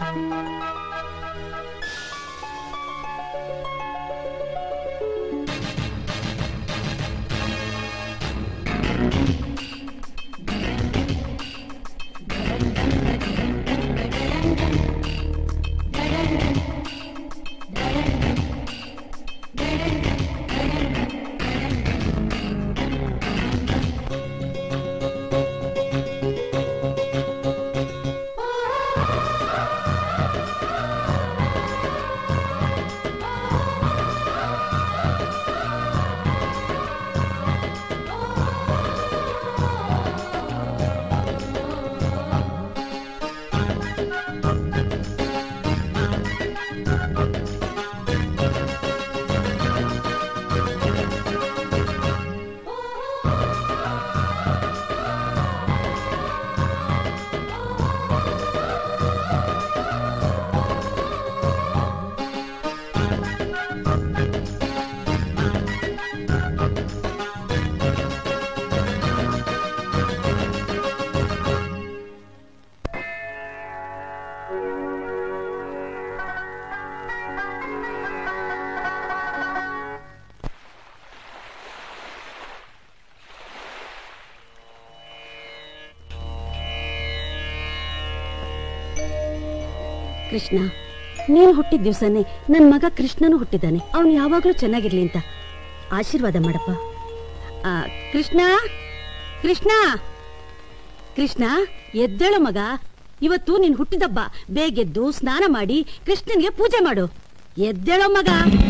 ಕೃಷ್ಣ ನೀನು ಹುಟ್ಟಿದ ದಿವಸನೇ ನನ್ನ ಮಗ ಕೃಷ್ಣನು ಹುಟ್ಟಿದ್ದಾನೆ ಅವನು ಯಾವಾಗಲೂ ಚೆನ್ನಾಗಿರ್ಲಿ ಅಂತ ಆಶೀರ್ವಾದ ಮಾಡಪ್ಪ ಆ, ಕೃಷ್ಣ ಕೃಷ್ಣ ಕೃಷ್ಣ ಎದ್ದೇಳು ಮಗ ಇವತ್ತು ನೀನ್ ಹುಟ್ಟಿದಬ್ಬ ಬೇಗೆದ್ದು ಸ್ನಾನ ಮಾಡಿ ಕೃಷ್ಣನ್ಗೆ ಪೂಜೆ ಮಾಡು ಎದ್ದೇಳೋ ಮಗ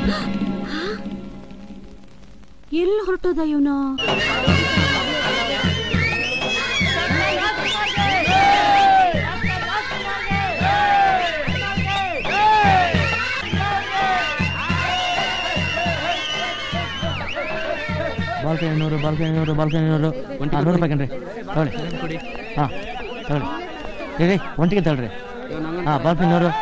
ಎಲ್ಲಿ ಹೊರಟೋದ ಇವನು ಬಾಲ್ಕನಿ ನೂರು ಬಾಲ್ಕನಿ ನೂರು ಬಾಲ್ಕನಿ ನೂರು ಹಾಂ ನೂರು ರೂಪಾಯಿ ಕಣ್ರಿ ತಗೊಳ್ಳಿ ಹಾಂ ತಗೊಳ್ಳಿ ರೀ ಒಂಟಿಗೆ ತಗೊಳ್ರಿ ಹಾಂ ಬಾಲ್ಕನಿ ನೂರು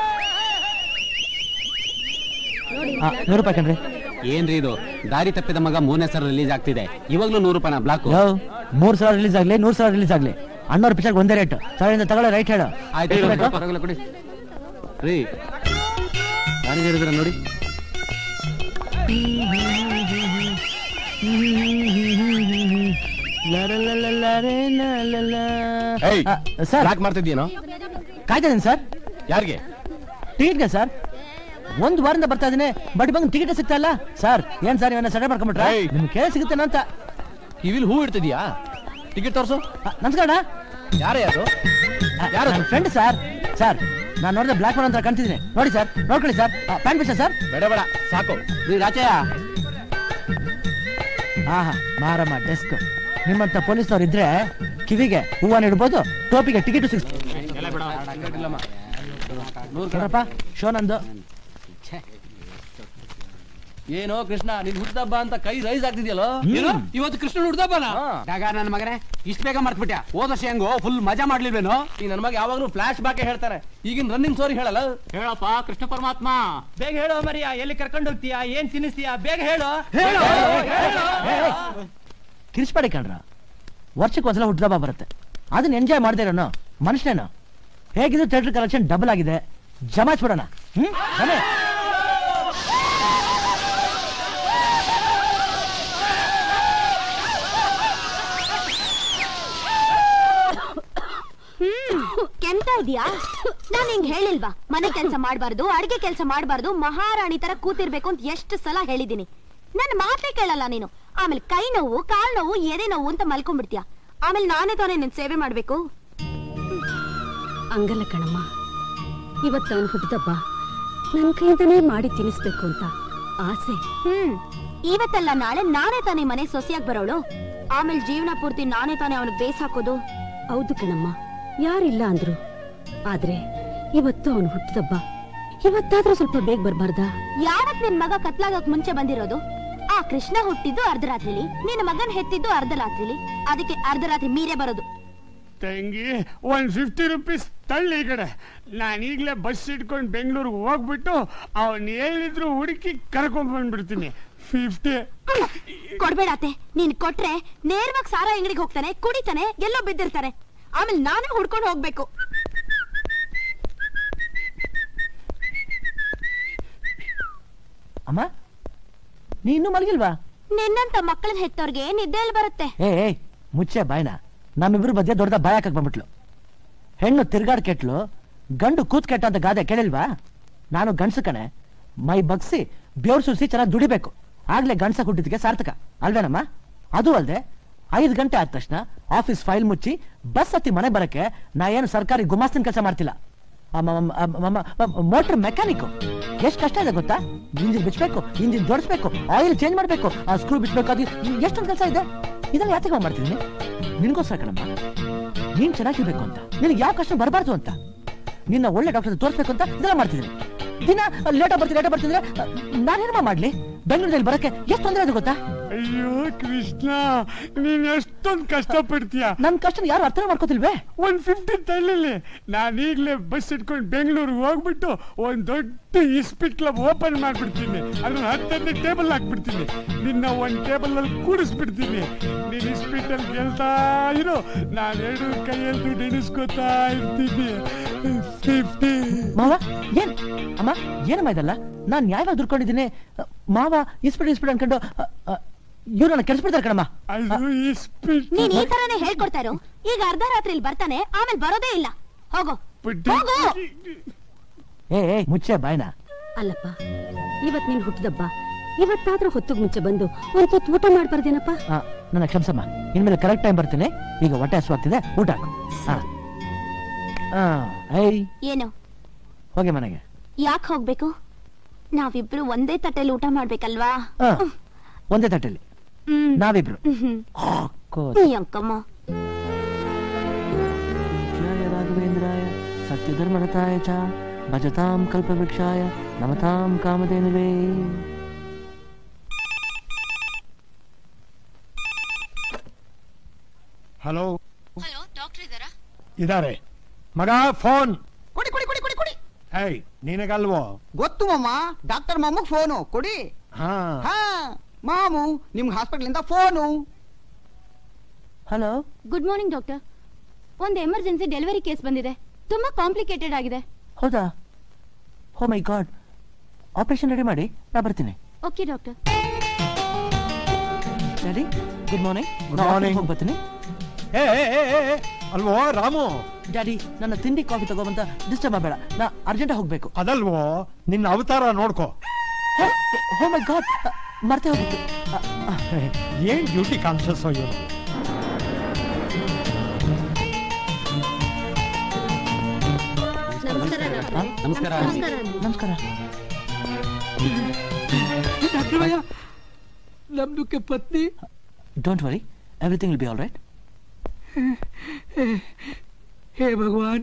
ಹಾಂ ನೂರು ರೂಪಾಯಿ ಕಣ್ರಿ ಏನ್ರಿ ಇದು ದಾರಿ ತಪ್ಪಿದ ಮಗ ಮೂರನೇ ಸಲ ರಿಲೀಸ್ ಆಗ್ತಿದೆ ಇವಾಗ್ಲೂ ನೂರು ರೂಪಾಯಿನ ಬ್ಲಾಕ್ ಯಾವ ಮೂರು ಸಾವಿರ ರಿಲೀಸ್ ಆಗಲಿ ನೂರು ಸಾವಿರ ರಿಲೀಸ್ ಆಗಲಿ ಅಣ್ಣವ್ರ ಪಿಕ್ಚರ್ಗೆ ಒಂದೇ ರೇಟ್ ಸಾವಿರದಿಂದ ತಗೊಳ್ಳಿ ರೈಟ್ ಹೇಳು ಆಯ್ತು ಎಷ್ಟು ಬೇಕು? ಪರವಾಗಿಲ್ಲ ಕೊಡಿ ರೀ ಮ್ಯಾನೇಜರ್ ಇದ್ರ ನೋಡಿ ಏಯ್, ಆ, ಸರ್ ಯಾಕೆ ಮಾಡ್ತಿದ್ದೀನೋ ಕಾಯ್ತಾ ಇದೀನಿ ಸರ್ ಯಾರಿಗೆ ಟಿಕೆಟ್ಗೆ ಸರ್ ಒಂದು ವಾರದಿಂದ ಬರ್ತಾ ಇದೀನಿ ಬಟ್ ಬಂದು ಟಿಕೆಟ್ ಸಿಗ್ತಾ ಇಲ್ಲ ಸರ್ ಏನ್ ಸರ್ ಇವನ್ನ ಸಡೆ ಮಾಡ್ಕೊಂಡ್ಬಿಟ್ರೆ ಏಯ್. ನಿಮ್ಗೆ ಕೇಳಿ ಸಿಗುತ್ತೇನ ಅಂತ ಕಿವಿಲ್ ಹೂ ಇಡ್ತಿದ್ಯಾ ಟಿಕೆಟ್ ತೋರ್ಸು ಆ, ನಮಸ್ಕಾರ ಅಣ್ಣ. ಯಾರೇ ಅದು ಆ, ಯಾರು? ನನ್ನ ಫ್ರೆಂಡ್ ಸರ್ ಸರ್ ನಾನು ನೋಡಿದ್ರೆ ಬ್ಲಾಕ್ ಮ್ಯಾನ್ ಅಂತ ಕಾಣ್ತಿದ್ದೀನಿ ನೋಡಿ ಸರ್ ನೋಡ್ಕೊಳ್ಳಿ ಸರ್ ಪ್ಯಾಂಟ್ ಬಿಚ್ಚ ಸರ್ ಬೇಡ ಬೇಡ ಸಾಕು ರೀ ರಾಚಯ್ಯ ಆಹಾ ಮಾರಮ್ಮ ಡೆಸ್ಕ್ ನಿಮ್ಮಂತ ಪೊಲೀಸ್ನವ್ರು ಇದ್ರೆ ಕಿವಿಗೆ ಹೂವನ್ನ ಇಡ್ಬೋದು ಟೋಪಿಗೆ ಟಿಕೆಟ್ ಸಿಗ್ ನೋಡಪ್ಪ ಶೋ ನಂದು ಏನೋ ಕೃಷ್ಣ ನೀನ್ ಹುಟ್ಟದಬ್ಬ ಅಂತ ಕೈ ರೈಸ್ ಆಗ್ತಿದ್ಯಲ್ಲೋ ಏನು ಇವತ್ತು ಕೃಷ್ಣ ಹುಡ್ದಪ್ಪನ ಡಾಗ ನನ್ನ ಮಗನೇ ಇಷ್ಟ ಬೇಗ ಮರ್ತ್ಬಿಟ್ಯಾ ಹೋದ ವರ್ಷ ಹೆಂಗೋ ಫುಲ್ ಮಜಾ ಮಾಡ್ಲಿಲ್ವೇನೋ ಈ ನನ್ನ ಮಗ ಯಾವಾಗ್ಲೂ ಫ್ಲಾಶ್ ಬ್ಯಾಕ್ ಹೇಳ್ತಾರೆ ಈಗಿನ ರನ್ನಿಂಗ್ ಸ್ಟೋರಿ ಹೇಳಲ್ಲ ಹೇಳಪ್ಪ ಕೃಷ್ಣ ಪರಮಾತ್ಮ ಬೇಗ ಹೇಳೋ ಮರಿಯ ಎಲ್ಲಿ ಕರ್ಕೊಂಡು ಹೋಗ್ತೀಯಾ ಏನ್ ತಿನ್ನಿಸ್ತೀಯಾ ಬೇಗ ಹೇಳು ಕಿರಿಸ್ಬೇಡಿ ಕಣ್ರ ವರ್ಷಕ್ಕೆ ಒಂದ್ಸಲ ಹುಟ್ಟದಬ್ಬ ಬರುತ್ತೆ ಅದನ್ನ ಎಂಜಾಯ್ ಮಾಡದೇ ಇರೋನು ಮನುಷ್ಯನೇನು ಹೇಗಿದ್ರು ಥಿಯೇಟರ್ ಕಲೆಕ್ಷನ್ ಡಬಲ್ ಆಗಿದೆ ಜಮಾಯಿಸ್ಬಿಡೋಣ ಹ್ಮ್ ಬನ್ನಿ. ಕೆಂತ ಇದೆಯಾ ನಾನ್ ಹಿಂಗ್ ಹೇಳಿಲ್ವಾ ಮನೆ ಕೆಲ್ಸ ಮಾಡ್ಬಾರ್ದು ಅಡ್ಗೆ ಕೆಲ್ಸ ಮಾಡ್ಬಾರ್ದು ಮಹಾರಾಣಿ ತರ ಕೂತಿರ್ಬೇಕು ಅಂತ ಎಷ್ಟು ಸಲ ಹೇಳಿದೀನಿ ನನ್ನ ಮಾತೇ ಕೇಳಲ್ಲ ನೀನು ಆಮೇಲೆ ಕೈ ನೋವು ಕಾಲ್ ನೋವು ಎದೆ ನೋವು ಅಂತ ಮಲ್ಕೊಂಡ್ಬಿಡ್ತೀಯ ಆಮೇಲೆ ನಾನೇ ತಾನೇ ನಿನ್ ಸೇವೆ ಮಾಡ್ಬೇಕು ಹಂಗಲ್ಲ ಕಣಮ್ಮ ಇವತ್ತು ಅವನು ಹುಟ್ಟಿದಬ್ಬ ನನ್ನ ಕೈಯಿಂದನೇ ಮಾಡಿ ತಿನ್ನಿಸ್ಬೇಕು ಅಂತ ಆಸೆ ಹ್ಮ್ ಇವತ್ತಲ್ಲ ನಾಳೆ ನಾನೇ ತಾನೇ ಮನೆ ಸೊಸೆಯಾಗಿ ಬರೋಳು ಆಮೇಲೆ ಜೀವನ ಪೂರ್ತಿ ನಾನೇ ತಾನೇ ಅವನಿಗೆ ಬೇಸ್ ಹಾಕೋದು ಹೌದು ಕಣಮ್ಮ ಯಾರಿಲ್ಲ ಅಂದ್ರು ಆದ್ರೆ ಇವತ್ತು ಅವನು ಹುಟ್ಟಿದಬ್ಬ ಇವತ್ತಾದ್ರೂ ಸ್ವಲ್ಪ ಬೇಗ ಬರ್ಬಾರ್ದಾ ಯಾವತ್ ನಿನ್ ಮಗ ಕತ್ಲಾಗಕ್ ಮುಂಚೆ ಬಂದಿರೋದು ಆ ಕೃಷ್ಣ ಹುಟ್ಟಿದ್ದು ಅರ್ಧರಾತ್ರಿಲಿ ನಿನ್ನ ಮಗನ್ ಹೆತ್ತಿದ್ದು ಅರ್ಧರಾತ್ರಿಲಿ ಅದಕ್ಕೆ ಅರ್ಧರಾತ್ರಿ ಮೀರೇ ಬರೋದು ತಂಗಿ ಒಂದ್ ಫಿಫ್ಟಿ ರುಪೀಸ್ ತಳ್ಳಿ ಈ ಕಡೆ ನಾನು ಈಗಲೇ ಬಸ್ ಇಟ್ಕೊಂಡು ಬೆಂಗಳೂರಿಗೆ ಹೋಗ್ಬಿಟ್ಟು ಅವನ್ ಹೇಳಿದ್ರು ಹುಡುಕಿ ಕರ್ಕೊಂಡ್ ಬಂದ್ಬಿಡ್ತೀನಿ ಫಿಫ್ಟಿ ಕೊಡ್ಬೇಡತ್ತೆ ನೀನ್ ಕೊಟ್ರೆ ನೇರವಾಗಿ ಸಾರ ಅಂಗಡಿಗೆ ಹೋಗ್ತಾನೆ ಕುಡಿತಾನೆ ಎಲ್ಲೋ ಬಿದ್ದಿರ್ತಾನೆ ಆಮೇಲೆ ನಾನೇ ಹುಡ್ಕೊಂಡು ಹೋಗ್ಬೇಕು ಅಮ್ಮ ನೀ ಇನ್ನೂ ಮಲಗಿಲ್ವಾ ನಿನ್ನಂತ ಮಕ್ಕಳನ್ನ ಹೆತ್ತವ್ರಿಗೆ ನಿದ್ದೆ ಎಲ್ಲಿ ಬರುತ್ತೆ ಏ ಏಯ್ ಮುಚ್ಚೆ ಬಾಯ್ನ ನಮ್ಮಿಬ್ರು ಮಧ್ಯೆ ದೊಡ್ಡದ ಬಾಯ್ ಹಾಕಕ್ ಬಂದ್ಬಿಟ್ಲು ಹೆಣ್ಣು ತಿರ್ಗಾಡ್ ಕೆಟ್ಲು ಗಂಡು ಕೂತ್ ಕೆಟ್ಟ ಅಂತ ಗಾದೆ ಕೇಳಿಲ್ವಾ ನಾನು ಗಂಡ್ಸು ಕಣೆ ಮೈ ಬಗ್ಸಿ ಬೆವ್ರು ಸುರಿಸಿ ಚೆನ್ನಾಗಿ ದುಡಿಬೇಕು ಆಗ್ಲೇ ಗಂಡ್ಸ ಹುಟ್ಟಿದ್ಕೆ ಸಾರ್ಥಕ ಅಲ್ವೇನಮ್ಮ ಅದು ಅಲ್ದೆ ಐದು ಗಂಟೆ ಆದ ತಕ್ಷಣ ಆಫೀಸ್ ಫೈಲ್ ಮುಚ್ಚಿ ಬಸ್ ಹತ್ತಿ ಮನೆ ಬರಕ್ಕೆ ನಾ ಏನು ಸರ್ಕಾರಿ ಗುಮಾಸ್ತಿನ ಕೆಲಸ ಮಾಡ್ತಿಲ್ಲ ಮೋಟರ್ ಮೆಕ್ಯಾನಿಕ್ ಎಷ್ಟು ಕಷ್ಟ ಇದೆ ಗೊತ್ತಾ ಇಂಜಿನ್ ಬಿಚ್ಚಬೇಕು ಇಂಜಿನ್ ಜೋಡಿಸ್ಬೇಕು ಆಯಿಲ್ ಚೇಂಜ್ ಮಾಡ್ಬೇಕು ಆ ಸ್ಕ್ರೂ ಬಿಚ್ಚಬೇಕು ಅದು ಎಷ್ಟೊಂದು ಕೆಲಸ ಇದೆ ಇದೆಲ್ಲ ಯಾತಿಗೆ ಮಾಡ್ತಿದ್ದೀನಿ ನಿನ್ಗೋಸ್ಕರ ಕಣಮ್ಮ ನೀನ್ ಚೆನ್ನಾಗಿರ್ಬೇಕು ಅಂತ ನಿನಗೆ ಯಾವ ಕಷ್ಟ ಬರಬಾರ್ದು ಅಂತ ನಿನ್ನ ಒಳ್ಳೆ ಡಾಕ್ಟರ್ ತೋರಿಸ್ಬೇಕು ಅಂತ ಇದೆಲ್ಲ ಮಾಡ್ತಿದ್ದೀನಿ ದಿನ ಲೇಟ್ ಬರ್ತೀನಿ ಲೇಟ್ ಬರ್ತಿದ್ರೆ ನಾನೇನಮ್ಮ ಮಾಡ್ಲಿ ಬೆಂಗಳೂರಲ್ಲಿ ಬರಕ್ಕೆ ಎಷ್ಟು ತೊಂದರೆ ಇದೆ ಗೊತ್ತಾ ಅಯ್ಯೋ ಕೃಷ್ಣ ನೀನ್ ಎಷ್ಟೊಂದ್ ಕಷ್ಟ ಪಡ್ತೀಯ ನನ್ ಕಷ್ಟ ಯಾರು ಅರ್ಥ ಮಾಡ್ಕೋತಿಲ್ವೇ ಒಂದ್ ಫಿಫ್ಟಿ ತಳ್ಳಿಲಿ ನಾನು ಈಗ್ಲೇ ಬಸ್ ಇಟ್ಕೊಂಡು ಬೆಂಗಳೂರಿಗೆ ಹೋಗ್ಬಿಟ್ಟು ಒಂದ್ ದೊಡ್ಡ ಇಸ್ಪಿಟ್ ಕ್ಲಬ್ ಓಪನ್ ಮಾಡ್ಬಿಡ್ತೀನಿ ಅದ್ರ ಹತ್ತನೇ ಟೇಬಲ್ ಹಾಕ್ಬಿಡ್ತೀನಿ ನಿನ್ನ ಒಂದ್ ಟೇಬಲ್ ಅಲ್ಲಿ ಕೂಡಿಸ್ಬಿಡ್ತೀನಿ ನೀನ್ ಇಸ್ಪಿಟ್ ಅಲ್ಲಿ ಗೆಲ್ತಾ ಇರು ನಾನು ಎರಡು ಕೈಯಲ್ಲಿ ದುಡ್ಡು ಎಣಿಸ್ಕೊತಾ ಇರ್ತೀನಿ ಫಿಫ್ಟಿ ಮಾವ ಏನ್ ಅಮ್ಮ ಏನಮ್ಮ ಇದಲ್ಲ ನಾನ್ ನ್ಯಾಯವಾಗಿ ದುಡ್ಕೊಂಡಿದ್ದೀನಿ ಮಾವ ಇಸ್ಪಿಡ್ ಇಸ್ಪಿಡ್ ಅನ್ಕೊಂಡು ಇವ್ರು ನನ್ನ ಕೆಲ್ಸಬಿಡ್ತಾರೆ ಕಣಮ್ಮ ಅದು ಇಸ್ಪಿಟ್ ನೀನ್ ಈ ತರನೇ ಹೇಳ್ಕೊಡ್ತಾ ಇರು ಈಗ ಅರ್ಧ ರಾತ್ರಿಲಿ ಬರ್ತಾನೆ ಆಮೇಲೆ ಬರೋದೇ ಇಲ್ಲ ಹೋಗು ಹೋಗು ಏ ಏ ಮುಚ್ಚೆ ಬಾಯ್ನ ಅಲ್ಲಪ್ಪ ಇವತ್ ನೀನ್ ಹುಟ್ಟಿದಬ್ಬ ಇವತ್ತಾದ್ರೂ ಹೊತ್ತಿಗೆ ಮುಂಚೆ ಬಂದು ಒಂದ್ ತುತ್ತು ಊಟ ಮಾಡ್ಬಾರ್ದೇನಪ್ಪ ಆ, ನನ್ನ ಕ್ಷಮಿಸಮ್ಮ ಇನ್ಮೇಲೆ ಕರೆಕ್ಟ್ ಟೈಮ್ ಬರ್ತೀನಿ ಈಗ ಹೊಟ್ಟೆ ಹಸುವಾಗ್ತಿದೆ ಊಟ ಹಾಕು ಹಾ ಆ, ಐ ಏನು ಹೋಗಿ ಮನೆಗೆ ಯಾಕೆ ಹೋಗ್ಬೇಕು ನಾವಿಬ್ರು ಒಂದೇ ತಟ್ಟೆಲಿ ಊಟ ಮಾಡ್ಬೇಕಲ್ವಾ ಆ, ಒಂದೇ ತಟ್ಟೆಲಿ ಹ್ಮ್ ನಾವಿಬ್ರು ಹ್ಮ್. ಹಾಕೋ. ಈ ಅಂಕಮ್ಮ ಜಯ ರಾಘವೇಂದ್ರಾಯ ಸತ್ಯಧರ್ಮರತಾಯ ಚ ಭಜತಾಂ ಕಲ್ಪವೃಕ್ಷಾಯ ನಮತಾಂ ಕಾಮಧೇನುವೇ ಹಲೋ ಹಲೋ ಡಾಕ್ಟರ್ ಇದಾರಾ ಇದಾರೆ ಮಗ ಫೋನ್ ಕೊಡಿ ಕೊಡಿ ಕೊಡಿ ಕೊಡಿ ಕೊಡಿ ಏಯ್ ನಿನಗಲ್ವೋ ಗೊತ್ತು ಮಾಮ ಡಾಕ್ಟರ್ ಮಾಮಗ್ ಫೋನು ಕೊಡಿ ಹಾ ಹಾ ಮಾಮು ನಿಮ್ಗೆ ಹಾಸ್ಪಿಟಲ್ ಇಂದ phone hello good morning doctor ಒಂದು ಎಮರ್ಜೆನ್ಸಿ ಡೆಲಿವರಿ ಕೇಸ್ ಬಂದಿದೆ ತುಂಬಾ ಕಾಂಪ್ಲಿಕೇಟೆಡ್ ಆಗಿದೆ ಹೌದಾ ಹೋ ಮೈ ಗಾಡ್ ಆಪರೇಷನ್ ರೆಡಿ ಮಾಡಿ ನಾ ಬರ್ತೀನಿ okay doctor daddy good morning Good morning. ಹೋಗಿ ಬರ್ತೀನಿ ಏ ಏ, ಏ, ಏ, ಏ, ಅಲ್ವೋ ರಾಮು ಡ್ಯಾಡಿ ನನ್ನ ತಿಂಡಿ ಕಾಫಿ ತಗೋಬಂತ ಡಿಸ್ಟರ್ಬ್ ಮಾಡಬೇಡ ನಾ ಅರ್ಜೆಂಟ್ ಹೋಗ್ಬೇಕು ಅದಲ್ವೋ ನಿನ್ನ ಅವತಾರ ನೋಡ್ಕೋ ಹೋ ಮೈ ಗಾಡ್ ಮರ್ತೆ ಹೋಗಿತ್ತು ಅ, ಅ, ಏನ್ ಡ್ಯೂಟಿ ಕಾನ್ಶಿಯಸ್ ಇವನು ನಮಸ್ಕಾರ ಆ? ನಮಸ್ಕಾರ ನಮಸ್ಕಾರ ಡಾಕ್ಟರ್ ಭಯ್ಯ ನಮ್ದುಕ್ಕೆ ಪತ್ನಿ don't worry everything will be all right hey ಭಗವಾನ್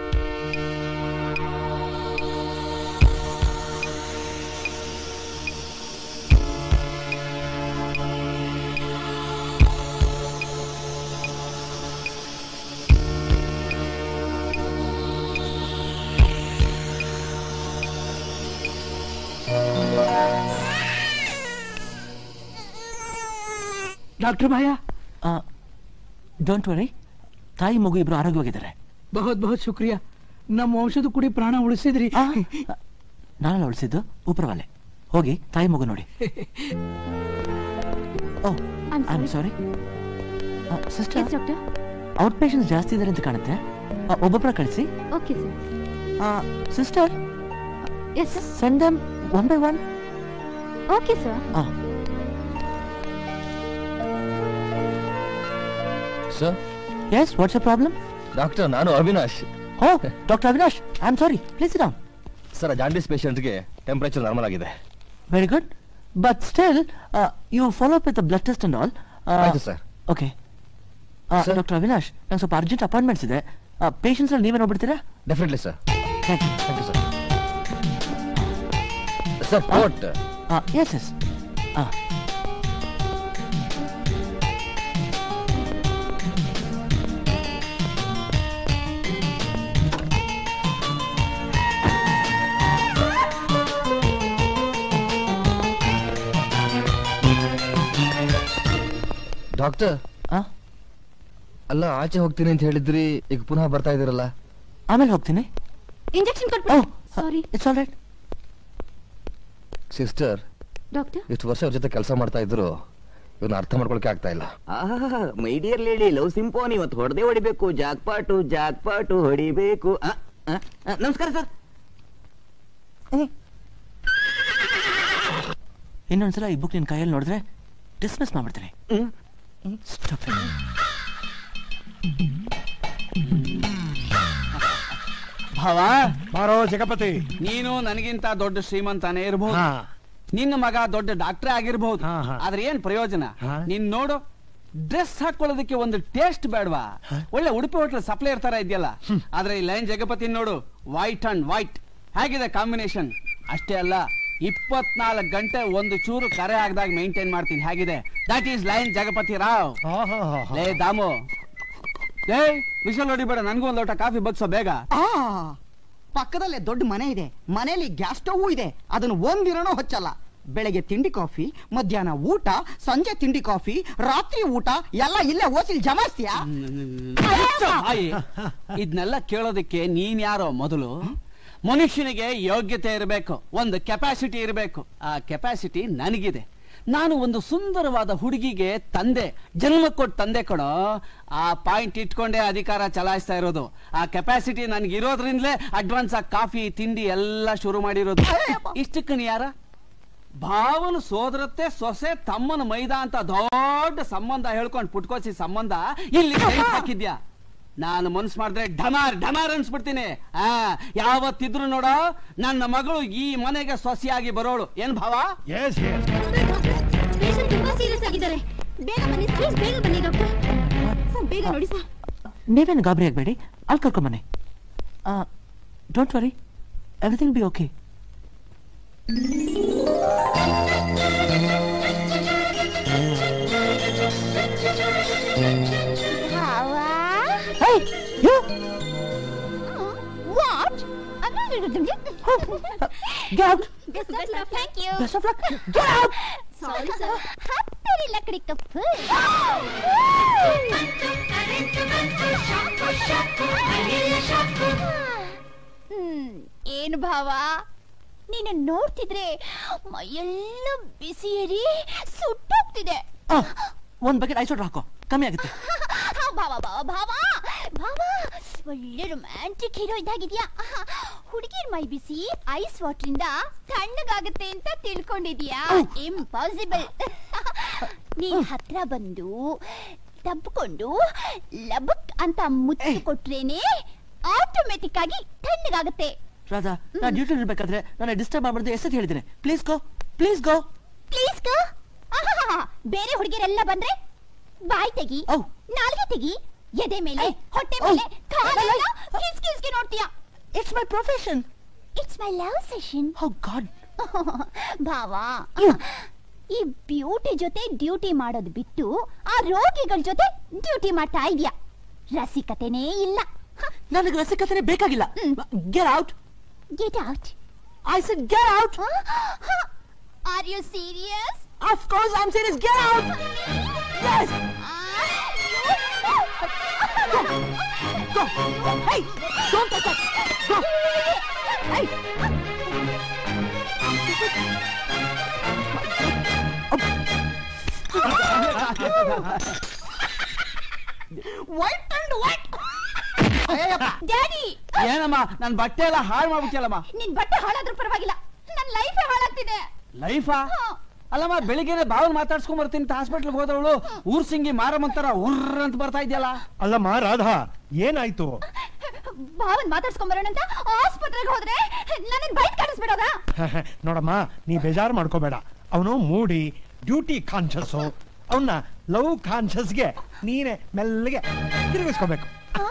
ಡಾಕ್ಟರ್ ಭಯ್ಯ ಡೋಂಟ್ ವರಿ ತಾಯಿ ಮಗು ಇಬ್ರು ಆರೋಗ್ಯವಾಗಿದ್ದಾರೆ ಬಹುತ್ ಬಹುತ್ ಶುಕ್ರಿಯ ನಮ್ಮ ವಂಶದ ಕುಡಿ ಪ್ರಾಣ ಉಳಿಸಿದ್ರಿ ಆ, ನಾನು ಉಳಿಸಿದ್ದು ಉಪ್ರವಾಲೆ ಹೋಗಿ ತಾಯಿ ಮಗು ನೋಡಿ oh I'm I am sorry. Sorry sister yes doctor out patients ಜಾಸ್ತಿ ಇದ್ದಾರೆ ಅಂತ ಕಾಣುತ್ತೆ ಆ, ಒಬ್ಬೊಬ್ಬರ ಕಳಿಸಿ okay sir sister yes sir send them one by one okay sir sir yes what's a problem doctor ನಾನು Avinash oh doctor Avinash I am sorry please down sir jaundice ಪೇಷಂಟ್ಗೆ temperature normal ಆಗಿದೆ very good but still you follow up with blood test and all ಆಯ್ತು sir okay Sir? Doctor Avinash ನಂಗೆ ಸ್ವಲ್ಪ urgent appointments ಇದೆ patients ನೀವೇ ನೋಡ್ಬಿಡ್ತೀರಾ definitely sir thank you thank you sir sir coat yes yes doctor ಅಲ್ಲ ಆಚೆ ಹೋಗ್ತೀನಿ ಅಂತ ಹೇಳಿದ್ರಿ ಈಗ ಪುನಃ ಬರ್ತಾ ಇದೀರಲ್ಲ ಆಮೇಲೆ ಹೋಗ್ತೀನಿ ಇಂಜೆಕ್ಷನ್ ಓ ಕೊಟ್ಬಿಡಿ sorry it's all right sister doctor ಇಷ್ಟು ವರ್ಷ ಅವ್ರ ಜೊತೆ ಕೆಲಸ ಮಾಡ್ತಾ ಇದ್ರು ಇವನ್ನ ಅರ್ಥ ಮಾಡ್ಕೊಳಕ್ಕೆ ಆಗ್ತಾ ಇಲ್ಲ my dear lady love symphony ಇವತ್ತು ಹೊಡೆದೇ ಹೊಡಿಬೇಕು ಜಾಕ್ಪಾಟು ಜಾಕ್ಪಾಟು ಹೊಡಿಬೇಕು ಆ, ಆ, ಆ, ನಮಸ್ಕಾರ ಸರ್ ಇನ್ನೊಂದ್ಸಲ ಈ ಬುಕ್ ನಿನ್ ಕೈಯಲ್ಲಿ ನೋಡಿದ್ರೆ ಡಿಸ್ಮಿಸ್ ಮಾಡ್ಬಿಡ್ತೀನಿ Stop it. ಭಾವ ಬಾರೋ ಜಗಪತಿ ನೀನು ನನಗಿಂತ ದೊಡ್ಡ ಶ್ರೀಮಂತನೇ ಇರಬಹುದು ಹಾ ನಿನ್ನ ಮಗ ದೊಡ್ಡ ಡಾಕ್ಟರ್ ಆಗಿರ್ಬಹುದು ಹಾ, ಹಾ. ಆದ್ರೆ ಏನ್ ಪ್ರಯೋಜನ ಹಾ. ನೀನ್ ನೋಡು ಡ್ರೆಸ್ ಹಾಕೊಳ್ಳೋದಕ್ಕೆ ಒಂದು ಟೇಸ್ಟ್ ಬೇಡವಾ ಒಳ್ಳೆ ಉಡುಪಿ ಹೋಟ್ಲ್ ಸಪ್ಲೈಯರ್ ತರ ಇದೆಯಲ್ಲ ಆದ್ರೆ ಈ ಲೈನ್ ಜಗಪತಿ ನೋಡು ವೈಟ್ ಅಂಡ್ ವೈಟ್ ಹೇಗಿದೆ ಕಾಂಬಿನೇಷನ್ ಅಷ್ಟೇ ಅಲ್ಲ ಇಪ್ಪತ್ನಾಲ್ಕು ಗಂಟೆ ಒಂದು ಚೂರು ಕರೆ ಆಗದಾಗ ಮೇಂಟೈನ್ ಮಾಡ್ತೀನಿ ಹೇಗಿದೆ that is line Jagapathi Rao ಲೇ ದಾಮು ಲೇ ವಿಷಲ್ ಹೊಡಿಬೇಡ ನನ್ಗೂ ಒಂದ್ ಲೋಟ ಕಾಫಿ ಬಗ್ಸೋ ಬೇಗ ಆ ಪಕ್ಕದಲ್ಲೇ ದೊಡ್ಡ ಮನೆ ಇದೆ ಮನೆಯಲ್ಲಿ ಗ್ಯಾಸ್ ಸ್ಟವ್ ಇದೆ ಅದನ್ನು ಒಂದಿನನೂ ಹಚ್ಚಲ್ಲ ಬೆಳಗ್ಗೆ ತಿಂಡಿ ಕಾಫಿ ಮಧ್ಯಾಹ್ನ ಊಟ ಸಂಜೆ ತಿಂಡಿ ಕಾಫಿ ರಾತ್ರಿ ಊಟ ಎಲ್ಲ ಇಲ್ಲೇ ಓಸಿಲ್ ಜಮಾಸ್ತಿಯಾ ಇದನ್ನೆಲ್ಲ ಕೇಳೋದಕ್ಕೆ ನೀನ್ ಯಾರೋ ಮೊದಲು ಮನುಷ್ಯನಿಗೆ ಯೋಗ್ಯತೆ ಇರಬೇಕು ಒಂದು ಕೆಪಾಸಿಟಿ ಇರಬೇಕು ಆ ಕೆಪಾಸಿಟಿ ನನಗಿದೆ ನಾನು ಒಂದು ಸುಂದರವಾದ ಹುಡುಗಿಗೆ ತಂದೆ ಜನ್ಮ ಕೊಟ್ಟು ತಂದೆ ಕಣೋ ಆ ಪಾಯಿಂಟ್ ಇಟ್ಕೊಂಡೇ ಅಧಿಕಾರ ಚಲಾಯಿಸ್ತಾ ಇರೋದು ಆ ಕೆಪಾಸಿಟಿ ನನಗಿರೋದ್ರಿಂದಲೇ ಅಡ್ವಾನ್ಸ್ ಆಗಿ ಕಾಫಿ ತಿಂಡಿ ಎಲ್ಲ ಶುರು ಮಾಡಿರೋದು ಇಷ್ಟಕ್ಕೆ ನೀ ಯಾರ ಭಾವನು ಸೋದರತ್ತೆ ಸೊಸೆ ತಮ್ಮನ ಮೈದ ಅಂತ ದೊಡ್ಡ ಸಂಬಂಧ ಹೇಳ್ಕೊಂಡು ಪುಟ್ಕೋಸಿ ಸಂಬಂಧ ಇಲ್ಲಿ ಕೈ ಹಾಕಿದ್ಯಾ ನಾನು ಮನ್ಸ್ ಮಾಡಿದ್ರೆ ಢಮಾರ್ ಢಮಾರ್ ಅನ್ಸ್ಬಿಡ್ತೀನಿ ಆ ಯಾವತ್ತಿದ್ರು ನೋಡೋ ನನ್ನ ಮಗಳು ಈ ಮನೆಗೆ ಸೊಸೆಯಾಗಿ ಬರೋಳು ಏನ್ ಭಾವ ಎಸ್ ಎಸ್ ಪೇಷಂಟ್ ತುಂಬಾ ಸೀರಿಯಸ್ ಆಗಿದ್ದಾರೆ ಬೇಗ ಬನ್ನಿ ಪ್ಲೀಸ್ ಬೇಗ ಬನ್ನಿ ಡಾಕ್ಟರ್ ಸರ್ ಬೇಗ ನೋಡಿ ಸರ್ ನೀವೇನು ಗಾಬರಿ ಆಗಬೇಡಿ ಅಲ್ಲಿ ಕರ್ಕೊಂಬನ್ನಿ don't worry everything be okay what Get out! Best of luck. Thank you. Best of luck. Get out! Sorry, sir. ಹತ್ತಿರಿ ಲಕಡಿ ಕಪ್ಪು ಹ್ಮ್, ಏನು ಭಾವ ನೀನು ನೋಡ್ತಿದ್ರೆ ಮೈಯೆಲ್ಲ ಬಿಸಿ ಏರಿ ಸುಟ್ಟೋಗ್ತಿದೆ ಆ, ಒಂದ್ ಬಕೆಟ್ ಐಸ್ ವಾಟರ್ ಹಾಕೋ ಕಮ್ಮಿ ಆಗುತ್ತೆ ಭಾವ ಭಾವ ಭಾವ ಭಾವ ಒಳ್ಳೆ ರೊಮ್ಯಾಂಟಿಕ್ ಹೀರೋ ಇದ್ದಾಗಿದ್ಯಾ ಹುಡುಗಿರ್ ಮೈ ಬಿಸಿ ಐಸ್ ವಾಟರ್ ಇಂದ ತಣ್ಣಗಾಗುತ್ತೆ ಅಂತ ತಿಳ್ಕೊಂಡಿದ್ಯಾ ಇಂಪಾಸಿಬಲ್ ನೀನ್ ಹತ್ರ ಬಂದು ತಬ್ಕೊಂಡು ಲಬಕ್ ಅಂತ ಮುತ್ತು ಕೊಟ್ರೇನೆ ಆಟೋಮೆಟಿಕ್ ಆಗಿ ತಣ್ಣಗಾಗುತ್ತೆ ರಾಧಾ ನಾ ಡ್ಯೂಟಿ ಇರ್ಬೇಕಾದ್ರೆ ನಾನು ಡಿಸ್ಟರ್ಬ್ ಮಾಡ್ಬಾರ್ದು ಎಷ್ಟೊತ್ತು ಹೇಳಿದ್ದೀನಿ please go please go please go ಬೇರೆ ಹುಡುಗಿರೆಲ್ಲ ಬಂದ್ರೆ ಬಾಯಿ ತೆಗಿ ಔ. ನಾಲ್ಗೆ ತೆಗಿ ಎದೆ ಮೇಲೆ ಐ. ಹೊಟ್ಟೆ ಔ. ಮೇಲೆ ಕಾಲೆಲ್ಲ ಅಲ್ಲ. ಕಿಸ್ ಕಿಸ್ಗೆ ನೋಡ್ತೀಯಾ it's my profession it's my love session how god ಭಾವ ಈ ಬ್ಯೂಟಿ ಜೊತೆ ಡ್ಯೂಟಿ ಮಾಡೋದು ಬಿಟ್ಟು ಆ ರೋಗಿಗಳ ಜೊತೆ ಡ್ಯೂಟಿ ಮಾಡ್ತಾ ಇದೀಯಾ ರಸಿಕತೆನೇ ಇಲ್ಲ ನನಗೆ ರಸಿಕತೆನೆ ಬೇಕಾಗಿಲ್ಲ get out get out I said get out are you serious of course I am serious get out Yes! Hey! Don't touch that! Go! Hey! White and white daddy ಏನಮ್ಮ ನನ್ ಬಟ್ಟೆ ಎಲ್ಲ ಹಾಳು ಮಾಡ್ಬಿಟ್ಟಿಯಲ್ಲಮ್ಮ ನಿನ್ ಬಟ್ಟೆ ಹಾಳಾದ್ರೂ ಪರವಾಗಿಲ್ಲ ನನ್ನ ಲೈಫ್ ಹಾಳಾಗ್ತಿದೆ ಲೈಫಾ ಹಾ. ಅಲ್ಲಮ್ಮ ಬೆಳಿಗ್ಗೆನೆ ಬಾವನ್ ಮಾತಾಡ್ಸ್ಕೊಂಡ್ ಬರ್ತೀನಿ ಅಂತ ಹಾಸ್ಪಿಟ್ಲ್ಗೆ ಹೋದವಳು ಊರ್ ಸಿಂಗಿ ಮಾರಮ್ಮಂತರ ಉರ್ರ್ ಅಂತ ಬರ್ತಾ ಇದೆಯಲ್ಲ ಅಲ್ಲಮ್ಮ ರಾಧಾ ಏನಾಯ್ತು ಭಾವನ್ ಮಾತಾಡ್ಸ್ಕೊಂಬರೋಣ ಅಂತ ಆಸ್ಪತ್ರೆಗೆ ಹೋದ್ರೆ ನನ್ನ ಬೈಕ್ ಕಾಣಿಸ್ಬಿಡೋದ ನೋಡಮ್ಮ ನೀ ಬೇಜಾರು ಮಾಡ್ಕೋಬೇಡ ಅವನು ಮೂಡಿ ಡ್ಯೂಟಿ ಕಾನ್ಶಿಯಸ್ ಅವನ್ನ ಲವ್ ಕಾನ್ಶಿಯಸ್ಗೆ ನೀನೆ ಮೆಲ್ಲಗೆ ತಿರುಗಿಸ್ಕೋಬೇಕು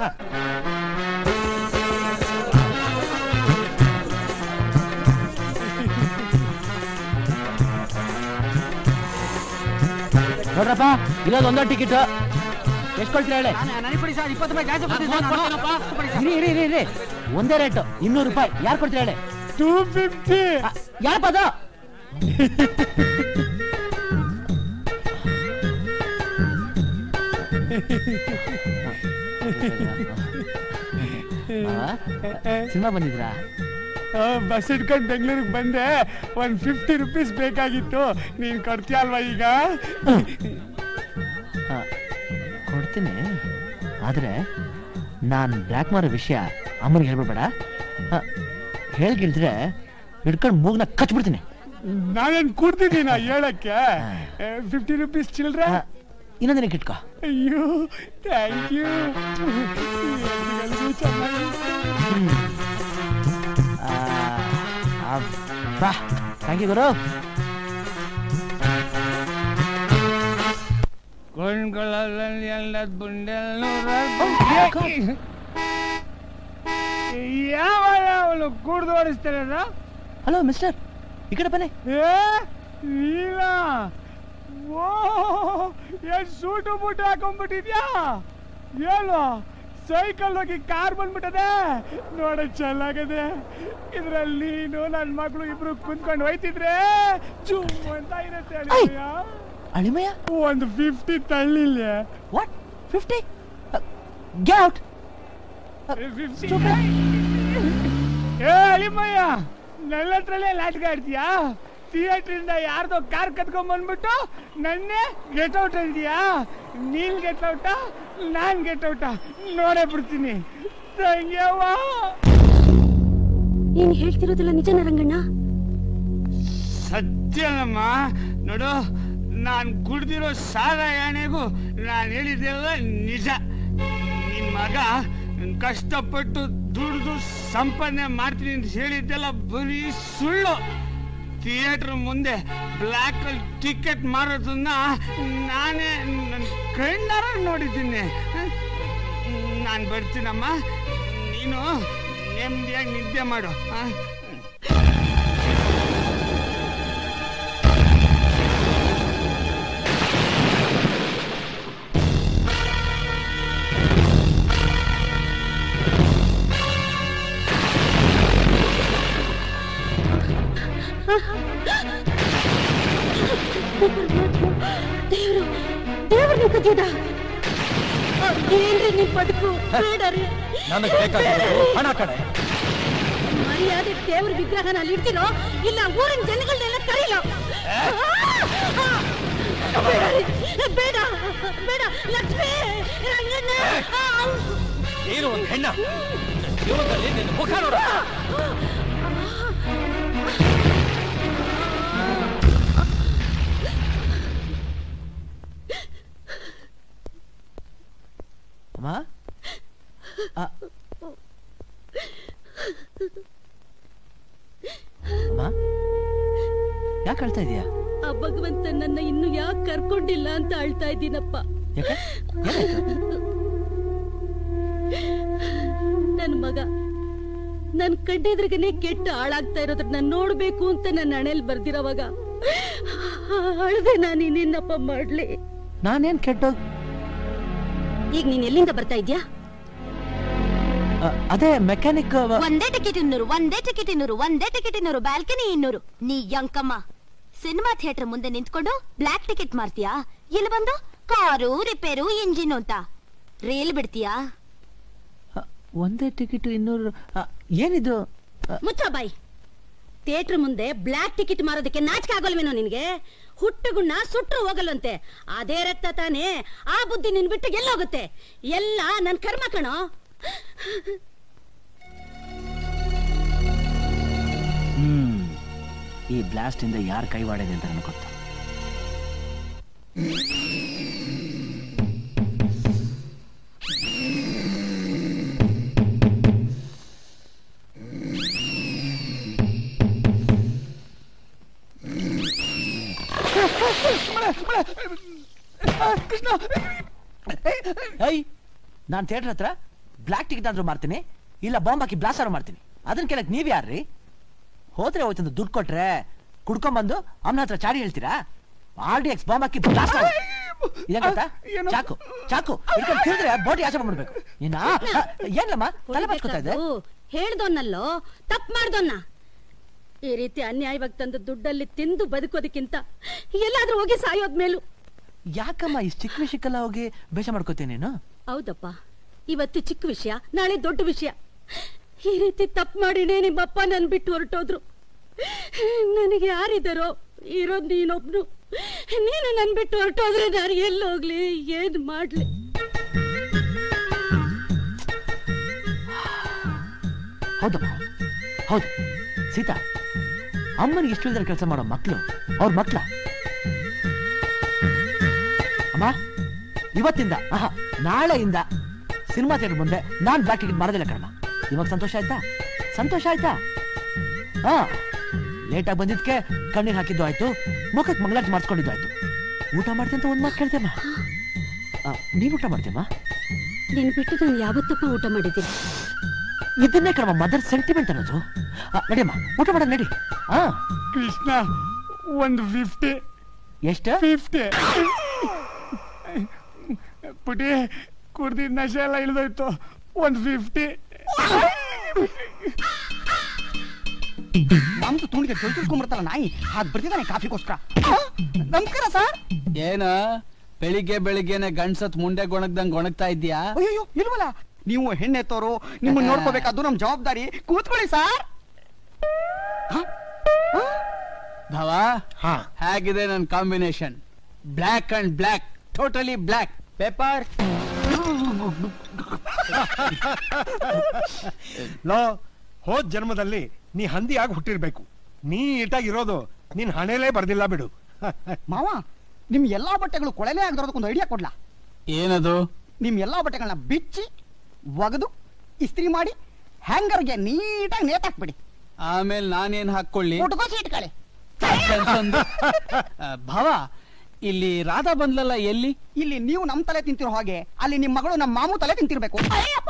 ನೋಡ್ರಪ್ಪ ಇರೋದು ಒಂದೋ ಟಿಕೆಟ್ ಎಷ್ಟು ಕೊಡ್ತೀರಾ ಹೇಳಿ ನನಗೆ ಕೊಡಿ ಸರ್ ಇಪ್ಪತ್ತು ರೂಪಾಯಿ ಜಾಸ್ತಿ ಕೊಡ್ತೀನಿ ಸರ್ ನಾನು. ಇರಿ ಇರಿ ಇರಿ ಇರಿ ಒಂದೇ ರೇಟು ಇನ್ನೂರು ರೂಪಾಯಿ ಯಾರು ಕೊಡ್ತೀರಾ ಹೇಳಿ ಟೂ ಫಿಫ್ಟಿ ಯಾರಪ್ಪ ಅದು ಸಿನಿಮಾ ಬಂದಿದ್ರಾ ಬಸ್ ಇಟ್ಕೊಂಡು ಬೆಂಗಳೂರಿಗೆ ಬಂದೆ ಒಂದ್ ಫಿಫ್ಟಿ ರುಪೀಸ್ ಬೇಕಾಗಿತ್ತು ನೀನ್ ಕೊಡ್ತೀಯ ಅಲ್ವಾ ಈಗ ಆ, ಕೊಡ್ತೀನಿ ಆದ್ರೆ ನಾನು ಬ್ಲ್ಯಾಕ್ ಮಾರೋ ವಿಷಯ ಅಮ್ಮನಿಗೆ ಹೇಳ್ಬಿಡ್ಬೇಡ ಹೇಳ್ಗಿಲ್ದ್ರೆ ಹಿಡ್ಕೊಂಡು ಮೂಗ್ನ ಕಚ್ಬಿಡ್ತೀನಿ ನಾನೇನ್ ಕೂಡ್ತೀನಿ ನಾ ಹೇಳಕ್ಕೆ ಫಿಫ್ಟಿ ರುಪೀಸ್ ಚಿಲ್ಡ್ರ ಆ, ಇನ್ನೊಂದಿನಕ್ಕೆ ಇಟ್ಕೋ ಅಯ್ಯೋ ಥ್ಯಾಂಕ್ ಯು ಚೆನ್ನಾಗಿ ಬಾ ಥ್ಯಾಂಕ್ ಯು ಗುರು ಕೊಂಡ್ಕೊಳ್ಳಲ್ಲಿ ಎಲ್ಲ ಬುಂಡೆಲ್ ಯಾವ ಅವನು ಕುಡ್ದು ಓಡಿಸ್ತಾರೆ ಹಲೋ ಮಿಸ್ಟರ್ ಈ ಕಡೆ ಬನ್ನಿ ಏ ನೀಲ ಓ ಏನ್ ಸೂಟು ಬೂಟು ಹಾಕೊಂಡ್ಬಿಟ್ಟಿದ್ಯಾ ಏನು ಸೈಕಲ್ ಹೋಗಿ ಕಾರ್ ಬಂದ್ಬಿಟ್ಟದೆ ನೋಡ ಚೆನ್ನಾಗದೆ ಇದ್ರಲ್ಲಿ ನೀನು ನನ್ನ ಮಗಳು ಇಬ್ರು ಕುಂತ್ಕೊಂಡು ಹೋಯ್ತಿದ್ರೆ ಜುಮ್ ಅಂತ ಇರುತ್ತೆ ಅಳಿಯ. ಅಳಿಮಯ್ಯ ಒಂದು ಫಿಫ್ಟಿ ತಳ್ಳಿಲ್ಲ ವಾಟ್ ಫಿಫ್ಟಿ ಗೆ ಔಟ್ ಏ ಅಳಿಮಯ್ಯ ನನ್ನ ಹತ್ರಲ್ಲೇ ನಾಟಕ ಆಡ್ತೀಯಾ ಥಿಯೇಟ್ರಿಂದ ಯಾರ್ದೋ ಕಾರ್ ಕತ್ಕೊಂಡ್ ಬಂದ್ಬಿಟ್ಟು ನನ್ನೇ ಗೆಟ್ ಔಟ್ ಅಂತೀಯಾ ನೀನ್ ಗೆಟ್ ಔಟ ನಾನ್ ಗೆಟ್ ಔಟ ನೋಡೇ ಬಿಡ್ತೀನಿ ತಂಗ್ಯವ್ವ ನೀನ್ ಹೇಳ್ತಿರೋದೆಲ್ಲ ನಿಜನ ರಂಗಣ್ಣ ಸತ್ಯನಮ್ಮ ನೋಡು ನಾನ್ ಕುಡ್ದಿರೋ ಸಾಲ ಯಾಣೆಗೂ ನಾನು ಹೇಳಿದ್ದೆಲ್ಲ ನಿಜ ನಿನ್ ಮಗ ಕಷ್ಟಪಟ್ಟು ದುಡ್ದು ಸಂಪಾದನೆ ಮಾಡ್ತೀನಿ ಅಂತ ಹೇಳಿದ್ದೆಲ್ಲ ಬರೀ ಸುಳ್ಳು ಥಿಯೇಟರ್ ಮುಂದೆ ಬ್ಲ್ಯಾಕ್ ಅಲ್ಲಿ ಟಿಕೆಟ್ ಮಾರೋದನ್ನ ನಾನೇ ನನ್ನ ಕಣ್ಣಾರ ನೋಡಿದ್ದೀನಿ ನಾನು ಬರ್ತೀನಮ್ಮ ನೀನು ನೆಮ್ಮದಿಯಾಗಿ ನಿದ್ದೆ ಮಾಡು ಆ? ದೇವ್ರು ದೇವ್ರು ನೀವು ಕದಿಯದ ಏನ್ರಿ ನಿಮ್ ಬದುಕು ಬೇಡ ರೀ ನನಗೆ ಬೇಕಾಗಿರೋದು ಹಣ ಕಡೆ ಮರ್ಯಾದೆ ದೇವ್ರ ವಿಗ್ರಹನ ಅಲ್ಲಿ ಇಡ್ತೀರೋ ಇಲ್ಲ ಊರಿನ ಜನಗಳನ್ನೆಲ್ಲ ಕರೀಲೋ ಬೇಡ ರೀ, ಬೇಡ ಬೇಡ ಲಕ್ಷ್ಮಿ ರಂಗಣ್ಣ ಏನು ಒಂದು ಹೆಣ್ಣ ಜೀವನದಲ್ಲಿ ನಿನ್ನ ಮುಖ ನೋಡ ಅಮ್ಮ ಆ. ಅಮ್ಮ ಯಾಕೆ ಅಳ್ತಾ ಇದೀಯಾ ಆ ಭಗವಂತ ನನ್ನ ಇನ್ನು ಯಾಕೆ ಕರ್ಕೊಂಡಿಲ್ಲ ಅಂತ ಅಳ್ತಾ ಇದ್ದೀನಪ್ಪ ಯಾಕೆ ಏನಾಯ್ತು? ನನ್ ಮಗ ನನ್ ಕಣ್ಣೆದ್ರಿಗನೆ ಕೆಟ್ಟ ಹಾಳಾಗ್ತಾ ಇರೋದ್ರ ನಾನು ನೋಡ್ಬೇಕು ಅಂತ ನನ್ನ ಹಣೆಲ್ ಬರ್ದಿರೋವಾಗ ಅಳ್ದೆ ನಾನು ಇನ್ನೇನಪ್ಪ ಮಾಡ್ಲಿ ನಾನೇನ್ ಕೆಟ್ಟೋಗ್ ಈಗ ನೀನ್ ಎಲ್ಲಿಂದ ಬರ್ತಾ ಇದ್ಯಾ ಅ, ಅದೇ ಮೆಕ್ಯಾನಿಕ್ ಒಂದೇ ಟಿಕೆಟ್ ಇನ್ನೂರು ಒಂದೇ ಟಿಕೆಟ್ ಇನ್ನೂರು ಒಂದೇ ಟಿಕೆಟ್ ಇನ್ನೂರು ಬ್ಯಾಲ್ಕನಿ ಇನ್ನೂರು ನೀ ಯಂಕಮ್ಮ ಸಿನಿಮಾ ಥಿಯೇಟರ್ ಮುಂದೆ ನಿಂತ್ಕೊಂಡು ಬ್ಲಾಕ್ ಟಿಕೆಟ್ ಮಾರ್ತೀಯಾ ಇಲ್ಲಿ ಬಂದು ಕಾರು ರಿಪೇರು ಇಂಜಿನ್ ಅಂತ ರೀಲ್ ಬಿಡ್ತೀಯಾ ಒಂದೇ ಟಿಕೆಟ್ ಇನ್ನೂರು ಅ, ಏನಿದು ಅ, ಮುಚ್ಚ ಬಾಯ್ ಥಿಯೇಟರ್ ಮುಂದೆ ಬ್ಲಾಕ್ ಟಿಕೆಟ್ ಮಾರೋದಕ್ಕೆ ನಾಚಿಕೆ ಆಗೋಲ್ವೇನೋ ನಿನ್ಗೆ ಹುಟ್ಟುಗುಣ್ಣ ಸುಟ್ರು ಹೋಗಲ್ಲಂತೆ ಅದೇ ರಕ್ತ ತಾನೇ ಆ ಬುದ್ಧಿ ನಿನ್ ಬಿಟ್ಟು ಎಲ್ಲೋಗುತ್ತೆ ಎಲ್ಲ ನನ್ ಕರ್ಮ ಕಣೋ ಹ್ಮ್ ಈ ಬ್ಲಾಸ್ಟ್ ಇಂದ ಯಾರು ಕೈವಾಡಿದೆ ಅಂತ ನನಗೆ ಗೊತ್ತು ಐ ನಾನು ಥಿಯೇಟರ್ ಹತ್ರ ಬ್ಲಾಕ್ ಟಿಕೆಟ್ ಆದ್ರೂ ಮಾಡ್ತೀನಿ ಇಲ್ಲ ಬಾಂಬ್ ಹಾಕಿ ಬ್ಲಾಸ್ಟ್ ಆದ್ರೂ ಮಾಡ್ತೀನಿ ಅದನ್ನ ಕೇಳಕ್ ನೀವ್ ಯಾರ್ರಿ ಹೋದ್ರೆ ಹೋಯ್ತಂದು ದುಡ್ಡು ಕೊಟ್ರೆ ಕುಡ್ಕೊಂಬಂದು ಅಮ್ಮನ ಹತ್ರ ಚಾಡಿ ಹೇಳ್ತೀರಾ ಆರ್ ಡಿ ಎಕ್ಸ್ ಬಾಂಬ್ ಹಾಕಿ ಬ್ಲಾಸ್ಟ್ ಇದೇ ಗೊತ್ತಾ ಚಾಕು ಚಾಕು ಹಿಡ್ಕೊಂಡು ತಿರುದ್ರೆ ಬೋಟಿ ಆಚೆ ಬಂದ್ಬಿಡ್ಬೇಕು ನೀನಾ ಏನ್ಲಮ್ಮ ತಲೆ ಬಚ್ಕೋತಾ ಇದೆ ಹೇಳ್ದೋನ್ನಲ್ಲೋ ತಪ್ಪು ಮಾಡ್ದೋನ್ನ ಈ ರೀತಿ ಅನ್ಯಾಯವಾಗಿ ತಂದು ದುಡ್ಡಲ್ಲಿ ತಿಂದು ಬದುಕೋದಕ್ಕಿಂತ ಎಲ್ಲಾದ್ರೂ ಹೋಗಿ ಸಾಯೋದ್ ಮೇಲು ಯಾಕಮ್ಮ ಇಷ್ಟು ಚಿಕ್ಕ ವಿಷಯಕ್ಕೆಲ್ಲ ಹೋಗಿ ಬೇಷ ಮಾಡ್ಕೋತೀನಿ ನೀನು ಹೌದಪ್ಪ ಇವತ್ತು ಚಿಕ್ಕ ವಿಷಯ ನಾಳೆ ದೊಡ್ಡ ವಿಷಯ ಈ ರೀತಿ ತಪ್ಪು ಮಾಡಿನೇ ನಿಮ್ಮಪ್ಪ ನನ್ ಬಿಟ್ಟು ಹೊರಟೋದ್ರು ನನಗೆ ಯಾರಿದ್ದಾರೋ ಇರೋದ್ ನೀನೊಬ್ನು ನೀನು ನನ್ ಬಿಟ್ಟು ಹೊರಟೋದ್ರೆ ನಾನು ಎಲ್ಲಿ ಹೋಗ್ಲಿ ಏನ್ ಮಾಡ್ಲಿ ಹೌದಮ್ಮ ಹೌದು ಸೀತಾ ಅಮ್ಮನಿಗೆ ಇಷ್ಟು ಇಲ್ದರೆ ಕೆಲಸ ಮಾಡೋ ಮಕ್ಕಳು ಅವ್ರ ಮಕ್ಳ ಅಮ್ಮ ಇವತ್ತಿಂದ ಆಹಾ ನಾಳೆಯಿಂದ ಸಿನಿಮಾ ಥಿಯೇಟರ್ ಮುಂದೆ ನಾನ್ ಬ್ಲಾಕ್ ಟಿಕೆಟ್ ಮಾರೋದಿಲ್ಲ ಕಣಮ್ಮ ಇವಾಗ ಸಂತೋಷ ಆಯ್ತಾ ಸಂತೋಷ ಆಯ್ತಾ ಹಾ ಲೇಟಾಗಿ ಬಂದಿದ್ಕೆ ಕಣ್ಣಿಗೆ ಹಾಕಿದ್ದು ಆಯ್ತು ಮುಖಕ್ಕೆ ಮಂಗಳಾರತಿ ಮಾಡಿಸ್ಕೊಂಡಿದ್ದು ಆಯ್ತು ಊಟ ಮಾಡ್ತೀನಿ ಅಂತ ಒಂದ್ ಮಾತು ಕೇಳ್ತೇಮ್ಮ ಆ, ನೀನ್ ಊಟ ಮಾಡ್ತೀಯಮ್ಮ ನಿನ್ ಬಿಟ್ಟು ನಾನು ಯಾವತ್ತಪ್ಪ ಊಟ ಮಾಡಿದ್ದೀನಿ ಇದನ್ನೇ ಕಣಮ್ಮ ಮದರ್ ಸೆಂಟಿಮೆಂಟ್ ಅನ್ನೋದು ಆ, ನಡಿಯಮ್ಮ ಊಟ ಮಾಡೋಣ ನಡಿ ಹಾ ಕೃಷ್ಣ ಒಂದು ಫಿಫ್ಟಿ ಎಷ್ಟು ಫಿಫ್ಟಿ ಪುಟಿ ಕುಡ್ದಿದ್ ನಶೆ ಎಲ್ಲ ಇಳಿದೋಯ್ತು ಒಂದು ಫಿಫ್ಟಿ ನಮ್ದು ತುಂಡಿಗೆ ತೊಳ್ಕೊಳ್ಕೊಂಡ್ಬರ್ತಾರ ನಾಯಿ ಹಾಗೆ ಬರ್ತಿದ್ದಾನೆ ಕಾಫಿಗೋಸ್ಕರ ನಮಸ್ಕಾರ ಸರ್ ಏನ ಬೆಳಿಗ್ಗೆ ಬೆಳಿಗ್ಗೆನೆ ಗಂಡ್ಸತ್ ಮುಂಡೆ ಗೊಣಗ್ದಂಗ್ ಗೊಣಗ್ತಾ ಇದ್ಯಾ ಅಯ್ಯೋ ಇಲ್ವಲ್ಲ ನೀವು ಹೆಣ್ಣೆತ್ತೋರು ನಿಮ್ಮನ್ನ ನೋಡ್ಕೋಬೇಕಾದ್ದು ನಮ್ ಜವಾಬ್ದಾರಿ ಕೂತ್ಕೊಳ್ಳಿ ಸರ್ ಭವ ಹಾ ಹೇಗಿದೆ ನನ್ combination black and black totally black paper ಲೋ ಹೋದ್ ಜನ್ಮದಲ್ಲಿ ನೀ ಹಂದಿಯಾಗಿ ಹುಟ್ಟಿರ್ಬೇಕು ನೀ ಇರೋದು ನಿನ್ ಹಣೆಲೇ ಬರ್ದಿಲ್ಲ ಬಿಡು ಮಾವ ನಿಮ್ ಎಲ್ಲಾ ಬಟ್ಟೆಗಳು ಕೊಳೆಲೇ ಆಗದೋದಕ್ಕೊಂದು ಐಡಿಯಾ ಕೊಡ್ಲಾ ಏನದು ನಿಮ್ ಎಲ್ಲಾ ಬಟ್ಟೆಗಳನ್ನ ಬಿಚ್ಚಿ ಒಗೆದು ಇಸ್ತ್ರಿ ಮಾಡಿ ಹ್ಯಾಂಗರ್ಗೆ ನೀಟಾಗಿ ನೇತಾಕ್ಬಿಡಿ ಆಮೇಲೆ ನಾನೇನ್ ಹಾಕೊಳ್ಳಿ ಉಟ್ಕೋಸಿ ಇಟ್ಕೊಳ್ಳಿ ಕೆಲ್ಸೊಂದು. ಆ, ಭವ ಇಲ್ಲಿ ರಾಧಾ ಬಂದ್ಲಲ್ಲ ಎಲ್ಲಿ ಇಲ್ಲಿ ನೀವು ನಮ್ ತಲೆ ತಿಂತಿರೋ ಹಾಗೆ ಅಲ್ಲಿ ನಿಮ್ ಮಗಳು ನಮ್ಮ ಮಾಮು ತಲೆ ತಿಂತಿರ್ಬೇಕು Ayyappa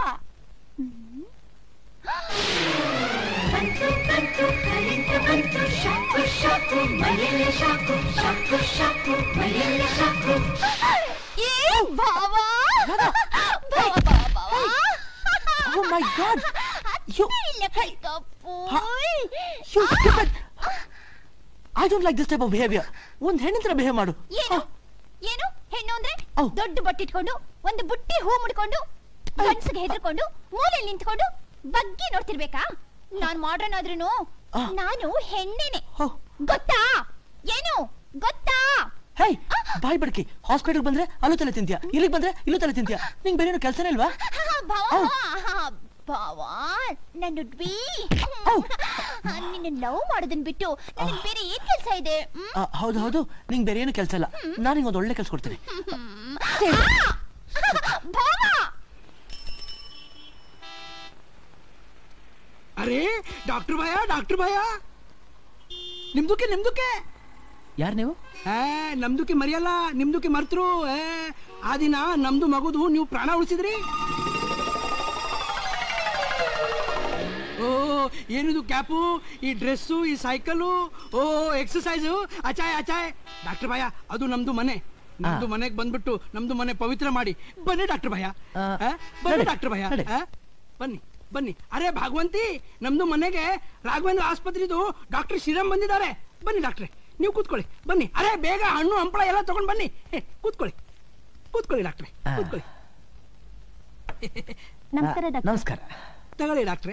Oh my God! You, you stupid! I don't like this type of behavior. ಒಂದ್ ಹೆಣ್ಣಿನ ತರ ಬಿಹೇವ್ ಮಾಡು ಏನು ಏನು ಹೆಣ್ಣು ಅಂದ್ರೆ ಔ. ದೊಡ್ಡ ಬಟ್ಟಿಟ್ಕೊಂಡು ಒಂದು ಬುಟ್ಟಿ ಹೂ ಮುಡ್ಕೊಂಡು ಗಂಡ್ಸಿಗೆ ಹೆದರ್ಕೊಂಡು ಮೂಲೆಯಲ್ಲಿ ನಿಂತ್ಕೊಂಡು ಬಗ್ಗಿ ನೋಡ್ತಿರ್ಬೇಕಾ ನಾನ್ ಮಾಡ್ರನ್ ಆದ್ರೂನು ಆ. ನಾನು ಹೆಣ್ಣೇನೆ ಹೋ. ಗೊತ್ತಾ ಏನು ಗೊತ್ತಾ ಹೇ ಬಾಯ್ ಬಡ್ಕಿ ಹಾಸ್ಪಿಟಲ್ ಬಂದ್ರೆ ಅಲ್ಲೂ ತಲೆ ತಿಂತೀಯ ಇಲ್ಲಿಗೆ ಬಂದ್ರೆ ಇಲ್ಲೂ ತಲೆ ತಿಂತೀಯ ನಿಂಗೆ ಬೇರೆ ಏನು ಕೆಲಸನೇ ಇಲ್ವಾ ಭಾವ ಔ. ಭಾವ ನನ್ನ ಡ್ಬಿ ನಿನ್ನ ಲವ್ ಮಾಡೋದನ್ ಬಿಟ್ಟು ನನಗೆ ಬೇರೆ ಏನ್ ಕೆಲಸ ಇದೆ ಹ್ಮ್? ಆ, ಹೌದು ಹೌದು ನಿಂಗೆ ಬೇರೆ ಏನು ಕೆಲಸ ಇಲ್ಲ ನಾನು ನಿಂಗೆ ಒಂದು ಒಳ್ಳೆ ಕೆಲಸ ಕೊಡ್ತೀನಿ ಭಾವ ಅರೆ ಡಾಕ್ಟರ್ ಭಯ ಡಾಕ್ಟರ್ ಭಯ ನಿಮ್ದುಕ್ಕೆ ನಿಮ್ದುಕ್ಕೆ ಯಾರು ನೀವು ಏ ನಮ್ದುಕ್ಕೆ ಮರಿಯಲ್ಲ ನಿಮ್ದುಕ್ಕೆ ಮರ್ತರು ಏ ಆ ದಿನ ನಮ್ದು ಮಗುದು ನೀವು ಪ್ರಾಣ ಉಳಿಸಿದ್ರಿ ಓ ಏನಿದು ಕ್ಯಾಪು ಈ ಡ್ರೆಸ್ಸು ಈ ಸೈಕಲು ಓ ಎಕ್ಸಸೈಸು ಅಚಾಯ್ ಅಚಾಯ್ ಡಾಕ್ಟರ್ ಭಯ ಅದು ನಮ್ದು ಮನೆ ನಮ್ದು ಮನೆಗೆ ಬಂದ್ಬಿಟ್ಟು ನಮ್ದು ಮನೆ ಪವಿತ್ರ ಮಾಡಿ ಬನ್ನಿ ಡಾಕ್ಟರ್ ಭಯ ಆ, ಆ, ಬನ್ನಿ ನಡಿ, ಡಾಕ್ಟರ್ ಭಯ ನಡಿ. ಆ? ಬನ್ನಿ ಬನ್ನಿ ಅರೆ ಭಾಗವಂತಿ ನಮ್ದು ಮನೆಗೆ ರಾಘವೇಂದ್ರ ಆಸ್ಪತ್ರೆದು ಡಾಕ್ಟರ್ ಶ್ರೀರಾಮ್ ಬಂದಿದ್ದಾರೆ ಬನ್ನಿ ಡಾಕ್ಟ್ರೆ ನೀವು ಕೂತ್ಕೊಳ್ಳಿ ಬನ್ನಿ ಅರೆ ಬೇಗ ಹಣ್ಣು ಹಂಪಳ ಎಲ್ಲ ತಗೊಂಡ್ ಬನ್ನಿ ಹೇ, ಕೂತ್ಕೊಳ್ಳಿ ಕೂತ್ಕೊಳ್ಳಿ ಡಾಕ್ಟ್ರೆ ಆ. ಕೂತ್ಕೊಳ್ಳಿ ನಮಸ್ಕಾರ ಆ, ಡಾಕ್ಟರ್ ನಮಸ್ಕಾರ ತಗೊಳ್ಳಿ ಡಾಕ್ಟ್ರೆ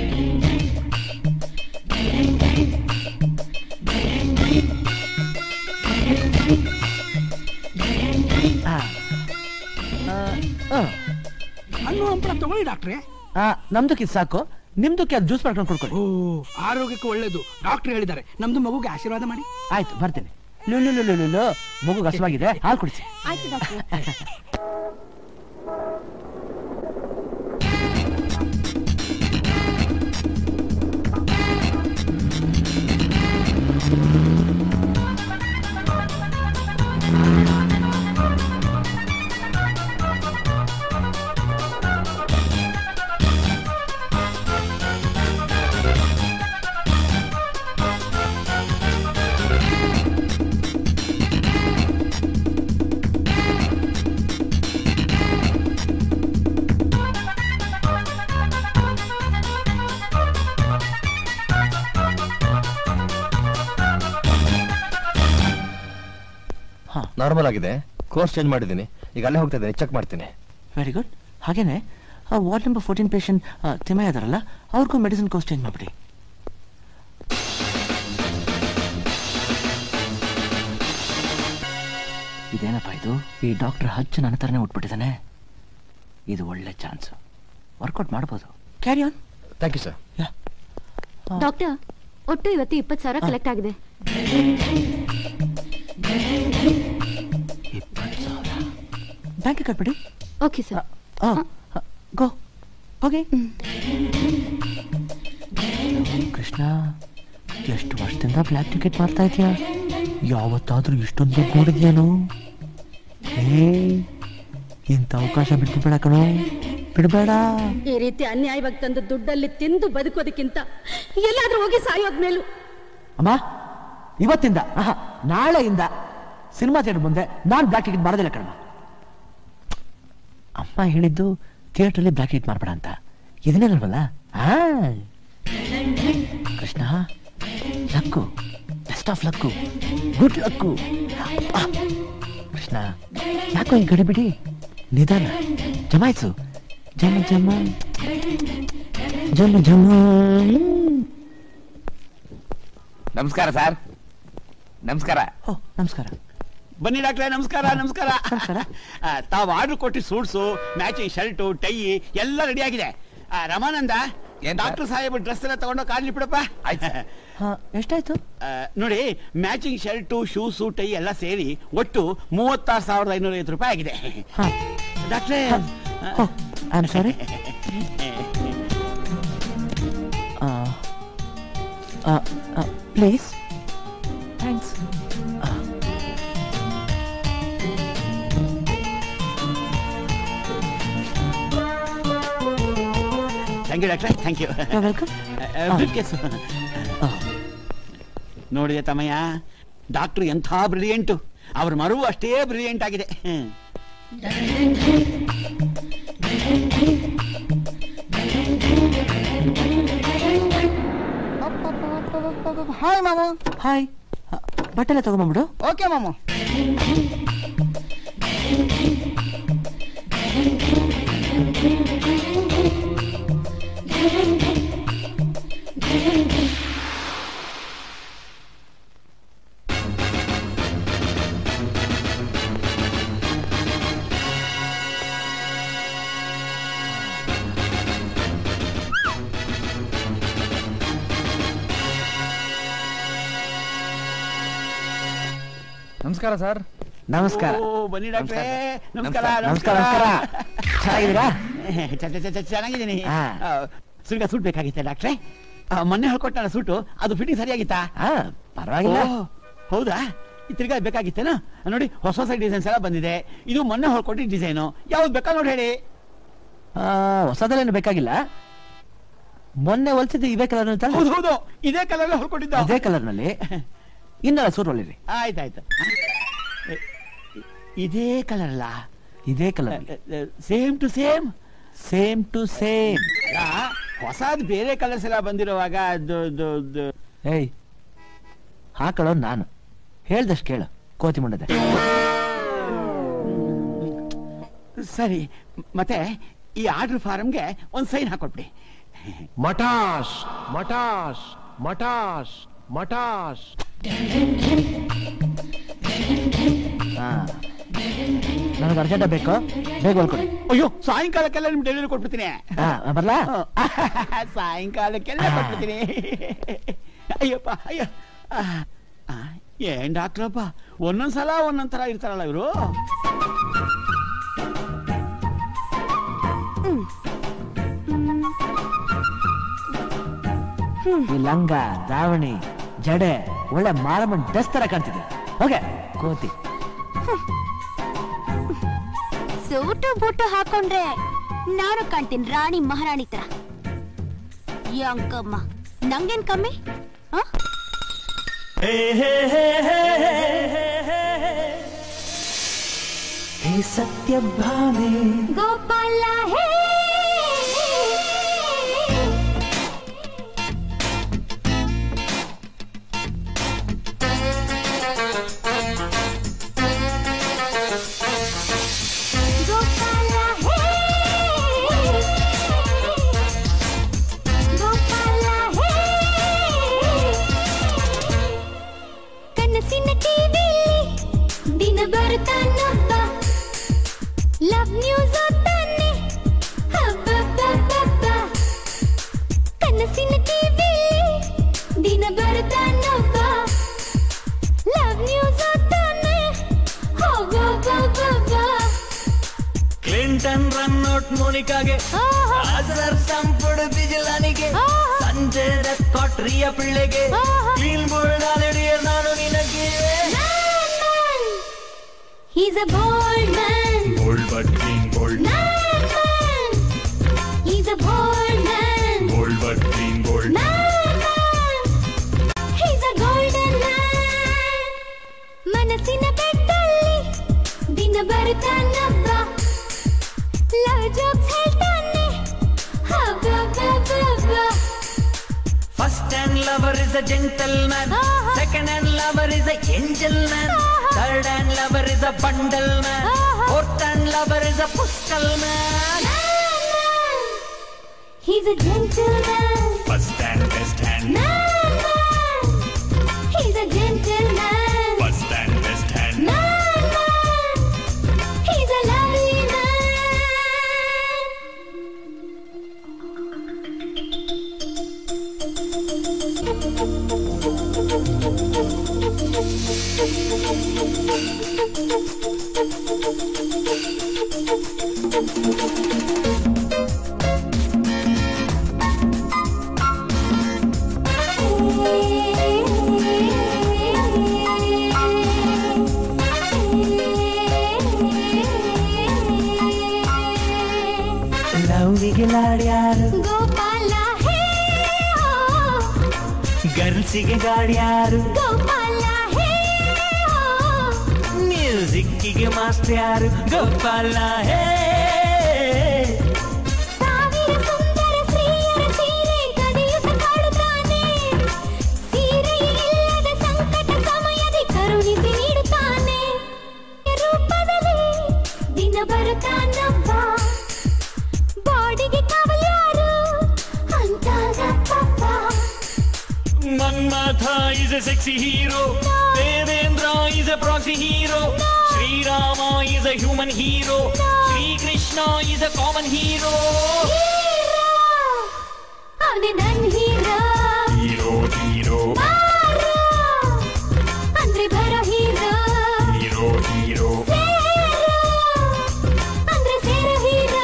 ಆ. ಆ, ಆ. ಹಣ್ಣು ಹಂಪಳ ತಗೊಳ್ಳಿ ಡಾಕ್ಟ್ರೆ ಆ, ನಮ್ದಕ್ಕೆ ಇದು ಸಾಕು ನಿಮ್ದಕ್ಕೆ ಅದು ಜ್ಯೂಸ್ ಮಾಡ್ಕೊಂಡು ಕುಡ್ಕೊಳ್ಳಿ ಓ ಆರೋಗ್ಯಕ್ಕೆ ಒಳ್ಳೇದು ಡಾಕ್ಟರ್ ಹೇಳಿದ್ದಾರೆ ನಮ್ದು ಮಗುಗೆ ಆಶೀರ್ವಾದ ಮಾಡಿ ಆಯ್ತು ಬರ್ತೀನಿ ಲು ಲು ಲು ಲು ಲು ಲು. ಮಗು ಹಸುವಾಗಿದೆ ಹಾಲು ಕುಡಿಸಿ ಆಯ್ತು ಡಾಕ್ಟರ್ ನಾರ್ಮಲ್ ಆಗಿದೆ ಕೋರ್ಸ್ ಚೇಂಜ್ ಮಾಡಿದ್ದೀನಿ ಈಗ ಅಲ್ಲೇ ಹೋಗ್ತಾ ಇದ್ದೀನಿ ಚೆಕ್ ಮಾಡ್ತೀನಿ ವೆರಿ ಗುಡ್ ಹಾಗೇನೆ ward number fourteen patient Thimmaiah ಇದಾರಲ್ಲ ಅವ್ರಿಗೂ ಮೆಡಿಸಿನ್ ಕೋರ್ಸ್ ಚೇಂಜ್ ಮಾಡ್ಬಿಡಿ ಇದೇನಪ್ಪ ಇದು ಈ ಡಾಕ್ಟರ್ ಹಚ್ಚು ನನ್ನ ಥರನೇ ಉಟ್ಬಿಟ್ಟಿದ್ದಾನೆ ಇದು ಒಳ್ಳೆ ಚಾನ್ಸ್ ವರ್ಕೌಟ್ ಮಾಡ್ಬೋದು carry on thank you sir doctor ಒಟ್ಟು ಇವತ್ತು ಇಪ್ಪತ್ತು ಸಾವಿರ ಕಲೆಕ್ಟ್ ಆಗಿದೆ ಬ್ಯಾಂಕ್ ಕಟ್ಬಿಡಿ ಓಕೆ ಸರ್ ಗೋ ಹೋಗಿ ಕೃಷ್ಣ ಎಷ್ಟು ವರ್ಷದಿಂದ ಬ್ಲ್ಯಾಕ್ ಟಿಕೆಟ್ ಮಾಡ್ತಾ ಇದೀಯ ಯಾವತ್ತಾದ್ರೂ ಇಷ್ಟೊಂದು ದುಡ್ಡು ನೋಡಿದ್ಯಾನು ಏ ಇಂಥ ಅವಕಾಶ ಬಿಟ್ಬಿಡ ಕಣೋ ಬಿಡಬೇಡ ಈ ರೀತಿ ಅನ್ಯಾಯವಾಗಿ ತಂದು ದುಡ್ಡಲ್ಲಿ ತಿಂದು ಬದುಕೋದಕ್ಕಿಂತ ಎಲ್ಲಾದ್ರೂ ಹೋಗಿ ಸಾಯೋದ್ ಮೇಲೂ ಅಮ್ಮ ಇವತ್ತಿಂದ ಆಹಾ, ನಾಳೆಯಿಂದ ಸಿನಿಮಾ ಥಿಯೇಟರ್ ಮುಂದೆ ನಾನು ಬ್ಲ್ಯಾಕ್ ಟಿಕೆಟ್ ಮಾಡೋದಿಲ್ಲ ಕಣಮ್ಮ ಅಮ್ಮ ಹೇಳಿದ್ದು ಥಿಯೇಟ್ರಲ್ಲಿ ಬ್ಲ್ಯಾಕ್ ಟಿಕೆಟ್ ಮಾಡಬೇಡ ಅಂತ ಇದನ್ನೇನಲ್ವಲ್ಲ ಆ Krishna luck best of luck good luck ಆ, ಕೃಷ್ಣ ಯಾಕೋ ಈ ಗಡಿಬಿಡಿ ನಿಧಾನ ಜಮಾಯಿಸು ಜಮ ಜಮ ಜಮ ಜಮ ನಮಸ್ಕಾರ ಸರ್ ನಮಸ್ಕಾರ ಓ ನಮಸ್ಕಾರ ಬನ್ನಿ ಡಾಕ್ಟ್ರೆ ನಮಸ್ಕಾರ ನಮಸ್ಕಾರ ಆ, ತಾವು ಆರ್ಡರ್ ಕೊಟ್ಟಿ ಸೂಟ್ಸು ಮ್ಯಾಚಿಂಗ್ ಶರ್ಟು ಟೈ ಎಲ್ಲ ರೆಡಿ ಆಗಿದೆ ಆ, ರಮಾನಂದ ಏನ್ ಡಾಕ್ಟರ್ ಸಾಹೇಬ್ ಡ್ರೆಸ್ ಎಲ್ಲ ತಗೊಂಡು ಕಾಲಿ ಬಿಡಪ್ಪ ಹಾ ಎಷ್ಟಾಯ್ತು ಆ, ನೋಡಿ ಮ್ಯಾಚಿಂಗ್ ಶರ್ಟು ಶೂಸು ಟೈ ಎಲ್ಲ ಸೇರಿ ಒಟ್ಟು ಮೂವತ್ತಾರು ಸಾವಿರದ ಐನೂರ ಐವತ್ತು ರೂಪಾಯಿ ಆಗಿದೆ ಹಾ ಡಾಕ್ಟ್ರೇ oh I am sorry please thanks thank you ಡಾಕ್ಟ್ರೆ ಥ್ಯಾಂಕ್ ಯು ವೆಲ್ಕಮ್ ನೋಡಿದೆ ತಮ್ಮಯ್ಯ ಡಾಕ್ಟರ್ ಎಂಥ ಬ್ರಿಲಿಯಂಟು ಅವ್ರ ಮರುವು ಅಷ್ಟೇ ಬ್ರಿಲಿಯಂಟ್ ಆಗಿದೆ ಹಾಯ್ ಮಾಮು ಹಾಯ್ ಬಟ್ಟೆಲ್ಲ ತಗೊಂಬಂದ್ಬಿಡು ಓಕೆ ಮಾಮು ನಮಸ್ಕಾರ ಸರ್ ನಮಸ್ಕಾರ ಓ, ಬನ್ನಿ ಡಾಕ್ಟ್ರೇ ನಮಸ್ಕಾರ ನಮಸ್ಕಾರ ನಮಸ್ಕಾರ ಚೆನ್ನಾಗಿದ್ದೀರಾ ಚ- ಚ- ಚ- ಚೆನ್ನಾಗಿದ್ದೀನಿ ಹಾ. ಆ, ಸುರ್ಗ ಸೂಟ್ ಬೇಕಾಗಿತ್ತೆ ಡಾಕ್ಟ್ರೆ ಆ, ಮೊನ್ನೆ ಹೊಳ್ಕೊಟ್ಟಲ್ಲ ಸೂಟು ಅದು ಫಿಟ್ಟಿಂಗ್ ಸರಿಯಾಗಿತ್ತಾ ಹಾ ಪರವಾಗಿಲ್ಲ ಓ, ಹೌದಾ ಈ ತಿರ್ಗಾ ಬೇಕಾಗಿತ್ತೇನಾ ನೋಡಿ ಹೊಸ ಹೊಸ ಡಿಸೈನ್ಸ್ ಎಲ್ಲ ಬಂದಿದೆ ಇದು ಮೊನ್ನೆ ಹೊಳ್ಕೊಟ್ಟಿದ್ದ ಡಿಸೈನು ಯಾವ್ದು ಬೇಕಾ ನೋಡಿ ಹೇಳಿ ಆ, ಹೊಸದಲ್ಲೇನು ಬೇಕಾಗಿಲ್ಲ ಮೊನ್ನೆ ಹೊಲ್ಸಿದ್ದು ಇವೇ ಕಲರ್ ಹೌದು ಹೌದು ಇದೇ ಕಲರ್ ಹೊಳ್ಕೊಟ್ಟಿದ್ದ ಇದೇ ಕಲರ್ ನಲ್ಲಿ ಇನ್ನೆಲ್ಲ ಸೂಟ್ ಹೊಲಿರಿ ಆಯ್ತಾಯ್ತು ಎ, ಇದೇ ಕಲರ್ ಅಲ್ಲ ಇದೇ colour same to same same to same ಹೊಸದ್ ಬೇರೆ ಕಲರ್ಸ್ ಎಲ್ಲ ಬಂದಿರುವಾಗ ಅದು ಅದು ಅದು ಏಯ್ ಹಾಕೊಳ್ಳೋ ನಾನು ಹೇಳ್ದಷ್ಟು ಕೇಳು ಕೋತಿ ಮುಂಡದೆ ಸರಿ ಮತ್ತೆ ಈ ಆರ್ಡರ್ ಫಾರಮ್ಗೆ ಒಂದ್ ಸೈನ್ ಹಾಕೊಟ್ಬಿಡಿ ಮಟಾಶ್ ಮಟಾಶ್ ಮಟಾಶ್ ಮಟಾಶ್ ಹಾ ನನಗೆ ಅರ್ಜೆಂಟ ಬೇಕು ಬೇಗ ಹೊಲ್ಕೊಡಿ ಅಯ್ಯೋ ಸಾಯಂಕಾಲಕ್ಕೆಲ್ಲ ನಿಮ್ ಡೆಲಿವರಿ ಕೊಟ್ಬಿಡ್ತೀನಿ ಹಾ ಬರ್ಲಾ ಸಾಯಂಕಾಲಕ್ಕೆಲ್ಲ ಕೊಟ್ಬಿಡ್ತೀನಿ ಅಯ್ಯಪ್ಪ ಅಯ್ಯೋ ಆ, ಆ, ಏನ್ ಡಾಕ್ಟ್ರಪ್ಪ ಒಂದೊಂದ್ಸಲ ಒಂದೊಂದ್ ತರ ಇರ್ತಾರಲ್ಲ ಇವರು ಈ ಲಂಗ ದಾವಣಿ ಜಡೆ ಒಳ್ಳೆ ಮಾರಮ್ಮನ್ ಡ್ರೆಸ್ ತರ ಕಾಣ್ತಿದೆ ಓಕೆ ಕೋತಿ ಸೂಟು ಬೂಟು ಹಾಕೊಂಡ್ರೆ ನಾನು ಕಾಣ್ತೀನಿ ರಾಣಿ ಮಹಾರಾಣಿ ತರ ಯಂಕಮ್ಮ ನಂಗೇನ್ ಕಮ್ಮಿ ಆ? ಸತ್ಯಭಾಮೆ ಗೋಪಾಲ ಹೇ ಗೋಪಾಲ ಹೇ ಮೋನಿಕಾಗೆ ಅಸರ್ ಸಂಪುಡು ಬಿಜಿಲಾನಿಗೆ ಸಂಜೆ ಕೊಟ್ರಿಯ ಪಿಳ್ಳೆಗೆ ಕ್ಲೀನ್ ಬೋಲ್ಡ್ ಆಲ್ರೆಡಿಯ ನಾನು ನಿನಗೆ He's a bold man. Bold but clean, bold. Man, man. He's a bold man. Bold but clean, bold. Man, man. He's a golden man. ಮನಸ್ಸಿನ ಬೆಟ್ಟಲ್ಲಿ ದಿನ ಬರುತ್ತಾನಬ್ಬ ಲವ್ ಜೋಕ್ಸ್ ಹೇಳ್ತಾನೆ ಹಬ್ಬಬ್ಬಬ್ಬಬ್ಬ. First and lover is a gentleman second and lover is a angel man third and lover is a bundle man fourth and lover is a ಪುಸ್ಕಲ್ man He's a gentleman. First and best hand. Man, man. He's a gentleman. First and best hand. Man, man. He's a lovely man. ಲವ್ವಿಗೆ ಲಾಡ್ಯಾರು Gopala hey ಗರ್ಲ್ಸಿಗೆ ಗಾಡ್ಯಾರು Gopala hey ಮ್ಯೂಸಿಕ್ಕಿಗೆ master ಯಾರು ಗೋಪಾಲ ಹೇ ಸಾವಿರ ಸುಂದರ ಸ್ತ್ರೀಯರ ಸೀರೆ ಕದಿಯುತ್ತ ಕಾಡುತ್ತಾನೆ ಸೀರೆಯಿಲ್ಲದ ಸಂಕಟ ಸಮಯದಿ ಕರುಣಿಸಿ ನೀಡುತ್ತಾನೆ ರೂಪದಲ್ಲಿ ದಿನ ಬರುತ್ತಾನಬ್ಬ ಬಾಡಿಗೆ ಕಾವಲ್ಯಾರು ಅಂತಾನಪ್ಪ Manmatha is a sexy hero Devendra is a proxy hero Srirama is a human hero Srikrishna is a common hero ಅವನೇ ನನ್ ಹೀರೋ Hero, hero, ಬಾರೋ. ಅಂದ್ರೆ ಬರೋ ಹೀರೋ hero, hero. ಸೇರೋ. ಅಂದ್ರೆ ಸೇರೋ ಹೀರೋ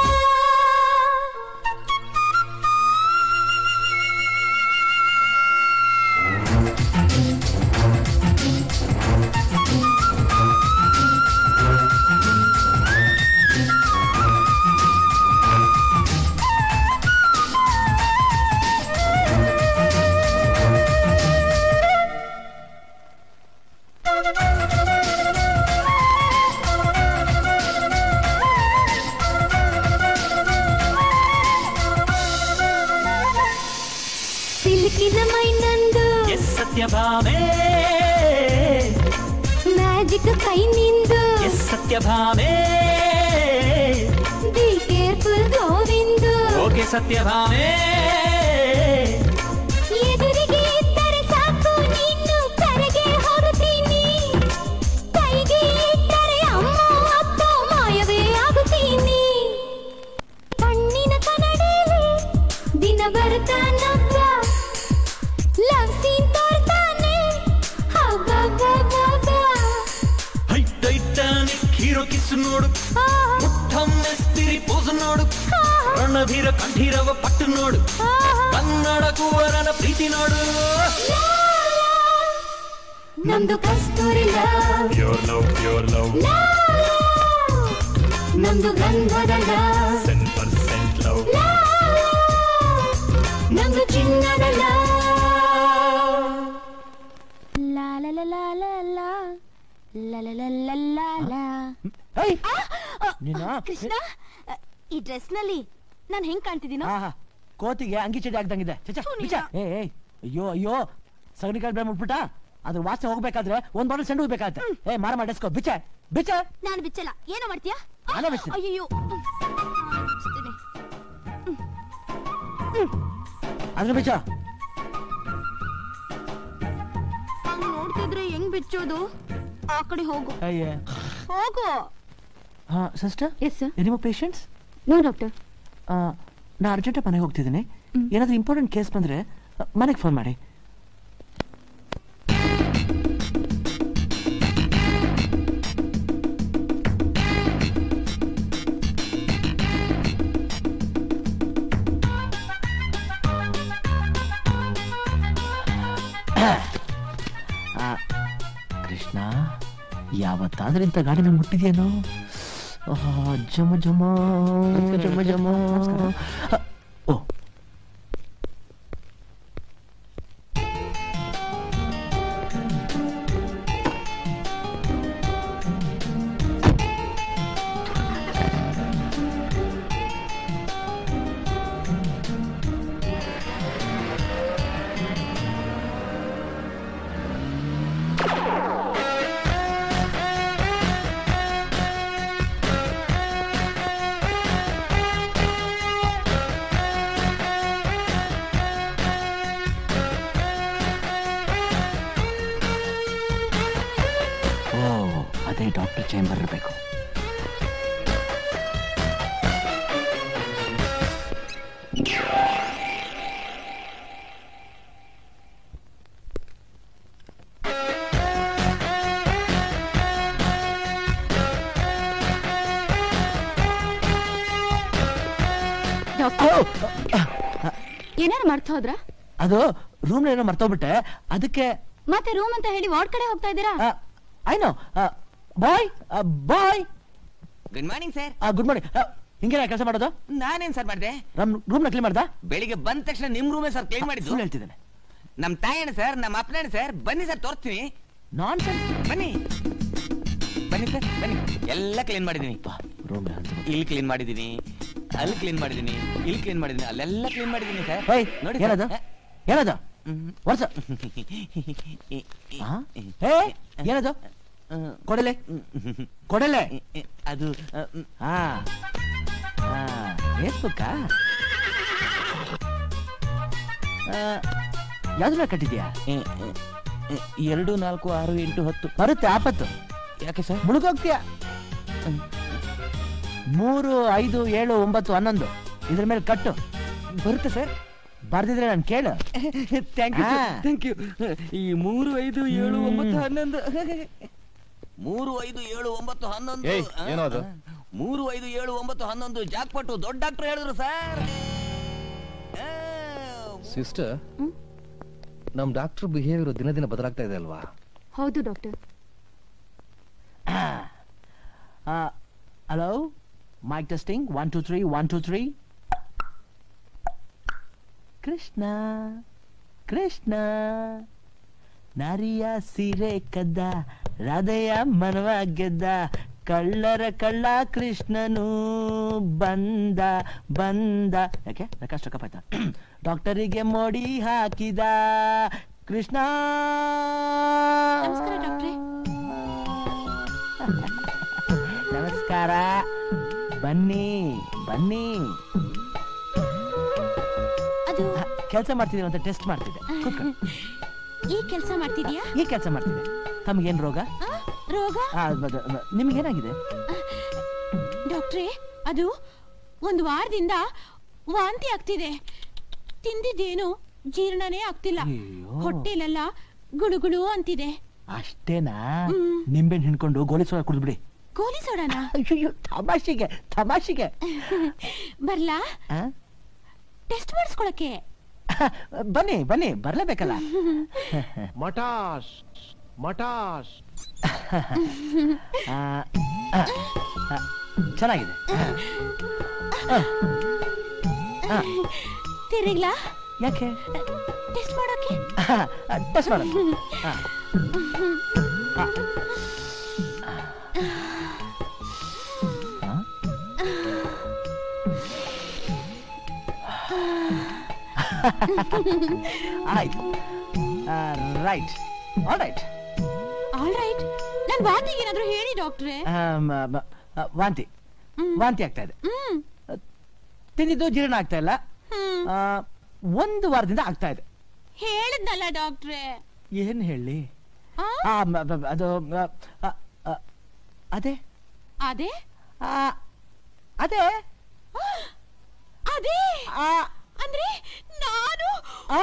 ಸಿಲ್ಕಿನ ಮೈ ನಂದು ಎಸ್ ಸತ್ಯಭಾಮೆ ಮ್ಯಾಜಿಕ್ ಕೈ ನಿಂದು yes Satyabhama be careful Govindu okay Satyabhama ಎದುರಿಗೆ ಇದ್ದರೆ ಸಾಕು ನೀನು ಕರೆಗೆ ಹೋಗುತ್ತೀನಿ ಕೈಗೆ ಇಟ್ಟರೆ ಅಮ್ಮ ಅಪ್ಪ ಮಾಯವೇ ಆಗುತ್ತೀನಿ ಕಣ್ಣಿನ ಕನ್ನಡಿಯಲ್ಲಿ ದಿನ ಬರ್ತಾನಬ್ಬ ಲವ್ ಸೀನ್ ತೋರ್ತಾನೆ ಹಬ್ಬಬ್ಬಬ್ಬಬ್ಬ. ಹೈಟ್ ಟೈಟಾನಿಕ್ ಹೀರೋ ಕಿಸ್ ನೋಡು ಮುಟ್ಟಮ್ಮೆಸ್ತಿರಿ ಪೋಸ್ ನೋಡು ರಣಧೀರ ಕಂಠೀರವ ಪಟ್ಟು ನೋಡು ಕನ್ನಡ ಕುವರನ ಪ್ರೀತಿ ನೋಡು ನಮ್ದು Kasturi love Pure love, pure love. ನಮ್ದು ಗಂಧದ ಲವ್ 10% love. ನಮ್ದು ಚಿನ್ನದ ಲವ್ ಲಾ ಲಾ ಲಾ ಲಾ ಲಾ ಲಾ ಲಾ ಲಾ ಲಾ ಲಾ ಲಾ ಲಾ. ಏಯ್! ಆ! ಆ, ನೀನು? ಕೃಷ್ಣ ಈ ಡ್ರೆಸ್ ನಲ್ಲಿ ನಾನ್ ಹೆಂಗ್ ಕಾಣ್ತಿದ್ದೀನೋ ಆಹಾ ಕೋತಿಗೆ ಅಂಗಿ ಚಡಿ ಆಗ್ದಂಗಿದೆ ಚಚ ಥು, ಬಿಚ್ಚ ನೀನು. ಏ ಏಯ್ ಅಯ್ಯೋ ಅಯ್ಯೋ ಸಗಣಿಕಾಯಿ ಬೇಡ ಮುಟ್ಬಿಟ್ಟ ಅದ್ರ ವಾಸನೆ ಹೋಗ್ಬೇಕಾದ್ರೆ ಒಂದ್ ಬಾಟಲ್ ಸೆಂಡು ಹೋಗ್ಬೇಕಾಗತ್ತೆ ಏ ಮಾರ ಮಾಡಿಸ್ಕೋ ಬಿಚ್ಚ ಬಿಚ್ಚ ನಾನು ಬಿಚ್ಚಲ್ಲ ಏನೋ ಮಾಡ್ತೀಯಾ ಆ, ನಾನೇ ಬಿಡ್ತೀನಿ. ಅಯ್ಯಯ್ಯೋ ಆ, ಬಿಚ್ತೀನಿ. ಅದ್ರ ಬಿಚ್ಚ ಹಂಗ್ ನೋಡ್ತಿದ್ರೆ ಹೆಂಗ್ ಬಿಚ್ಚೋದು ಆ ಕಡೆ ಹೋಗು ಅಯ್ಯ ಹೋಗು ಹಾ ಸಿಸ್ಟರ್ ಎಸ್ ಸರ್ ನಿಮ್ಮ ಪೇಷಂಟ್ಸ್ ನೋ ಡಾಕ್ಟರ್ ನಾ ಅರ್ಜೆಂಟ್ ಮನೆಗೆ ಹೋಗ್ತಿದ್ದೀನಿ ಏನಾದ್ರೂ ಇಂಪಾರ್ಟೆಂಟ್ ಕೇಸ್ ಬಂದ್ರೆ ಮನೆಗೆ ಫೋನ್ ಮಾಡಿ ಆ, ಕೃಷ್ಣ ಯಾವತ್ತಾದ್ರೂ ಇಂಥ ಗಾಡಿನ ಮುಟ್ಟಿದ್ಯೇನೋ ಆಹಾ, ಜಮ ಜಮ ಜಮ ಜಮ ಆ, ಓ ಓ ಅದೇ ಡಾಕ್ಟರ್ ಚೇಂಬರ್ ಇರಬೇಕು ಏನಾರು ಮರ್ತ ಹೋದ್ರ ಅದು ರೂಮ್ ಏನೋ ಮರ್ತೋಗ್ಬಿಟ್ಟೆ ಅದಕ್ಕೆ ಮತ್ತೆ ರೂಮ್ ಅಂತ ಹೇಳಿ ವಾರ್ಡ್ ಕಡೆ ಹೋಗ್ತಾ ಇದ್ದೀರಾ I know bye bye good morning sir good morning ಹಿಂಗೇನ ಕೆಲಸ ಮಾಡೋದು ನಾನೇನ್ ಸರ್ ಮಾಡಿದೆ ರೂಮ್ ನ ಕ್ಲೀನ್ ಮಾಡ್ದ ಬೆಳಿಗ್ಗೆ ಬಂದ ತಕ್ಷಣ ನಿಮ್ ರೂಮೇ ಸರ್ ಕ್ಲೀನ್ ಮಾಡಿದ್ದು ಸುಳ್ಳು ಹೇಳ್ತಿದ್ದೇನೆ ನಮ್ ತಾಯಣ್ಣ ಸರ್ ನಮ್ಮ ಅಪ್ಪನಣ್ಣ ಸರ್ ಬನ್ನಿ ಸರ್ ತೋರಿಸ್ತೀನಿ ನಾನ್ ಸೆನ್ಸ್ ಬನ್ನಿ ಬನ್ನಿ ಸರ್ ಬನ್ನಿ ಎಲ್ಲ ಕ್ಲೀನ್ ಮಾಡಿದೀನಿ ರೂಮ್ ಇಲ್ಲಿ ಕ್ಲೀನ್ ಮಾಡಿದೀನಿ ಅಲ್ಲಿ ಕ್ಲೀನ್ ಮಾಡಿದೀನಿ ಇಲ್ಲಿ ಕ್ಲೀನ್ ಮಾಡಿದೀನಿ ಅಲ್ಲೆಲ್ಲ ಕ್ಲೀನ್ ಮಾಡಿದೀನಿ ಸರ್ ಏಯ್ ನೋಡಿ ಏನದು ಏನದು ವರ್ಷ ಏ ಏನದು ಕೊಡಲೆ ಕೊಡಲೆ ಅದು ಹಾ ಫೇಸ್ಬುಕ್ಕಾ ಯಾವ್ದನ್ನ ಕಟ್ಟಿದ್ಯಾ ಎರಡು ನಾಲ್ಕು ಆರು ಎಂಟು ಹತ್ತು ಬರುತ್ತೆ ಆಪತ್ತು ಯಾಕೆ ಸರ್ ಮುಳುಗೋಗ್ತೀಯ ಮೂರು ಐದು ಏಳು ಒಂಬತ್ತು ಹನ್ನೊಂದು ಇದ್ರ ಮೇಲೆ ಕಟ್ಟು ಬರುತ್ತೆ ಸರ್ ಬರ್ದಿದ್ರೆ ನಾನು ಕೇಳು ಥ್ಯಾಂಕ್ ಯು ಹಾ. ಥ್ಯಾಂಕ್ ಯು ಈ ಮೂರು ಐದು ಏಳು ಒಂಬತ್ತು ಹನ್ನೊಂದು ಮೂರು ಐದು ಏಳು ಒಂಬತ್ತು ಹನ್ನೊಂದು ಏಯ್, ಆ, ಏನೋ ಅದು? ಆ, ಮೂರು ಐದು ಏಳು ಒಂಬತ್ತು ಹನ್ನೊಂದು ಜಾಕ್ಪಟ್ಟು ದೊಡ್ಡ ಡಾಕ್ಟರ್ ಹೇಳಿದ್ರು ಸರ್ ಸಿಸ್ಟರ್ ನಮ್ ಡಾಕ್ಟರ್ ಬಿಹೇವಿಯರ್ ದಿನ ದಿನ ಬದಲಾಗ್ತಾ ಇದೆ ಅಲ್ವಾ ಹೌದು doctor hello mic testing one two three one two three Krishna Krishna ನಾರಿಯ ಸೀರೆ ಕದ್ದ ರಾಧೆಯ ಮನವ ಗೆದ್ದ ಕಳ್ಳರ ಕಳ್ಳ ಕೃಷ್ಣನು ಬಂದ ಬಂದ ಯಾಕೆ ಯಾಕಷ್ಟು ಕಪ್ಪಾಯ್ತಾ ಡಾಕ್ಟರಿಗೆ ಮೋಡಿ ಹಾಕಿದ ಕೃಷ್ಣ ನಮಸ್ಕಾರ ಡಾಕ್ಟ್ರೇ ನಮಸ್ಕಾರ ಬನ್ನಿ ಬನ್ನಿ ಅದು ಕೆಲಸ ಮಾಡ್ತಿದ್ದೀನಿ ಅಂತ ಟೆಸ್ಟ್ ಮಾಡ್ತಿದ್ದೆ ಕೂತ್ಕೊಳ್ಳಿ. ಈ ಕೆಲಸ ಮಾಡ್ತಿದ್ಯಾ ಈ ಕೆಲಸ ಮಾಡ್ತಿದ್ದೆ ತಮಗೇನ್ ರೋಗ ಆ, ರೋಗ ಆ, ಬ- ಬ- ನಿಮ್ಗೇನಾಗಿದೆ ಡಾಕ್ಟ್ರೇ ಅದು ಒಂದು ವಾರದಿಂದ ವಾಂತಿ ಆಗ್ತಿದೆ ತಿಂದಿದ್ದೇನು ಜೀರ್ಣನೇ ಆಗ್ತಿಲ್ಲ ಹೊಟ್ಟೆಲೆಲ್ಲ ಗುಳುಗುಳು ಅಂತಿದೆ ಅಷ್ಟೇನಾ ನಿಂಬೆಹಣ್ಣು ಹಿಂಡ್ಕೊಂಡು ಗೋಲಿ ಸೋಡ ಕುಡಿದ್ಬಿಡಿ ಗೋಲಿ ಸೋಡಾನ ಅಯ್ಯೋ ತಮಾಷೆಗೆ ತಮಾಷೆಗೆ ಬರ್ಲಾ ಆ? ಟೆಸ್ಟ್ ಮಾಡಿಸ್ಕೊಳಕ್ಕೆ ಬನ್ನಿ ಬನ್ನಿ ಬರ್ಲೇಬೇಕಲ್ಲ ಮಟಾಶ್ ಮಟಾಶ್ ಆ, ಆ, ಆ, ಚೆನ್ನಾಗಿದೆ ಆ, ಆ, ತಿರುಗ್ಲಾ ಯಾಕೆ ಟೆಸ್ಟ್ ಮಾಡೋಕೆ ಟೆಸ್ಟ್ ಮಾಡೋಣ ಆ. ಆ. ಆ? ಆಯ್ತು right all right all right ನನ್ ವಾಂತಿಗೆ ಏನಾದ್ರೂ ಹೇಳಿ ಡಾಕ್ಟ್ರೇ ವಾಂತಿ ವಾಂತಿ ಆಗ್ತಾ ಇದೆ ಹ್ಮ್ ತಿಂದಿದ್ದು ಜೀರ್ಣ ಆಗ್ತಾ ಇಲ್ಲ ಹ್ಮ್ ಆ, ಒಂದು ವಾರದಿಂದ ಆಗ್ತಾ ಇದೆ ಹೇಳಿದ್ನಲ್ಲ ಡಾಕ್ಟ್ರೇ ಏನ್ ಹೇಳಿ ಆ? ಆ, ಮ- ಮ- ಅದು ಆ, ಆ, ಆ, ಅದೇ ಅದೇ ಆ, ಅದೇ ಅದೇ ಆ, ಅಂದ್ರೆ ನಾನು ಆ,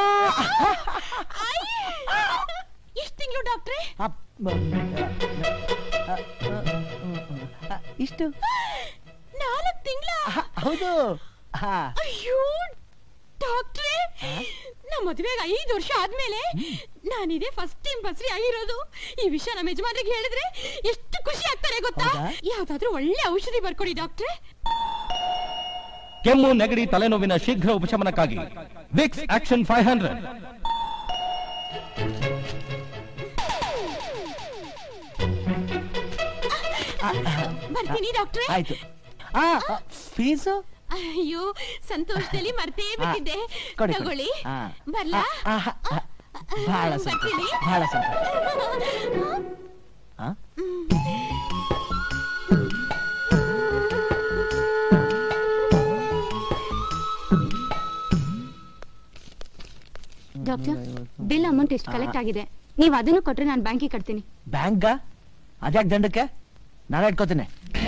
ಎಷ್ಟು ತಿಂಗಳು ಡಾಕ್ಟ್ರೇ ಆ, ಮ- ಆ, ಆ, ಆ, ಇಷ್ಟು ನಾಲ್ಕು ತಿಂಗಳ ಆ, ಹೌದು ಆ, ಅಯ್ಯೋ ಡಾಕ್ಟ್ರೇ ನಾ ಮದುವೆಗೆ ಐದು ವರ್ಷ ಆದ್ಮೇಲೆ ನಾನಿದೆ ಫಸ್ಟ್ ಟೈಮ್ ಬಸ್ರಿ ಆಗಿರೋದು ಈ ವಿಷಯ ನಮ್ಮ ಯಜಮಾನ್ರಿಗೆ ಹೇಳಿದ್ರೆ ಎಷ್ಟು ಖುಷಿ ಆಗ್ತಾರೆ ಗೊತ್ತಾ ಹೌದಾ? ಯಾವ್ದಾದ್ರೂ ಒಳ್ಳೆ ಔಷಧಿ ಬರ್ಕೊಡಿ ಡಾಕ್ಟ್ರೆ ಕೆಮ್ಮು ನೆಗಡಿ ತಲೆನೋವಿನ ಶೀಘ್ರ ಉಪಶಮನಕ್ಕಾಗಿ ವಿಕ್ಸ್ ಆಕ್ಷನ್ ಫೈವ್ ಹಂಡ್ರೆಡ್ ಬರ್ತೀನಿ ಡಾಕ್ಟ್ರೆ ಆಯ್ತು ಆ ಫೀಸು ಅಯ್ಯೋ ಸಂತೋಷದಲ್ಲಿ ಮರ್ತೇ ಬಿಟ್ಟಿದ್ದೆ ಕೊಡಿ, ಕೊಡಿ. ತಗೊಳ್ಳಿ ಆ. ಬರ್ಲಾ ಆ, ಆ, ಆ, ಬಹಳ ಸಂತೋಷ ಬರ್ತೀನಿ. ಬಹಳ ಸಂತೋಷ ಆ? ಡಾಕ್ಟರ್ ಬಿಲ್ ಅಮೌಂಟ್ ಎಷ್ಟು ಕಲೆಕ್ಟ್ ಆಗಿದೆ ನೀವು ಅದನ್ನು ಕೊಟ್ರೆ ನಾನು ಬ್ಯಾಂಕಿಗೆ ಕಟ್ತೀನಿ ಬ್ಯಾಂಕ ಅದ್ಯಾಕ್ ದಂಡಕ್ಕೆ ನಾನೇ ಇಟ್ಕೋತೀನಿ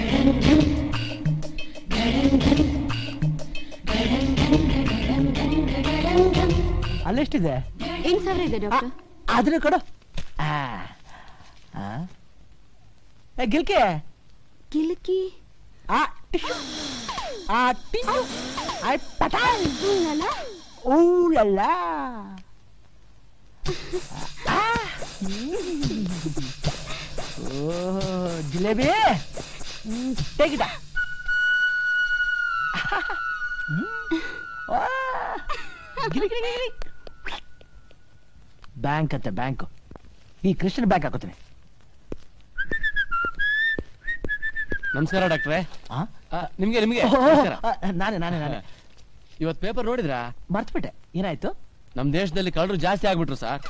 ಅಲ್ಲೆಷ್ಟಿದೆ ಎಂಟು ಸಾವಿರ ಇದೆ ಡಾಕ್ಟರ್ ಅದನ್ನ ಕೊಡು ಆ. ಆ? ಏ, ಗಿಲ್ಕಿ ಗಿಲ್ಕಿ ಆ ಟಿಶ್ಯೂ. ಆ ಟಿಶ್ಯೂ. ಆ ಪಟಾನ್. ಹೂನಲ್ಲ? ಊ ಲಾ ಲಾ. ಆ. ಓ ಜಿಲೇಬಿ ತೆಗಿದ ಬ್ಯಾಂಕ್ ಅಂತೆ ಬ್ಯಾಂಕ್ ಈ ಕೃಷ್ಣನ್ ಬ್ಯಾಂಕ್ ಹಾಕೋತೀನಿ ನಮಸ್ಕಾರ ಡಾಕ್ಟ್ರೆ ಆ? ಆ, ನಿಮ್ಗೆ ನಿಮ್ಗೆ ಓಹೋ, ನಮಸ್ಕಾರ. ಆ, ನಾನೇ ನಾನೇ ನಾನೇ ಇವತ್ ಪೇಪರ್ ನೋಡಿದ್ರಾ ಮರ್ತ್ಬಿಟ್ಟೆ ಏನಾಯ್ತು ನಮ್ ದೇಶದಲ್ಲಿ ಕಳ್ಳರು ಜಾಸ್ತಿ ಆಗ್ಬಿಟ್ರು ಸರ್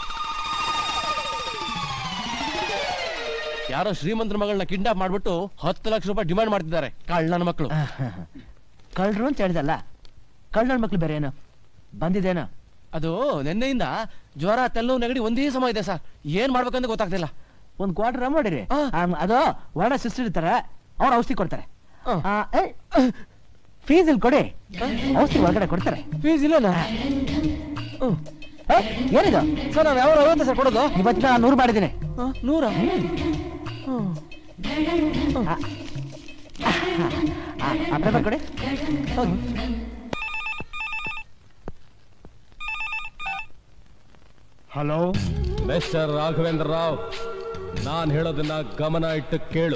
ಯಾರೋ ಶ್ರೀಮಂತರ ಮಗಳನ್ನ ಕಿಡ್ನಾಪ್ ಮಾಡ್ಬಿಟ್ಟು ಹತ್ತು ಲಕ್ಷ ರೂಪಾಯಿ ಡಿಮಾಂಡ್ ಮಾಡ್ತಿದ್ದಾರೆ ಕಳ್ಳನ ಮಕ್ಕಳು ಕಳ್ರು ಅಂತ ಹೇಳ್ದಲ್ಲ ಕಳ್ಳನ ಮಕ್ಳು ಬೇರೆ ಏನು ಬಂದಿದ್ದೇನು ಅದು ನಿನ್ನೆಯಿಂದ ಜ್ವರ ತೆಲ್ಲು ನೆಗಡಿ ಒಂದೇ ಸಮ ಇದೆ ಸರ್ ಏನ್ ಮಾಡ್ಬೇಕಂತ ಗೊತ್ತಾಗ್ತಿಲ್ಲ ಒಂದ್ ಕ್ವಾರ್ಟರ್ ಮಾಡಿರಿ ಅದು ವರ್ಣ ಸಿಸ್ಟರ್ ಇರ್ತಾರೆ ಅವ್ರು ಔಷಧಿ ಕೊಡ್ತಾರೆ ಫೀಸ್ ಇಲ್ಲಿ ಕೊಡಿ ಔಷಧಿ ಒಳಗಡೆ ಕೊಡ್ತಾರೆ ಫೀಸ್ ಇಲ್ಲ ಏ, ಏನಿದು ಸರ್ ನಾವು ಯಾವ ಐವತ್ತು ಸರ್ ಕೊಡೋದು ಇವತ್ತಿನ ನಾನು ನೂರು ಮಾಡಿದ್ದೀನಿ ನೂರ ಆ ಪೇಪರ್ ಕೊಡಿ ಹೋಗಿ ಹಲೋ ಮಿಸ್ಟರ್ ರಾಘವೇಂದ್ರ ರಾವ್ ನಾನ್ ಹೇಳೋದನ್ನ ಗಮನ ಇಟ್ಟು ಕೇಳು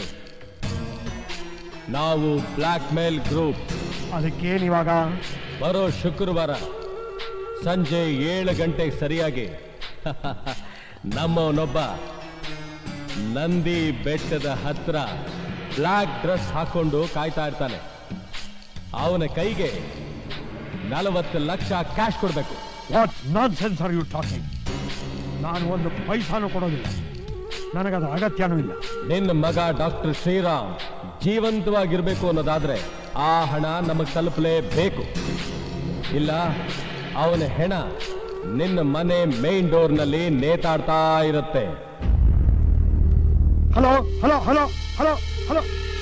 ನಾವು ಬ್ಲಾಕ್ ಮೇಲ್ ಗ್ರೂಪ್ ಅದಕ್ಕೇನಿವಾಗ ಬರೋ ಶುಕ್ರವಾರ ಸಂಜೆ ಏಳು ಗಂಟೆಗೆ ಸರಿಯಾಗಿ ನಮ್ಮವನೊಬ್ಬ ನಂದಿ ಬೆಟ್ಟದ ಹತ್ರ ಬ್ಲಾಕ್ ಡ್ರೆಸ್ ಹಾಕೊಂಡು ಕಾಯ್ತಾ ಇರ್ತಾನೆ ಅವನ ಕೈಗೆ ನಲವತ್ತು ಲಕ್ಷ ಕ್ಯಾಶ್ ಕೊಡ್ಬೇಕು what nonsense are you talking ನಾನು ಒಂದು ಪೈಸಾನು ಕೊಡೋದಿಲ್ಲ ನನಗದು ಅಗತ್ಯನೂ ಇಲ್ಲ ನಿನ್ನ ಮಗ ಡಾಕ್ಟರ್ ಶ್ರೀರಾಮ್ ಜೀವಂತವಾಗಿರ್ಬೇಕು ಅನ್ನೋದಾದ್ರೆ ಆ ಹಣ ನಮಗ್ ತಲುಪಲೇಬೇಕು ಇಲ್ಲ ಅವನ ಹೆಣ ನಿನ್ನ ಮನೆ ಮೇನ್ ಡೋರ್ನಲ್ಲಿ ನೇತಾಡ್ತಾ ಇರುತ್ತೆ hello hello hello hello hello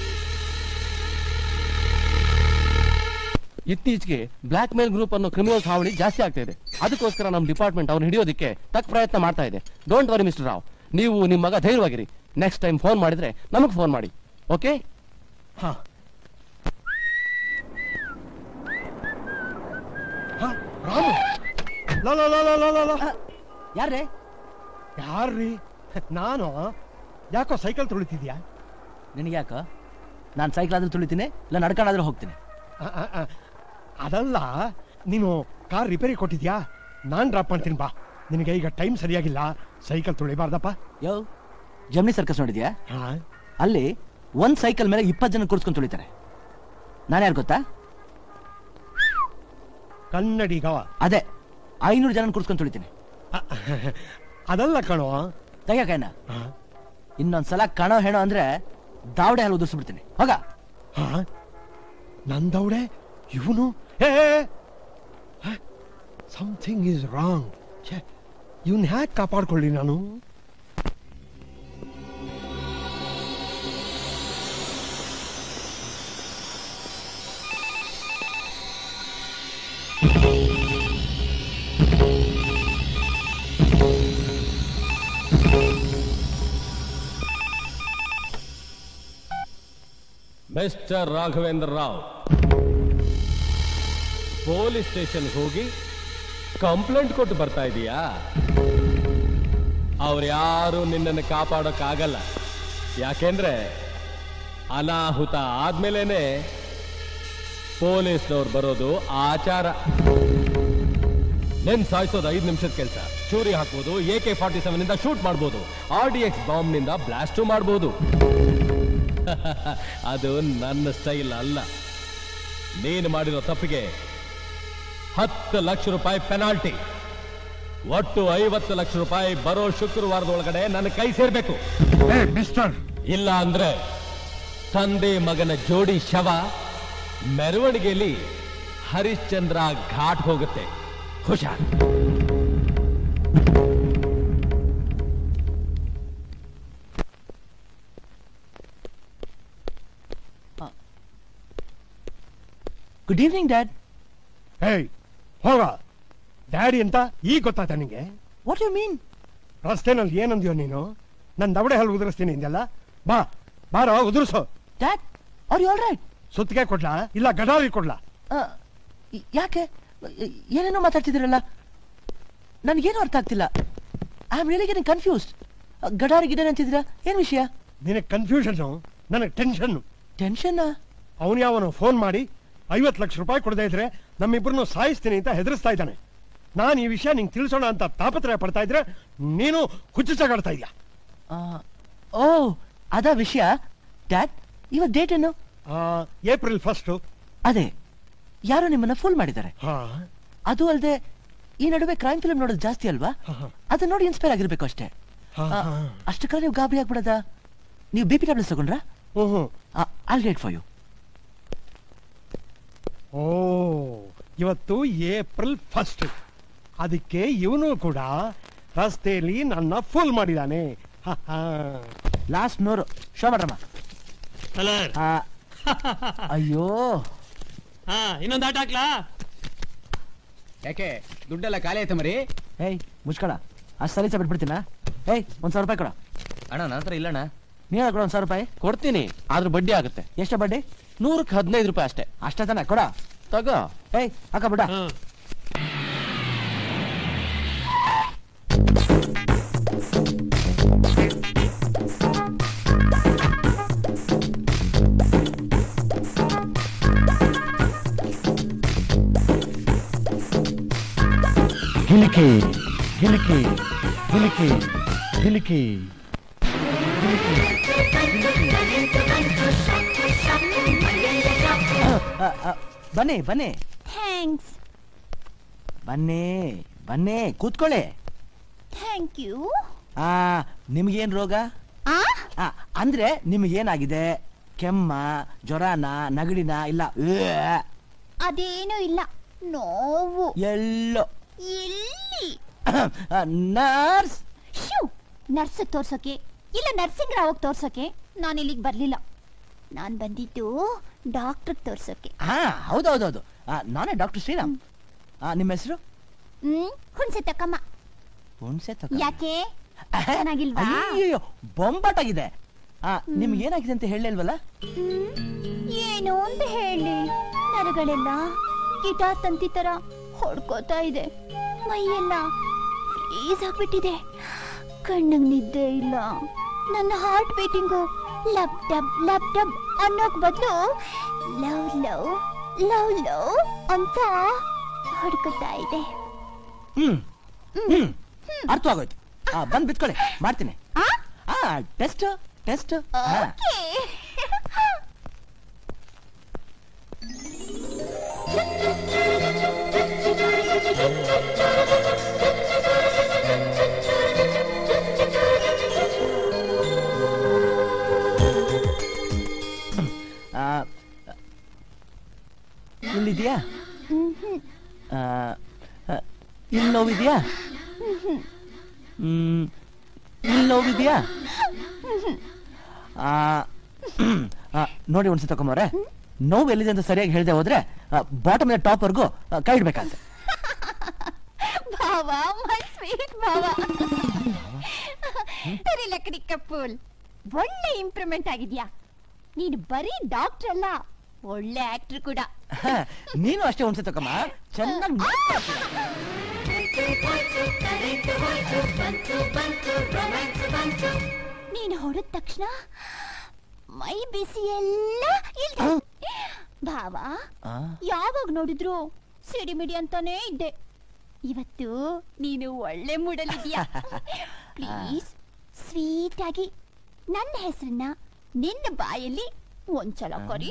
ಇತ್ತೀಚೆಗೆ ಬ್ಲಾಕ್ ಮೇಲ್ ಗ್ರೂಪ್ ಅನ್ನೋ ಕ್ರಿಮಿನಲ್ಸ್ ಹಾವಳಿ ಜಾಸ್ತಿ ಆಗ್ತಾ ಇದೆ ಅದಕ್ಕೋಸ್ಕರ ನಮ್ಮ ಡಿಪಾರ್ಟ್ಮೆಂಟ್ ಅವ್ನು ಹಿಡಿಯೋದಕ್ಕೆ ತಕ್ಕ ಪ್ರಯತ್ನ ಮಾಡ್ತಾ ಇದೆ ಡೋಂಟ್ ವರಿ ಮಿಸ್ಟರ್ ರಾವ್ ನೀವು ನಿಮ್ಮ ಮಗ ಧೈರ್ಯವಾಗಿರಿ ನೆಕ್ಸ್ಟ್ ಟೈಮ್ ಫೋನ್ ಮಾಡಿದ್ರೆ ನಮಗೆ ಫೋನ್ ಮಾಡಿ ಓಕೆ ಹಾ ಹ, ರಾಮು ಲೋ, ಲೋ, ಲೋ, ಲೋ, ಲೋ, ಲೋ, ಲೋ. ಯಾರ್ರಿ ಯಾರ್ರೀ ನಾನು ಯಾಕೋ ಸೈಕಲ್ ತುಳಿತಿದ್ಯಾ ನಿನಗೆ ಯಾಕ ನಾನು ಸೈಕಲ್ ಆದ್ರೂ ತುಳಿತೀನಿ ಇಲ್ಲ ನಡ್ಕೊಂಡಾದ್ರೂ ಹೋಗ್ತೀನಿ ಅ, ಅ, ಅ, ಅದಲ್ಲ ನೀನು ಕಾರ್ ರಿಪೇರಿ ಕೊಟ್ಟಿದ್ಯಾ ನಾನ್ ಡ್ರಾಪ್ ಮಾಡ್ತೀನಿ ಬಾ ನಿನಗೆ ಈಗ ಟೈಮ್ ಸರಿಯಾಗಿಲ್ಲ ಸೈಕಲ್ ತುಳಿಬಾರ್ದಪ್ಪ ಯೋ ಜಮ್ನಿ ಸರ್ಕಸ್ ನೋಡಿದ್ಯಾ ಹಾ ಅಲ್ಲಿ ಒಂದ್ ಸೈಕಲ್ ಮೇಲೆ ಇಪ್ಪತ್ತು ಜನ ಕೂರ್ಸ್ಕೊಂಡು ತುಳಿತಾರೆ ನಾನು ಯಾರು ಗೊತ್ತಾ ಕನ್ನಡಿಗ ಅದೇ ಐನೂರು ಜನ ಕೂರ್ಸ್ಕೊಂಡು ತುಳಿತೀನಿ ಅದಲ್ಲ ಕಣೋ ತೆಗಿಯಕೈನ ಇನ್ನೊಂದ್ಸಲ ಕಣೋ ಹೆಣೋ ಅಂದ್ರೆ ದಾವಡೆ ಹಾಲು ಉದುರಿಸ್ಬಿಡ್ತೀನಿ ಹೋಗ ಹಾ ನಂದವಡೆ ಇವನು ಸಮಥಿಂಗ್ ಈಸ್ ರಾಂಗ್ ಇವನ್ ಹ್ಯಾಕ್ ಕಾಪಾಡ್ಕೊಳ್ಳಿ ನಾನು mister Raghavendra Rao police station ಹೋಗಿ ಕಂಪ್ಲೇಂಟ್ ಕೊಟ್ಟು ಬರ್ತಾ ಇದೀಯಾ ಅವ್ರು ಯಾರು ನಿನ್ನನ್ನು ಕಾಪಾಡೋಕ್ಕಾಗಲ್ಲ ಯಾಕೆಂದ್ರೆ ಅನಾಹುತ ಆದ್ಮೇಲೆನೆ ಪೊಲೀಸ್ನವ್ರು ಬರೋದು ಆಚಾರ ನೆನ್ ಸಾಯಿಸೋದು ಐದು ನಿಮಿಷದ ಕೆಲಸ ಚೂರಿ ಹಾಕ್ಬೋದು ಎ ಕೆ ಫಾರ್ಟಿ ಸೆವೆನ್ ಇಂದ ಶೂಟ್ ಮಾಡ್ಬೋದು ಆರ್ ಡಿ ಎಕ್ಸ್ ಬಾಂಬ್ ನಿಂದ ಬ್ಲಾಸ್ಟು ಮಾಡ್ಬೋದು ಅದು ನನ್ನ ಸ್ಟೈಲ್ ಅಲ್ಲ ನೀನು ಮಾಡಿರೋ ತಪ್ಪಿಗೆ ಹತ್ತು ಲಕ್ಷ ರೂಪಾಯಿ ಪೆನಾಲ್ಟಿ ಒಟ್ಟು ಐವತ್ತು ಲಕ್ಷ ರೂಪಾಯಿ ಬರೋ ಶುಕ್ರವಾರದ ಒಳಗಡೆ ನನ್ನ ಕೈ ಸೇರ್ಬೇಕು ಮಿಸ್ಟರ್ ಇಲ್ಲ ಅಂದ್ರೆ ತಂದೆ ಮಗನ ಜೋಡಿ ಶವ ಮೆರವಣಿಗೆಯಲ್ಲಿ ಹರಿಶ್ಚಂದ್ರ ಘಾಟ್ ಹೋಗುತ್ತೆ ಹುಷಾರ್ ಗುಡ್ ಈವ್ನಿಂಗ್ ಡ್ಯಾಡ್ ಹೇಯ್ ಹೋಗ ಡ್ಯಾಡಿ ಅಂತ ಈಗ ಗೊತ್ತಾಯ್ತಾ ನಿಂಗೆ ವಾಟ್ ಯು ಮೀನ್ ರಸ್ತೆನಲ್ಲಿ ಏನಂದ್ಯೋ ನೀನು ನನ್ನ ದವಡೆ ಹಲ್ಲು ಉದುರಿಸ್ತೀನಿ ಇಂದೆಲ್ಲ ಬಾ ಬಾರೋ ಉದುರಿಸು dad are you all right ಸುತ್ತಿಗೆ ಕೊಡ್ಲಾ ಇಲ್ಲ ಗಡಾರಿ ಕೊಡ್ಲಾ ಯಾಕೆ ಏನೇನೋ ಮಾತಾಡ್ತಿದ್ದೀರಲ್ಲ ನನಗೇನು ಅರ್ಥ ಆಗ್ತಿಲ್ಲ I am really getting confused ಗಡಾರಿ ಗಿಡಾರಿ ಅಂತಿದ್ದೀರಾ ಏನ್ ವಿಷಯ ನಿನಗೆ ಕನ್ಫ್ಯೂಷನ್ ನನಗೆ ಟೆನ್ಷನ್ ಟೆನ್ಷನ್ ಅವನು ಯಾವನು ಫೋನ್ ಮಾಡಿ ಐವತ್ತು ಲಕ್ಷ ರೂಪಾಯಿ ಕೊಡದೇ ಇದ್ರೆ ನಮ್ಮಿಬ್ಬರನ್ನು ಸಾಯಿಸ್ತೀನಿ ಅಂತ ಹೆದರಿಸ್ತಾ ಇದ್ದಾನೆ ನಾನು ಈ ವಿಷಯ ನಿಂಗೆ ತಿಳಿಸೋಣ ಅಂತ ತಾಪತ್ರಯ ಪಡ್ತಾ ಇದ್ರೆ ನೀನು ಹುಚ್ಚು ಚಗಾಡ್ತಾ ಇದೀಯ ಓ ಅದ ವಿಷಯ ಡ್ಯಾಡ್ ಇವತ್ತು ಡೇಟ್ ಏನು ಏಪ್ರಿಲ್ ಫಸ್ಟ್ ಅದೇ ಯಾರೋ ನಿಮ್ಮನ್ನ ಫುಲ್ ಮಾಡಿದ್ದಾರೆ ಹಾ ಅದು ಅಲ್ಲದೆ ಈ ನಡುವೆ ಕ್ರೈಮ್ ಫಿಲ್ಮ್ ನೋಡೋದು ಜಾಸ್ತಿ ಅಲ್ವಾ ಅದನ್ನ ನೋಡಿ ಇನ್ಸ್ಪೈರ್ ಆಗಿರ್ಬೇಕು ಅಷ್ಟೇ ಹಾ, ಆ, ಹಾ. ಅಷ್ಟಕ್ಕಲ್ಲ ನೀವು ಗಾಬರಿ ಆಗ್ಬಿಡದ ನೀವು ಬಿ ಪಿ ಟ್ಯಾಬ್ಲೆಟ್ಸ್ ತಗೊಂಡ್ರಾ hmm all right for you ಓ ಇವತ್ತು ಏಪ್ರಿಲ್ ಫಸ್ಟ್ ಅದಕ್ಕೆ ಇವನು ಕೂಡ ರಸ್ತೆಯಲ್ಲಿ ನನ್ನ ಫುಲ್ ಮಾಡಿದಾನೆ ಲಾಸ್ಟ್ ನೂರು ಶೋ ಮಾಡ್ರಮ್ಮ ಆ, ಅಯ್ಯೋ ಹಾ ಇನ್ನೊಂದು ಆಟ ಹಾಕ್ಲಾ ಯಾಕೆ ದುಡ್ಡೆಲ್ಲ ಖಾಲಿ ಆಯ್ತು ಮರಿ ಏಯ್ ಮುಚ್ಕೊಳ ಅಷ್ಟು ಸಲೀಸ ಬಿಟ್ಬಿಡ್ತೀನ ಏಯ್ ಒಂದ್ ಸಾವಿರ ರೂಪಾಯಿ ಕೊಡ ಅಣ್ಣ ನನ್ನ ಹತ್ರ ಇಲ್ಲಣ್ಣ ನೀ ಕೊಡ ಒಂದ್ ಸಾವಿರ ರೂಪಾಯಿ ಕೊಡ್ತೀನಿ ಆದ್ರೂ ಬಡ್ಡಿ ಆಗುತ್ತೆ ಎಷ್ಟು ಬಡ್ಡಿ ನೂರಕ್ಕೆ ಹದಿನೈದು ರೂಪಾಯಿ ಅಷ್ಟೇ ಅಷ್ಟೇ ತಾನೆ ಕೊಡ ತಗೋ ಏಯ್ ಅಕ್ಕ ಬಿಡ ಗಿಲಿಕಿ ಗಿಲಿಕಿ ಗಿಲಿಕಿ ಗಿಲಿಕಿ ಆ, ಆ, ಬನ್ನಿ ಬನ್ನಿ ಥ್ಯಾಂಕ್ಸ್ ಬನ್ನಿ ಬನ್ನಿ ಕೂತ್ಕೊಳ್ಳಿ ಥ್ಯಾಂಕ್ ಯು ಆ ನಿಮ್ಗೇನ್ ರೋಗ ಆ ಆ, ಅಂದ್ರೆ ನಿಮ್ಗೇನಾಗಿದೆ ಕೆಮ್ಮ ಜ್ವರನ ನಗಡಿನ ಇಲ್ಲ ಏ, ಅದೇನೂ ಇಲ್ಲ ನೋವು ಎಲ್ಲೋ ಇಲ್ಲಿ ನರ್ಸ್ ಶೂ ನರ್ಸ್ ತೋರ್ಸೋಕೆ ಇಲ್ಲ ನರ್ಸಿಂಗ್ ರಾವ್ ತೋರ್ಸೋಕೆ ನಾನು ಇಲ್ಲಿಗೆ ಬರ್ಲಿಲ್ಲ ನಾನ್ ಬಂದಿದ್ದು ಡಾಕ್ಟರ್ ತೋರ್ಸೋಕೆ ಹಾ ಹೌದೌದೌದು ನಾನೇ ಡಾಕ್ಟರ್ ಶ್ರೀರಾಮ್ ಆ, ನಿಮ್ಮ ಹೆಸರು ಹ್ಮ್ ಹುಣ್ಸೆ ತಕ್ಕಮ್ಮ ಹುಣ್ಸೆ ತಕ ಯಾಕೆ ಚೆನ್ನಾಗಿಲ್ವಾ ಅಯ್ಯೋ ಬೊಂಬಾಟಾಗಿದೆ ಆ ನಿಮ್ಗೆ ಏನಾಗಿದೆ ಅಂತ ಹೇಳಿಲ್ವಲ್ಲ ಏನು ಅಂತ ಹೇಳಿ ನರಗಳೆಲ್ಲ ಗಿಟಾರ್ ತಂತಿ ತರ ಹೊಡ್ಕೋತಾ ಇದೆ ಮೈಯೆಲ್ಲ ಫ್ರೀಸ್ ಆಗ್ಬಿಟ್ಟಿದೆ ಕಣ್ಣಿಗೆ ನಿದ್ದೆ ಇಲ್ಲ ನನ್ನ heart beating lub dub lub dub ಅನ್ನೋಕ್ ಬದಲು ಲವ್ ಲವ್ ಲವ್ ಲವ್ ಅಂತ ಹೊಡ್ಕೋತಾ ಇದೆ ಹ್ಮ್ ಹ್ಮ್ ಅರ್ಥವಾಗೋಯ್ತು ಆ ಬಂದ್ ಬಿತ್ಕೊಳ್ಳಿ ಮಾಡ್ತೀನಿ ಆ ಟೆಸ್ಟ್ ಟೆಸ್ಟ್ ಇಲ್ಲಿದ್ಯಾ ಆ, ಆ, ಇಲ್ಲಿ ನೋವಿದ್ಯಾ ಹ್ಮ್ ಇಲ್ಲಿ ನೋವಿದ್ಯಾ ಆ, ಆ, ನೋಡಿ ಒಂದ್ಸತಿ ತಗೊಂಬವ್ರೆ ನೋವು ಎಲ್ಲಿದೆ ಅಂತ ಸರಿಯಾಗಿ ಹೇಳ್ದೆ ಹೋದ್ರೆ ಬಾಟಮ್ ಟಾಪ್ ವರ್ಗು ಕೈ ಇಡ್ಬೇಕಂತೆ ಭಾವ ಮೈ ಸ್ವೀಟ್ ಭಾವ ಸರಿ ಲಕಡಿ ಕಪೂಲ್ ಒಳ್ಳೆ ಇಂಪ್ರೂವ್ಮೆಂಟ್ ಆಗಿದ್ಯಾ ನೀನು ಬರೀ ಡಾಕ್ಟರ್ ಅಲ್ಲ ಒಳ್ಳೆ ಆಕ್ಟರ್ ಕೂಡ ನೀನು ಅಷ್ಟೇ ಒಂದ್ಸತಿ ತಗೊಮ್ಮ ಚೆನ್ನಾಗಿ ನೀನು ಹೊಡೆದ ತಕ್ಷಣ ಮೈ ಬಿಸಿ ಎಲ್ಲ ಇಲ್ದೆ ಭಾವ ಯಾವಾಗ ನೋಡಿದ್ರು ಸಿಡಿಮಿಡಿ ಅಂತಾನೇ ಇದ್ದೆ ಇವತ್ತು ನೀನು ಒಳ್ಳೆ ಮೂಡಲಿದ್ಯಾ ಪ್ಲೀಸ್ ಸ್ವೀಟ್ ಆಗಿ ನನ್ನ ಹೆಸರನ್ನ ನಿನ್ನ ಬಾಯಲ್ಲಿ ಒಂದ್ಸಲ ಕರಿ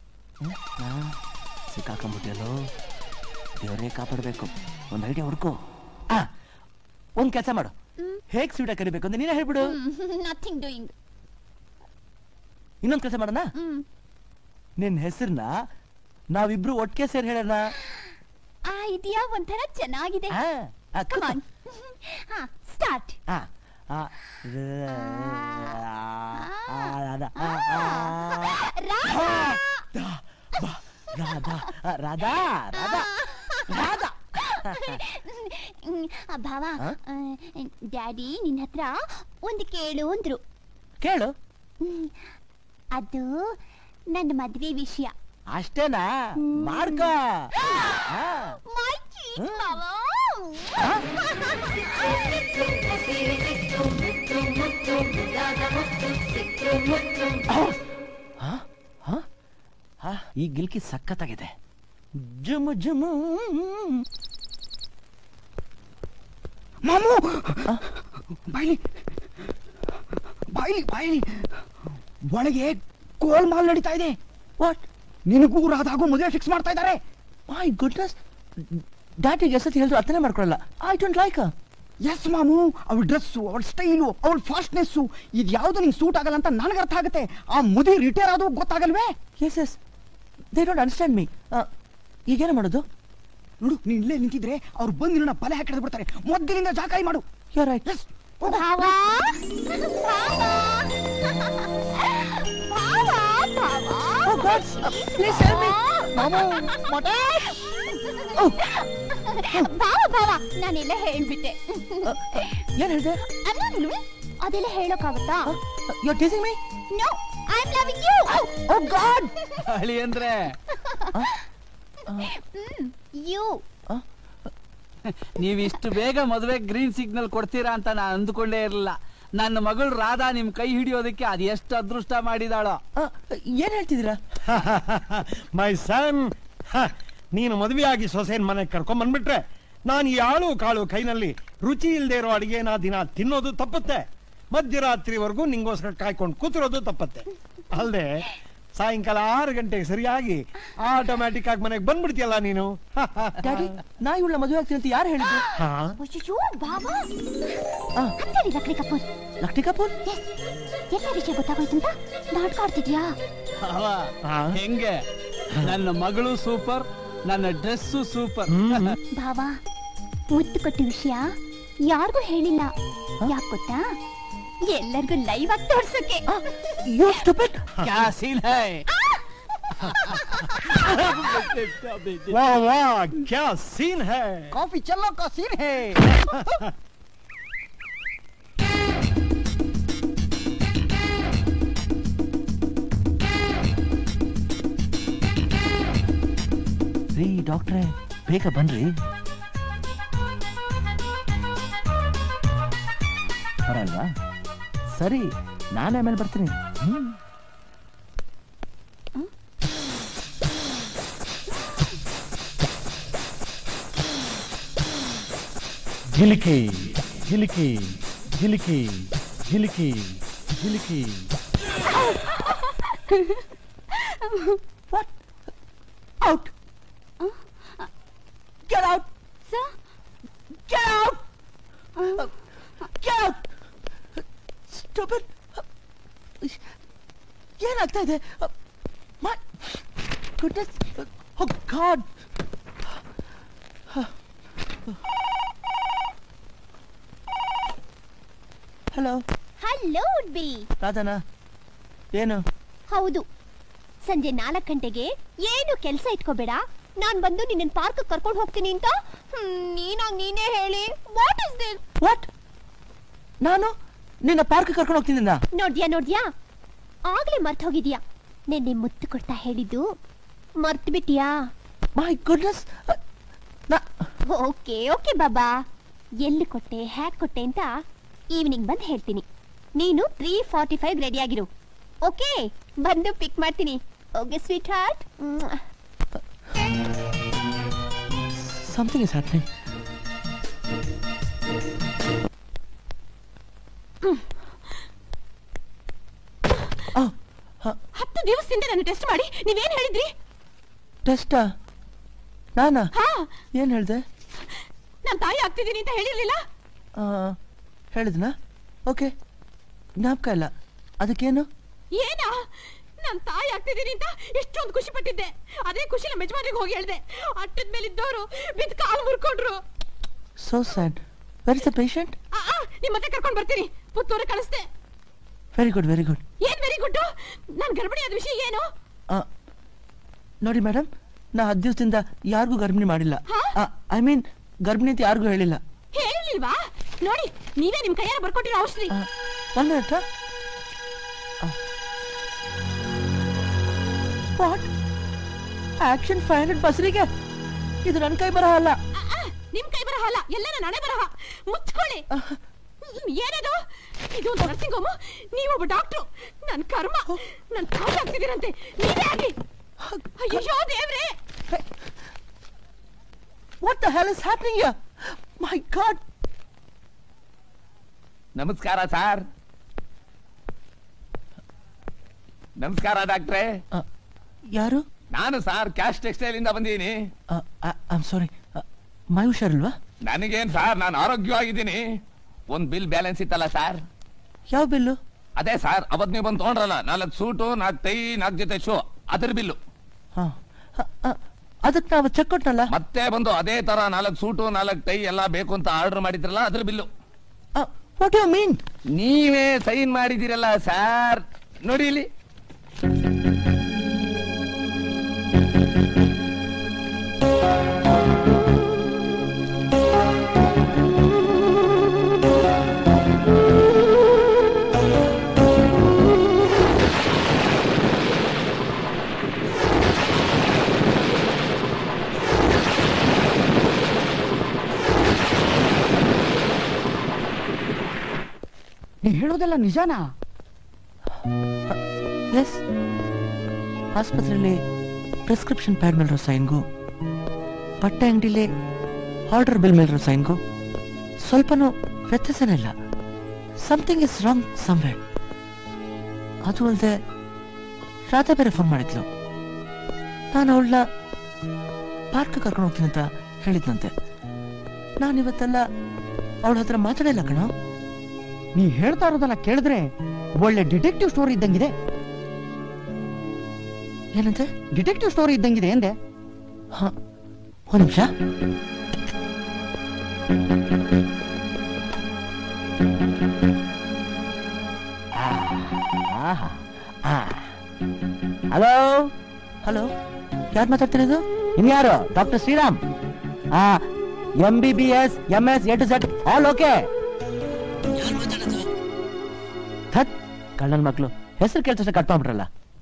ಸಿಕ್ಕಾಕೊಂಡ್ಬಿಟ್ಟಿಯಲ್ಲೋ ದೇವರೇ ಕಾಪಾಡಬೇಕು ಒಂದು ಐಡಿಯಾ ಹುಡ್ಕೋ ಆ ಒಂದ್ ಕೆಲಸ ಮಾಡು ಹೇಗ್ ಸ್ವೀಟ ಕರಿಬೇಕು ಅಂತ ನೀನೇ ಹೇಳ್ಬಿಡು ನಥಿಂಗ್ ಡೂಯಿಂಗ್ ಇನ್ನೊಂದ್ ಕೆಲಸ ಮಾಡೋಣ ಹ್ಮ್ ನಿನ್ ಹೆಸರನ್ನ ನಾವಿಬ್ರು ಒಟ್ಟಿಗೆ ಸೇರಿ ಹೇಳೋಣ ಆ ಇದೆಯಾ ಒಂಥರ ಚೆನ್ನಾಗಿದೆ ಆ, ಆ, Come on. ಹಾ ಸ್ಟಾರ್ಟ್ ಆ, ಆ, ರ- ಆ, ರಾಧಾ, ಆ, ಆ, ರಾಧಾ ಆ, ರಾಧಾ ರಾಧಾ ರಾಧಾ ಭಾವ ಆ? ಡ್ಯಾಡಿ ನಿನ್ನ ಹತ್ರ ಒಂದು ಕೇಳು ಅಂದ್ರು ಕೇಳು ಹ್ಮ್. ಅದು ನನ್ನ ಮದ್ವೆ ವಿಷಯ ಅಷ್ಟೇನಾ ಮಾಡ್ಕೋ ಆ. ಮೈ ಚೀಟ್ ಭಾವ ಹ? ಹ? ಹ? ಈ ಗಿಲ್ಕಿ ಸಖತ್ತಾಗಿದೆ ಜುಮು ಜುಮು ಮಾಮು ಬಾಯ್ಲಿ ಬಾಯ್ಲಿ ಬಾಯ್ಲಿ ಒಳಗೆ ಗೋಲ್ಮಾಲ್ ನಡೀತಾ ಇದೆ ವಾಟ್ ನಿನಗೂ ರಾಧಾಗೂ ಮದುವೆ ಫಿಕ್ಸ್ ಮಾಡ್ತಾ ಇದ್ದಾರೆ ಮೈ ಗುಡ್ನೆಸ್ ಡ್ಯಾಟಿಗೆ ಎಷ್ಟೊತ್ತಿ ಹೇಳಿದ್ರು ಅರ್ಥನೇ ಮಾಡ್ಕೊಳ್ಳಲ್ಲ ಐ ಡೋಂಟ್ ಲೈಕ್ ಎಸ್ ಮಾಮು ಅವಳ ಡ್ರೆಸ್ಸು ಅವಳ ಸ್ಟೈಲು ಅವಳ ಫಾಸ್ಟ್ನೆಸ್ಸು ಇದು ಯಾವುದು ನಿಂಗೆ ಸೂಟ್ ಆಗಲ್ಲ ಅಂತ ನನಗೆ ಅರ್ಥ ಆಗುತ್ತೆ ಆ ಮುದಿ ರಿಟೈರ್ ಆದವು ಗೊತ್ತಾಗಲ್ವೇ yes yes they don't understand me ಈಗೇನು ಮಾಡೋದು ನೋಡು ನೀನ್ ಇಲ್ಲೇ ನಿಂತಿದ್ರೆ ಅವ್ರು ಬಂದು ನಿನ್ನ ಬಲೆ ಹಾಕಿಡ್ ಬಿಡ್ತಾರೆ ಮೊದಲಿನಿಂದ ಜಾಕಾಯಿ ಮಾಡು ಯು ರೈಟ್ ಎಸ್ ಭಾವ ಭಾವ ಭಾವ Oh God! Please help me! ಮಾಮು, ಮೊಟ್ಟೆ! ಭಾವ ಭಾವ ನಾನೆಲ್ಲ ಹೇಳ್ಬಿಟ್ಟೆ ಏನ್ ಹೇಳ್ದೆ ಅಲ್ಲ, ಅದೆಲ್ಲ ಹೇಳೋಕ್ಕಾಗತ್ತಾ you are teasing me no I am loving you oh God ಅಳಿ ಅಂದ್ರೆ ಯು ನೀವ್ ಇಷ್ಟು ಬೇಗ ಮದುವೆ ಗ್ರೀನ್ ಸಿಗ್ನಲ್ ಕೊಡ್ತೀರಾ ಅಂತ ನಾನು ಅಂದ್ಕೊಂಡೇ ಇರಲಿಲ್ಲ ನನ್ನ ಮಗಳು ರಾಧಾ ನಿಮ್ ಕೈ ಹಿಡಿಯೋದಕ್ಕೆ ಅದು ಎಷ್ಟು ಅದೃಷ್ಟ ಮಾಡಿದಾಳೋ ಏನ್ ಹೇಳ್ತಿದ್ದೀರಾ ಮೈ ಸನ್ ನೀನು ಮದುವೆಯಾಗಿ ಸೊಸೆನ್ ಮನೆಗೆ ಕರ್ಕೊಂಡ್ ಬಂದ್ಬಿಟ್ರೆ ನಾನು ಈ ಆಳು ಕಾಳು ಕೈನಲ್ಲಿ ರುಚಿ ಇಲ್ಲದೆ ಇರೋ ಅಡಿಗೆನ ದಿನ ತಿನ್ನೋದು ತಪ್ಪುತ್ತೆ ಮಧ್ಯರಾತ್ರಿವರೆಗೂ ನಿಂಗೋಸ್ಕರ ಕಾಯ್ಕೊಂಡು ಕೂತಿರೋದು ತಪ್ಪತ್ತೆ ಅಲ್ಲದೆ ಸಾಯಂಕಾಲ ಆರು ಗಂಟೆಗೆ ಸರಿಯಾಗಿ ಆಟೋಮ್ಯಾಟಿಕ್ ಆಗಿ ಮನೆಗೆ ಬಂದ್ಬಿಡ್ತೀಯಲ್ಲ ನೀನು ಡ್ಯಾಡಿ ನಾ ಇವಳ ಮದುವೆ ಆಗ್ತೀನಿ ಅಂತ ಯಾರು ಹೇಳಿದ್ರು ಹಾ ಅಯ್ಯೋ ಭಾವ ಅಂತೇಳಿ ಲಕ್ಷ್ಮಿ ಕಪೂರ್ ಲಕ್ಷ್ಮಿ ಕಪೂರ್ ಎಲ್ಲ ವಿಷಯ ಗೊತ್ತಾಗೋಯ್ತು ಅಂತ ನಾಟಕ ಆಡ್ತಿದ್ಯಾ ಅವ ಹೆಂಗೆ ನನ್ನ ಮಗಳು ಸೂಪರ್ ನನ್ನ ಡ್ರೆಸ್ಸು ಸೂಪರ್ ಭಾವ ಮುತ್ತು ಕೊಟ್ಟ ವಿಷಯ ಯಾರಿಗೂ ಹೇಳಿಲ್ಲ ಯಾಕೆ ಗೊತ್ತಾ ಎಲ್ಲರಿಗೂ ಲೈವ್ ಆಗಿ ತೋರ್ಸಕ್ಕೆ ಯು ಸ್ಟುಪಿಡ್ ಕ್ಯಾ ಸೀನ್ ಹೈ वाह वाह क्या सीन है ಕಾಫಿ ಚಲ್ಲೋ ಕಾ ಸೀನ್ ಹೇ ರೀ ಡಾಕ್ಟ್ರೆ ಬೇಗ ಬನ್ರಿ ಬರಲ್ವಾ ಸರಿ ನಾನೇ ಆಮೇಲೆ ಬರ್ತೀನಿ ಹ್ಮ್ ಗಿಲಿಕಿ ಗಿಲಿಕಿ ಗಿಲಿಕಿ ಗಿಲಿಕಿ ಗಿಲಿಕಿ What? Out! Get out! Sir? Get out! Get out! Stupid! ಏನಾಗ್ತಾ ಇದೆ my goodness oh God hello hello would be ರಾಧನಾ ಏನು ಹೌದು ಸಂಜೆ ನಾಲ್ಕು ಗಂಟೆಗೆ ಏನು ಕೆಲಸ ಇಟ್ಕೋಬೇಡ ನಾನ್ ಬಂದು ನಿನ್ನ ಪಾರ್ಕ್ ಕರ್ಕೊಂಡು ಹೋಗ್ತೀನಿ ಅಂತ ಹ್ಮ್, ನೀನಾಗ್ ನೀನೇ ಹೇಳಿ ವಾಟ್ ಇಸ್ ದಿಸ್ ವಾಟ್ ನಾನು ನಿನ್ನ ಪಾರ್ಕ್ ಕರ್ಕೊಂಡು ಹೋಗ್ತೀನಿ ನಾ ನೋಡ್ದ್ಯಾ ನೋಡ್ದ್ಯಾ ಆಗ್ಲೇ ಮರ್ತ್ ಹೋಗಿದ್ಯಾ ನಿನ್ನೆ ಮುತ್ತು ಕೊಡ್ತಾ ಹೇಳಿದ್ದು ಮರ್ತ್ ಬಿಟ್ಯಾ ಮೈ ಗುಡ್ನೆಸ್ ಓಕೆ ಓಕೆ ಬಾಬಾ ಎಲ್ಲಿ ಕೊಟ್ಟೆ ಹ್ಯಾಕ್ ಕೊಟ್ಟೆ ಅಂತ ಈವ್ನಿಂಗ್ ಬಂದು ಹೇಳ್ತೀನಿ ನೀನು ತ್ರೀ ಫಾರ್ಟಿ ಫೈವ್ ರೆಡಿ ಆಗಿರು ಓಕೆ ಬಂದು ಪಿಕ್ ಮಾಡ್ತೀನಿ okay sweetheart something is happening ಹತ್ತು ದಿವಸದಿಂದ ನಾನು ಟೆಸ್ಟ್ ಮಾಡಿ ನೀವೇನ್ ಹೇಳಿದ್ರಿ ಟೆಸ್ಟಾ ನಾನಾ ಹಾ ಏನ್ ಹೇಳ್ದೆ ನಾನ್ ತಾಯಿ ಆಗ್ತಿದ್ದೀನಿ ಅಂತ ಹೇಳಿರ್ಲಿಲ್ಲ ಆ, ಹೇಳಿದ್ನಾ ಓಕೆ ಜ್ಞಾಪಕ ಇಲ್ಲ ಅದಕ್ಕೇನು ಏನಾ ನಾನ್ ತಾಯಿ ಆಗ್ತಿದ್ದೀನಿ ಅಂತ ಎಷ್ಟೊಂದು ಖುಷಿ ಪಟ್ಟಿದ್ದೆ ಅದೇ ಖುಷಿ ನಮ್ಮ ಯಜಮಾನ್ರಿಗೆ ಹೋಗಿ ಹೇಳ್ದೆ ಅಟ್ಟದ ಮೇಲೆ ಇದ್ದವರು ಬಿದ್ದು ಕಾಲು ಮುರ್ಕೊಂಡ್ರು so sad where is the patient ಆ, ಆ, ನಿಮ್ ಮತ್ತೆ ಕರ್ಕೊಂಡ್ ಬರ್ತೀನಿ ಪುತ್ತೂರ ಕಳಿಸ್ದೆ ವೆರಿ ಗುಡ್ ವೆರಿ ಗುಡ್ ಏನ್ ವೆರಿ ಗುಡ್ ನಾನ್ ಗರ್ಭಿಣಿ ಆದ ವಿಷಯ ಏನು ನೋಡಿ ಮೇಡಮ್ ನಾ ಹತ್ತು ದಿವಸದಿಂದ ಯಾರಿಗೂ ಗರ್ಭಿಣಿ ಮಾಡಿಲ್ಲ ಐ ಮೀನ್ ಗರ್ಭಿಣಿ ಅಂತ ಯಾರಿಗೂ ಹೇಳಿಲ್ಲ ಹೇಳಿಲ್ವಾ ನೋಡಿ ನೀವೇ ನಿಮ್ ಕೈಯಾರ ಬರ್ಕೊಟ್ಟಿರೋ ಔಷಧಿ one minute what action five hundred ಬಸ್ರಿಗೆ ಇದು ನನ್ನ ಕೈ ಬರಹ ಅಲ್ಲ ಆ, ಆ, ನಿಮ್ ಕೈ ಬರಹ ಅಲ್ಲ ಎಲ್ಲ ನನೆ ಬರಹ ಮುಚ್ಕೊಳ್ಳಿ ಹ್ಮ್, ಏನದು ಇದು ಒಂದು ನರ್ಸಿಂಗ್ ಹೋಮು ನೀವೊಬ್ಬ ಡಾಕ್ಟ್ರು ನನ್ ಕರ್ಮ ನನ್ ತಾಯಿ ಆಗ್ತಿದ್ದೀರಂತೆ ನೀವೇ ಆಗಿ ಅಯ್ಯೋ ದೇವ್ರೇ what the hell is happening here my God ನಮಸ್ಕಾರ ಸರ್ ನಮಸ್ಕಾರ ಡಾಕ್ಟ್ರೇ ಯಾರು ನಾನು ಸರ್ ಕ್ಯಾಶ್ ಟೆಕ್ಸ್ಟೈಲ್ ಇಂದ ಬಂದೀನಿ ಐ ಆಮ್ ಸಾರಿ ಮೈ ಹುಷಾರಿಲ್ವಾ ನನಗೇನ್ ಸರ್ ನಾನು ಆರೋಗ್ಯವಾಗಿದ್ದೀನಿ ಒಂದ್ ಬಿಲ್ ಬ್ಯಾಲೆನ್ಸ್ ಇತ್ತಲ್ಲ ಸರ್ ಯಾವ ಬಿಲ್ಲು ಅದೇ ಸರ್ ಅವತ್ ನೀವು ಬಂದು ತಗೊಂಡ್ರಲ್ಲ ನಾಲ್ಕು ಸೂಟು ನಾಲ್ಕು ಟೈ ನಾಲ್ಕು ಜೊತೆ ಶೋ ಅದ್ರ ಬಿಲ್ಲು ಹಾ ಅದಕ್ಕೆ ನಾವು ಚೆಕ್ ಕೊಟ್ನಲ್ಲ ಮತ್ತೆ ಬಂದು ಅದೇ ತರ ನಾಲ್ಕು ಸೂಟು ನಾಲ್ಕು ಟೈ ಎಲ್ಲ ಬೇಕು ಅಂತ ಆರ್ಡರ್ ಮಾಡಿದ್ರಲ್ಲ ಅದ್ರ ಬಿಲ್ಲು ವಾಟ್ ಯು ಮೀನ್ ನೀವೇ ಸೈನ್ ಮಾಡಿದಿರಲ್ಲ ಸರ್ ನೋಡಿ ಇಲ್ಲಿ ನೀ ಹೇಳೋದೆಲ್ಲ ನಿಜಾನಾ ಎಸ್ ಆಸ್ಪತ್ರೆಯಲ್ಲಿ ಪ್ರಿಸ್ಕ್ರಿಪ್ಷನ್ ಪ್ಯಾಡ್ ಮೇಲಿರೋ ಸೈನ್ಗೂ ಬಟ್ಟೆ ಅಂಗಡಿಲಿ ಆರ್ಡರ್ ಬಿಲ್ ಮೇಲಿರೋ ಸೈನ್ಗೂ ಸ್ವಲ್ಪನೂ ವ್ಯತ್ಯಾಸನೇ ಇಲ್ಲ ಸಮಥಿಂಗ್ ಇಸ್ ರಾಂಗ್ ಸಮ್ವೇರ್ ಅದು ಅಲ್ಲದೆ ರಾಧಾ ಬೇರೆ ಫೋನ್ ಮಾಡಿದ್ಲು ನಾನು ಅವಳನ್ನ ಪಾರ್ಕ್ ಕರ್ಕೊಂಡು ಹೋಗ್ತೀನಿ ಅಂತ ಹೇಳಿದ್ನಂತೆ ನಾನು ಇವತ್ತೆಲ್ಲ ಅವಳ ಹತ್ರ ಮಾತಾಡಿಲ್ಲ ಕಣೋ ನೀ ಹೇಳ್ತಾ ಇರೋದನ್ನ ಕೇಳಿದ್ರೆ ಒಳ್ಳೆ ಡಿಟೆಕ್ಟಿವ್ ಸ್ಟೋರಿ ಇದ್ದಂಗಿದೆ ಏನಂತೆ ಡಿಟೆಕ್ಟಿವ್ ಸ್ಟೋರಿ ಇದ್ದಂಗಿದೆ ಎಂದೆ ಒಂದ್ ನಿಮಿಷ ಹಲೋ ಹಲೋ ಯಾರು ಮಾತಾಡ್ತಿರೋದು ಇನ್ಯಾರು ಡಾಕ್ಟರ್ ಶ್ರೀರಾಮ್ ಹಾ M B B S M S A to Z all okay ಥಟ್ ಕಳ್ಳನ್ ಮಕ್ಳು ಹೆಸರು ಕೇಳಿದ ತಕ್ಷಣ ಕಟ್ ಮಾಡ್ಬಿಟ್ರಲ್ಲ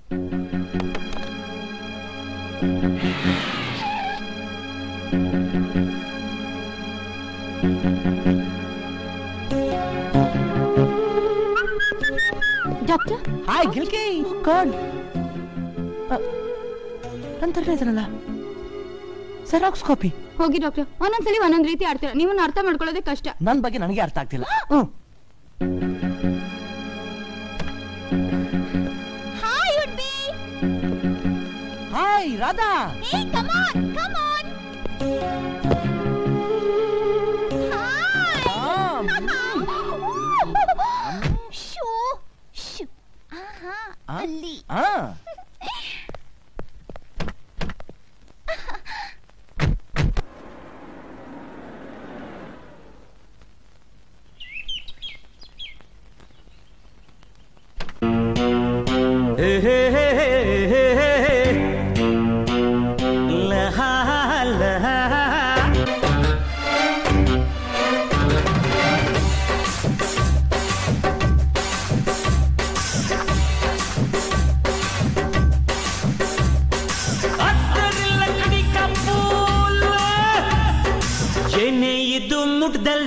ಡಾಕ್ಟರ್ ಹಾಯ್ ಗಿಲ್ಕಿ ಗಾಡ್ ನಂತರ ಇದನ್ನಲ್ಲ ಸೆರಾಕ್ಸ್ ಕಾಪಿ ಹೋಗಿ ಡಾಕ್ಟರ್ ಒಂದೊಂದ್ಸಲಿ ಒಂದೊಂದ್ ರೀತಿ ಆಡ್ತೀರ ನೀವನ್ನ ಅರ್ಥ ಮಾಡ್ಕೊಳ್ಳೋದೇ ಕಷ್ಟ ನನ್ನ ಬಗ್ಗೆ ನನಗೆ ಅರ್ಥ ಆಗ್ತಿಲ್ಲ hmm hi would be hi Radha hey come on come on show show ಆಹಾ ಅಲ್ಲಿ ಆ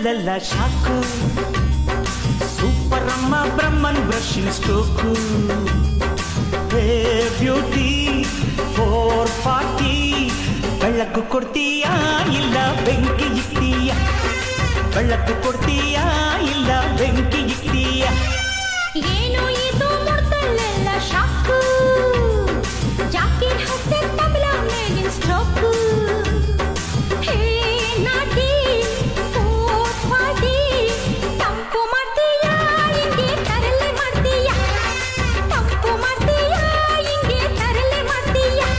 ಮುಡ್ದಲ್ಲೆಲ್ಲ ಶಾಕು ಸೂಪರ್ ಅಮ್ಮ ಬ್ರಹ್ಮನ್ brushing stroke hey beauty four forty ಬೆಳಕು ಕೊಡ್ತೀಯಾ ಇಲ್ಲ ಬೆಂಕಿ ಇಕ್ತೀಯ ಬೆಳಕು ಕೊಡ್ತೀಯಾ ಇಲ್ಲ ಬೆಂಕಿ ಇಕ್ತೀಯ ಏನು ಇದು ಮುಡ್ದಲ್ಲೆಲ್ಲ ಶಾಕು ಜಾಕೀರ್ ಹಸೆ ತಬಲಾ ಮೇಲಿನ ಸ್ಟ್ರೋಕು ಹೇ ನಾಟಿ ಫೋರ್ ಫಾರ್ಟಿ ತಂಪು ಮಾಡ್ತೀಯಾ ಹಿಂಗೆ ತರಲೆ ಮಾಡ್ತೀಯಾ ತಂಪು ಮಾಡ್ತೀಯಾ ಹಿಂಗೆ ತರಲೆ ಮಾಡ್ತೀಯಾ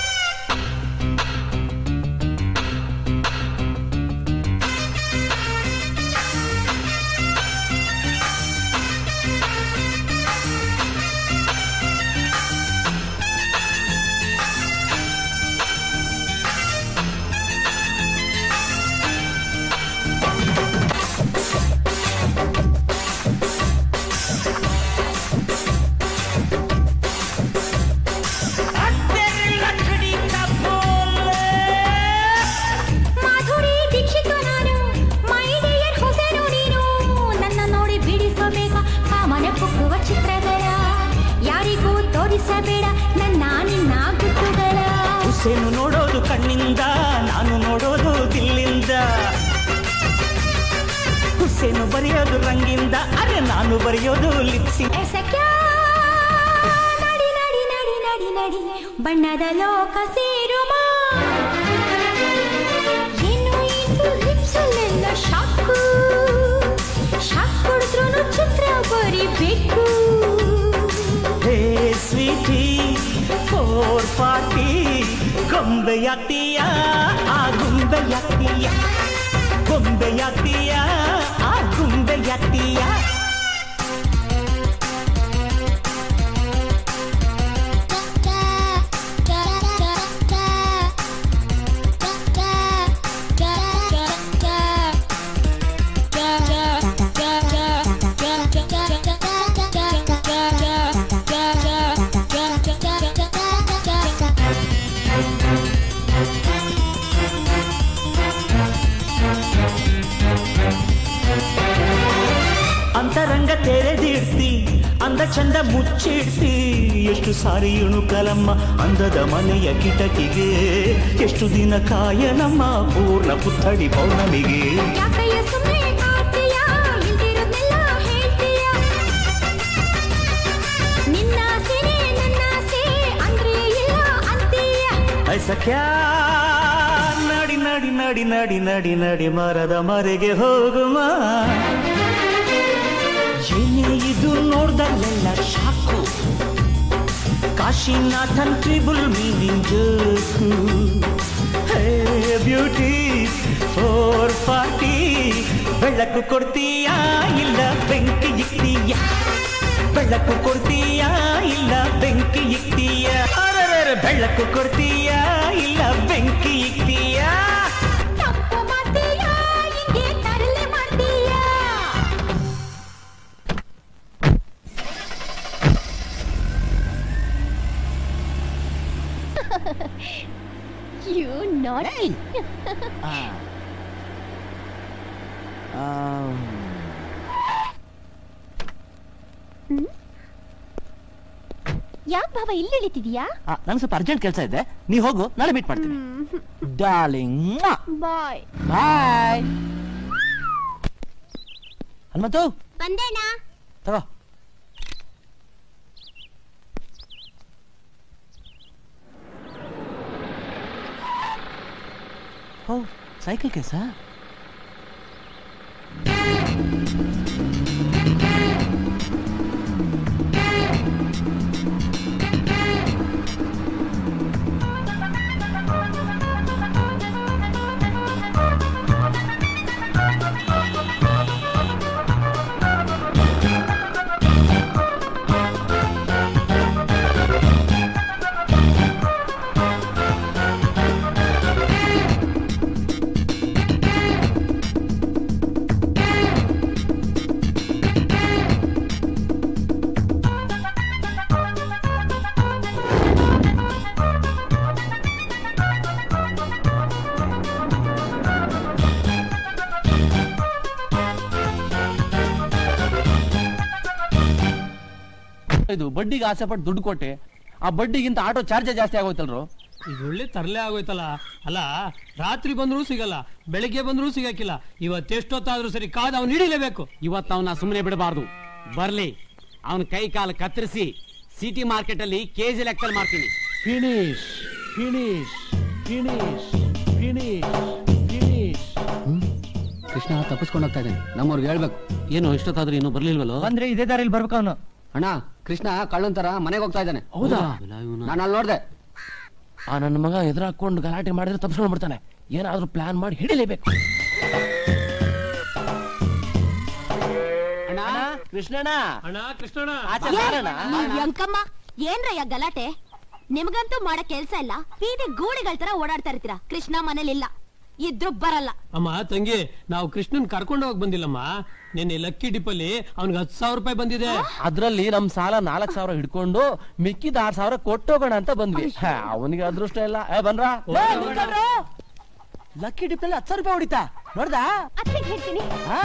ಮಾಧುರಿ ದೀಕ್ಷಿತ ನಾನು ಮೈ ಡಿಯರ್ ಹೊಸೇನು ನೀನು ನನ್ನ ನೋಡಿ ಬಿಡಿಸಬೇಕ ಕಾಮನೆ ಕುಕ್ಕುವ ಚಿತ್ರಗಳ ಯಾರಿಗೂ ತೋರಿಸಬೇಡ ನನ್ನ ನಿನ್ನ ಗುಟ್ಟುಗಳ ಹುಸೇನು ನೋಡೋದು ಕಣ್ಣಿಂದ ನಾನು ನೋಡೋದು ದಿಲ್ಲಿಂದ ಹುಸೇನು ಬರೆಯೋದು ರಂಗಿಂದ ಅರೆ ನಾನು ಬರೆಯೋದು ಲಿಪ್ಸಿ ಎಸಕ್ಯಾ ನಡಿ ನಡಿ ನಡಿ ನಡಿ ನಡಿ ಬಣ್ಣದ ಲೋಕ ಸೇರುಮ ಏನು ಇದು ಲಿಪ್ಸಲ್ಲೆಲ್ಲ ಶಾಕು ಶಾಕ್ ಕೊಡಿದ್ರು ಚಿತ್ರ ಬರಿಬೇಕು ಹೇ ಸ್ವೀಟಿ ಫೋರ್ ಫಾರ್ಟಿ ಗೊಂಬೆಯಾಗ್ತೀಯ ಆ ಗುಂಬೆಯಾಗ್ತೀಯ ಗೊಂಬೆಯಾಗ್ತೀಯ ಆ ಗುಂಬೆಯಾಗ್ತೀಯ ಅಂತರಂಗ ತೆರೆದಿಡ್ತಿ ಅಂದ ಚಂದ ಮುಚ್ಚಿಡ್ತಿ ಎಷ್ಟು ಸಾರಿ ಇಣುಕಲಮ್ಮ ಅಂದದ ಮನೆಯ ಕಿಟಕಿಗೆ ಎಷ್ಟು ದಿನ ಕಾಯನಮ್ಮ ಪೂರ್ಣ ಪುತ್ಥಳಿ ಪೌರ್ಣಮಿಗೆ ಯಾಕಯ್ಯ ಸುಮ್ಮನೆ ಕಾಡ್ತೀಯ ಇಲ್ದಿರೋದ್ನೆಲ್ಲ ಹೇಳ್ತೀಯ ನಿನ್ನ ಆಸೆನೇ ನನ್ನ ಆಸೆ ಅಂದ್ರೆ ಇಲ್ಲ ಅಂತೀಯ ಐ ಸಖ್ಯಾ ನಡಿ ನಡಿ ನಡಿ ನಡಿ ನಡಿ ನಡಿ ಮರದ ಮರೆಗೆ ಹೋಗುಮ ಏನೇ ಇದು ನೋಡ್ದಲ್ಲೆಲ್ಲ ಶಾಕು ಕಾಶಿನಾಥನ್ triple meaning joke hey beauty four forty ಬೆಳಕು ಕೊಡ್ತೀಯಾ ಇಲ್ಲ ಬೆಂಕಿ ಇಕ್ತೀಯ ಬೆಳಕು ಕೊಡ್ತೀಯಾ ಇಲ್ಲ ಬೆಂಕಿ ಇಕ್ತೀಯ ಅರರರ ಬೆಳಕು ಕೊಡ್ತೀಯಾ ಇಲ್ಲ ಬೆಂಕಿ ಇಕ್ತೀಯ ತಪ್ಪು ಮಾಡ್ತೀಯ ಹಿಂಗೆ ತರಲೆ ಮಾಡ್ತೀಯ You naughty. ಯಾಕೆ ಭಾವ ಇಲ್ಲಿ ಇಳಿತಿದ್ಯಾ ನಂಗೆ ಸ್ವಲ್ಪ ಅರ್ಜೆಂಟ್ ಕೆಲಸ ಇದೆ ನೀ ಹೋಗು ನಾಳೆ ಮೀಟ್ ಮಾಡ್ತೀನಿ ಡಾರ್ಲಿಂಗ್ ಬಾಯ್ ಬಾಯ್ ಹನುಮಂತು ಬಂದೇನಾ ತಗೋ ಓ ಸೈಕಲ್ ಕೇಸ ಇದು ಬಡ್ಡಿಗೆ ಆಸೆ ಪಟ್ಟು ದುಡ್ಡು ಕೊಟ್ಟೆ ಆ ಬಡ್ಡಿಗಿಂತ ಆಟೋ ಚಾರ್ಜೇ ಜಾಸ್ತಿ ಆಗೋಯ್ತಲ್ರು ಈಗ ಒಳ್ಳೆ ತರಲೆ ಆಗೋಯ್ತಲ್ಲ ಅಲ್ಲ ರಾತ್ರಿ ಬಂದ್ರೂ ಸಿಗಲ್ಲ ಬೆಳಿಗ್ಗೆ ಬಂದ್ರೂ ಸಿಗಕ್ಕಿಲ್ಲ ಇವತ್ತೆಷ್ಟೊತ್ತಾದ್ರೂ ಸರಿ ಕಾದ್ ಅವ್ನು ಹಿಡಿಲೇಬೇಕು ಇವತ್ತು ಅವನ ಸುಮ್ಮನೆ ಬಿಡಬಾರ್ದು ಬರ್ಲಿ ಅವನ ಕೈ ಕಾಲು ಕತ್ತರಿಸಿ ಸಿಟಿ ಮಾರ್ಕೆಟ್ ಅಲ್ಲಿ ಕೆಜಿ ಲೆಕ್ಕದಲ್ಲಿ ಮಾಡ್ತೀನಿ finish finish finish finish finish Krishna ತಪ್ಪಿಸ್ಕೊಂಡು ಹೋಗ್ತಾ ಇದ್ದಾನೆ ನಮ್ಮವ್ರಿಗೆ ಹೇಳ್ಬೇಕು ಏನು ಇಷ್ಟೊತ್ತಾದ್ರೂ ಇನ್ನೂ ಬರ್ಲಿಲ್ವಲ್ಲ ಬಂದ್ರೆ ಇದೇ ದಾರಿಲಿ ಬರ್ಬೇಕು ಅವನು ಅಣ್ಣ ಕೃಷ್ಣ ಕಳ್ಳನ್ ತರ ಮನೆಗೆ ಹೋಗ್ತಾ ಇದ್ದಾನೆ ಹೌದಾ? ನಾನು ಅಲ್ಲಿ ನೋಡ್ದೆ ಆ ನನ್ನ ಮಗ ಎದುರಾಕೊಂಡು ಗಲಾಟೆ ಮಾಡಿದ್ರೆ ತಪ್ಪಿಸ್ಕೊಂಡು ಬಿಡ್ತಾನೆ ಏನಾದ್ರೂ ಪ್ಲಾನ್ ಮಾಡಿ ಹಿಡಿಲೇಬೇಕು ಅಣ್ಣ ಕೃಷ್ಣಣ್ಣ ಅಣ್ಣ ಕೃಷ್ಣಣ್ಣ ನೀವ್ ಯಂಕಮ್ಮ ಏನ್ರಯ್ಯ ಗಲಾಟೆ ನಿಮ್ಗಂತೂ ಮಾಡೋ ಕೆಲ್ಸ ಇಲ್ಲ ಬೀದಿ ಗೂಳಿಗಳ ತರ ಓಡಾಡ್ತಾ ಇರ್ತೀರಾ ಕೃಷ್ಣ ಮನೇಲಿಲ್ಲ ಇದ್ರು ಬರಲ್ಲ ಅಮ್ಮ ತಂಗಿ ನಾವು ಕೃಷ್ಣನ್ ಕರ್ಕೊಂಡು ಹೋಗ್ ಬಂದಿಲ್ಲಮ್ಮ ನಿನ್ನೆ ಲಕ್ಕಿ ಡಿಪ್ಪಲ್ಲಿ ಅವ್ನಿಗೆ ಹತ್ತು ಸಾವಿರ ರೂಪಾಯಿ ಬಂದಿದೆ ಅದ್ರಲ್ಲಿ ನಮ್ ಸಾಲ ನಾಲ್ಕ್ ಸಾವಿರ ಹಿಡ್ಕೊಂಡು ಮಿಕ್ಕಿದ ಆರ್ ಸಾವಿರ ಕೊಟ್ಟೋಗೋಣ ಅಂತ ಬಂದ್ವಿ ಅವನಿಗೆ ಅದೃಷ್ಟ ಇಲ್ಲ ಏ ಬನ್ರಾ ಲಕ್ಕಿ ಡಿಪ್ಪಲ್ಲಿ ಹತ್ತು ಸಾವಿರ ರೂಪಾಯಿ ಹೊಡಿತಾ ನೋಡ್ದಾ ಅತ್ತಿಗೆ ಹೇಳ್ತೀನಿ ಹಾ?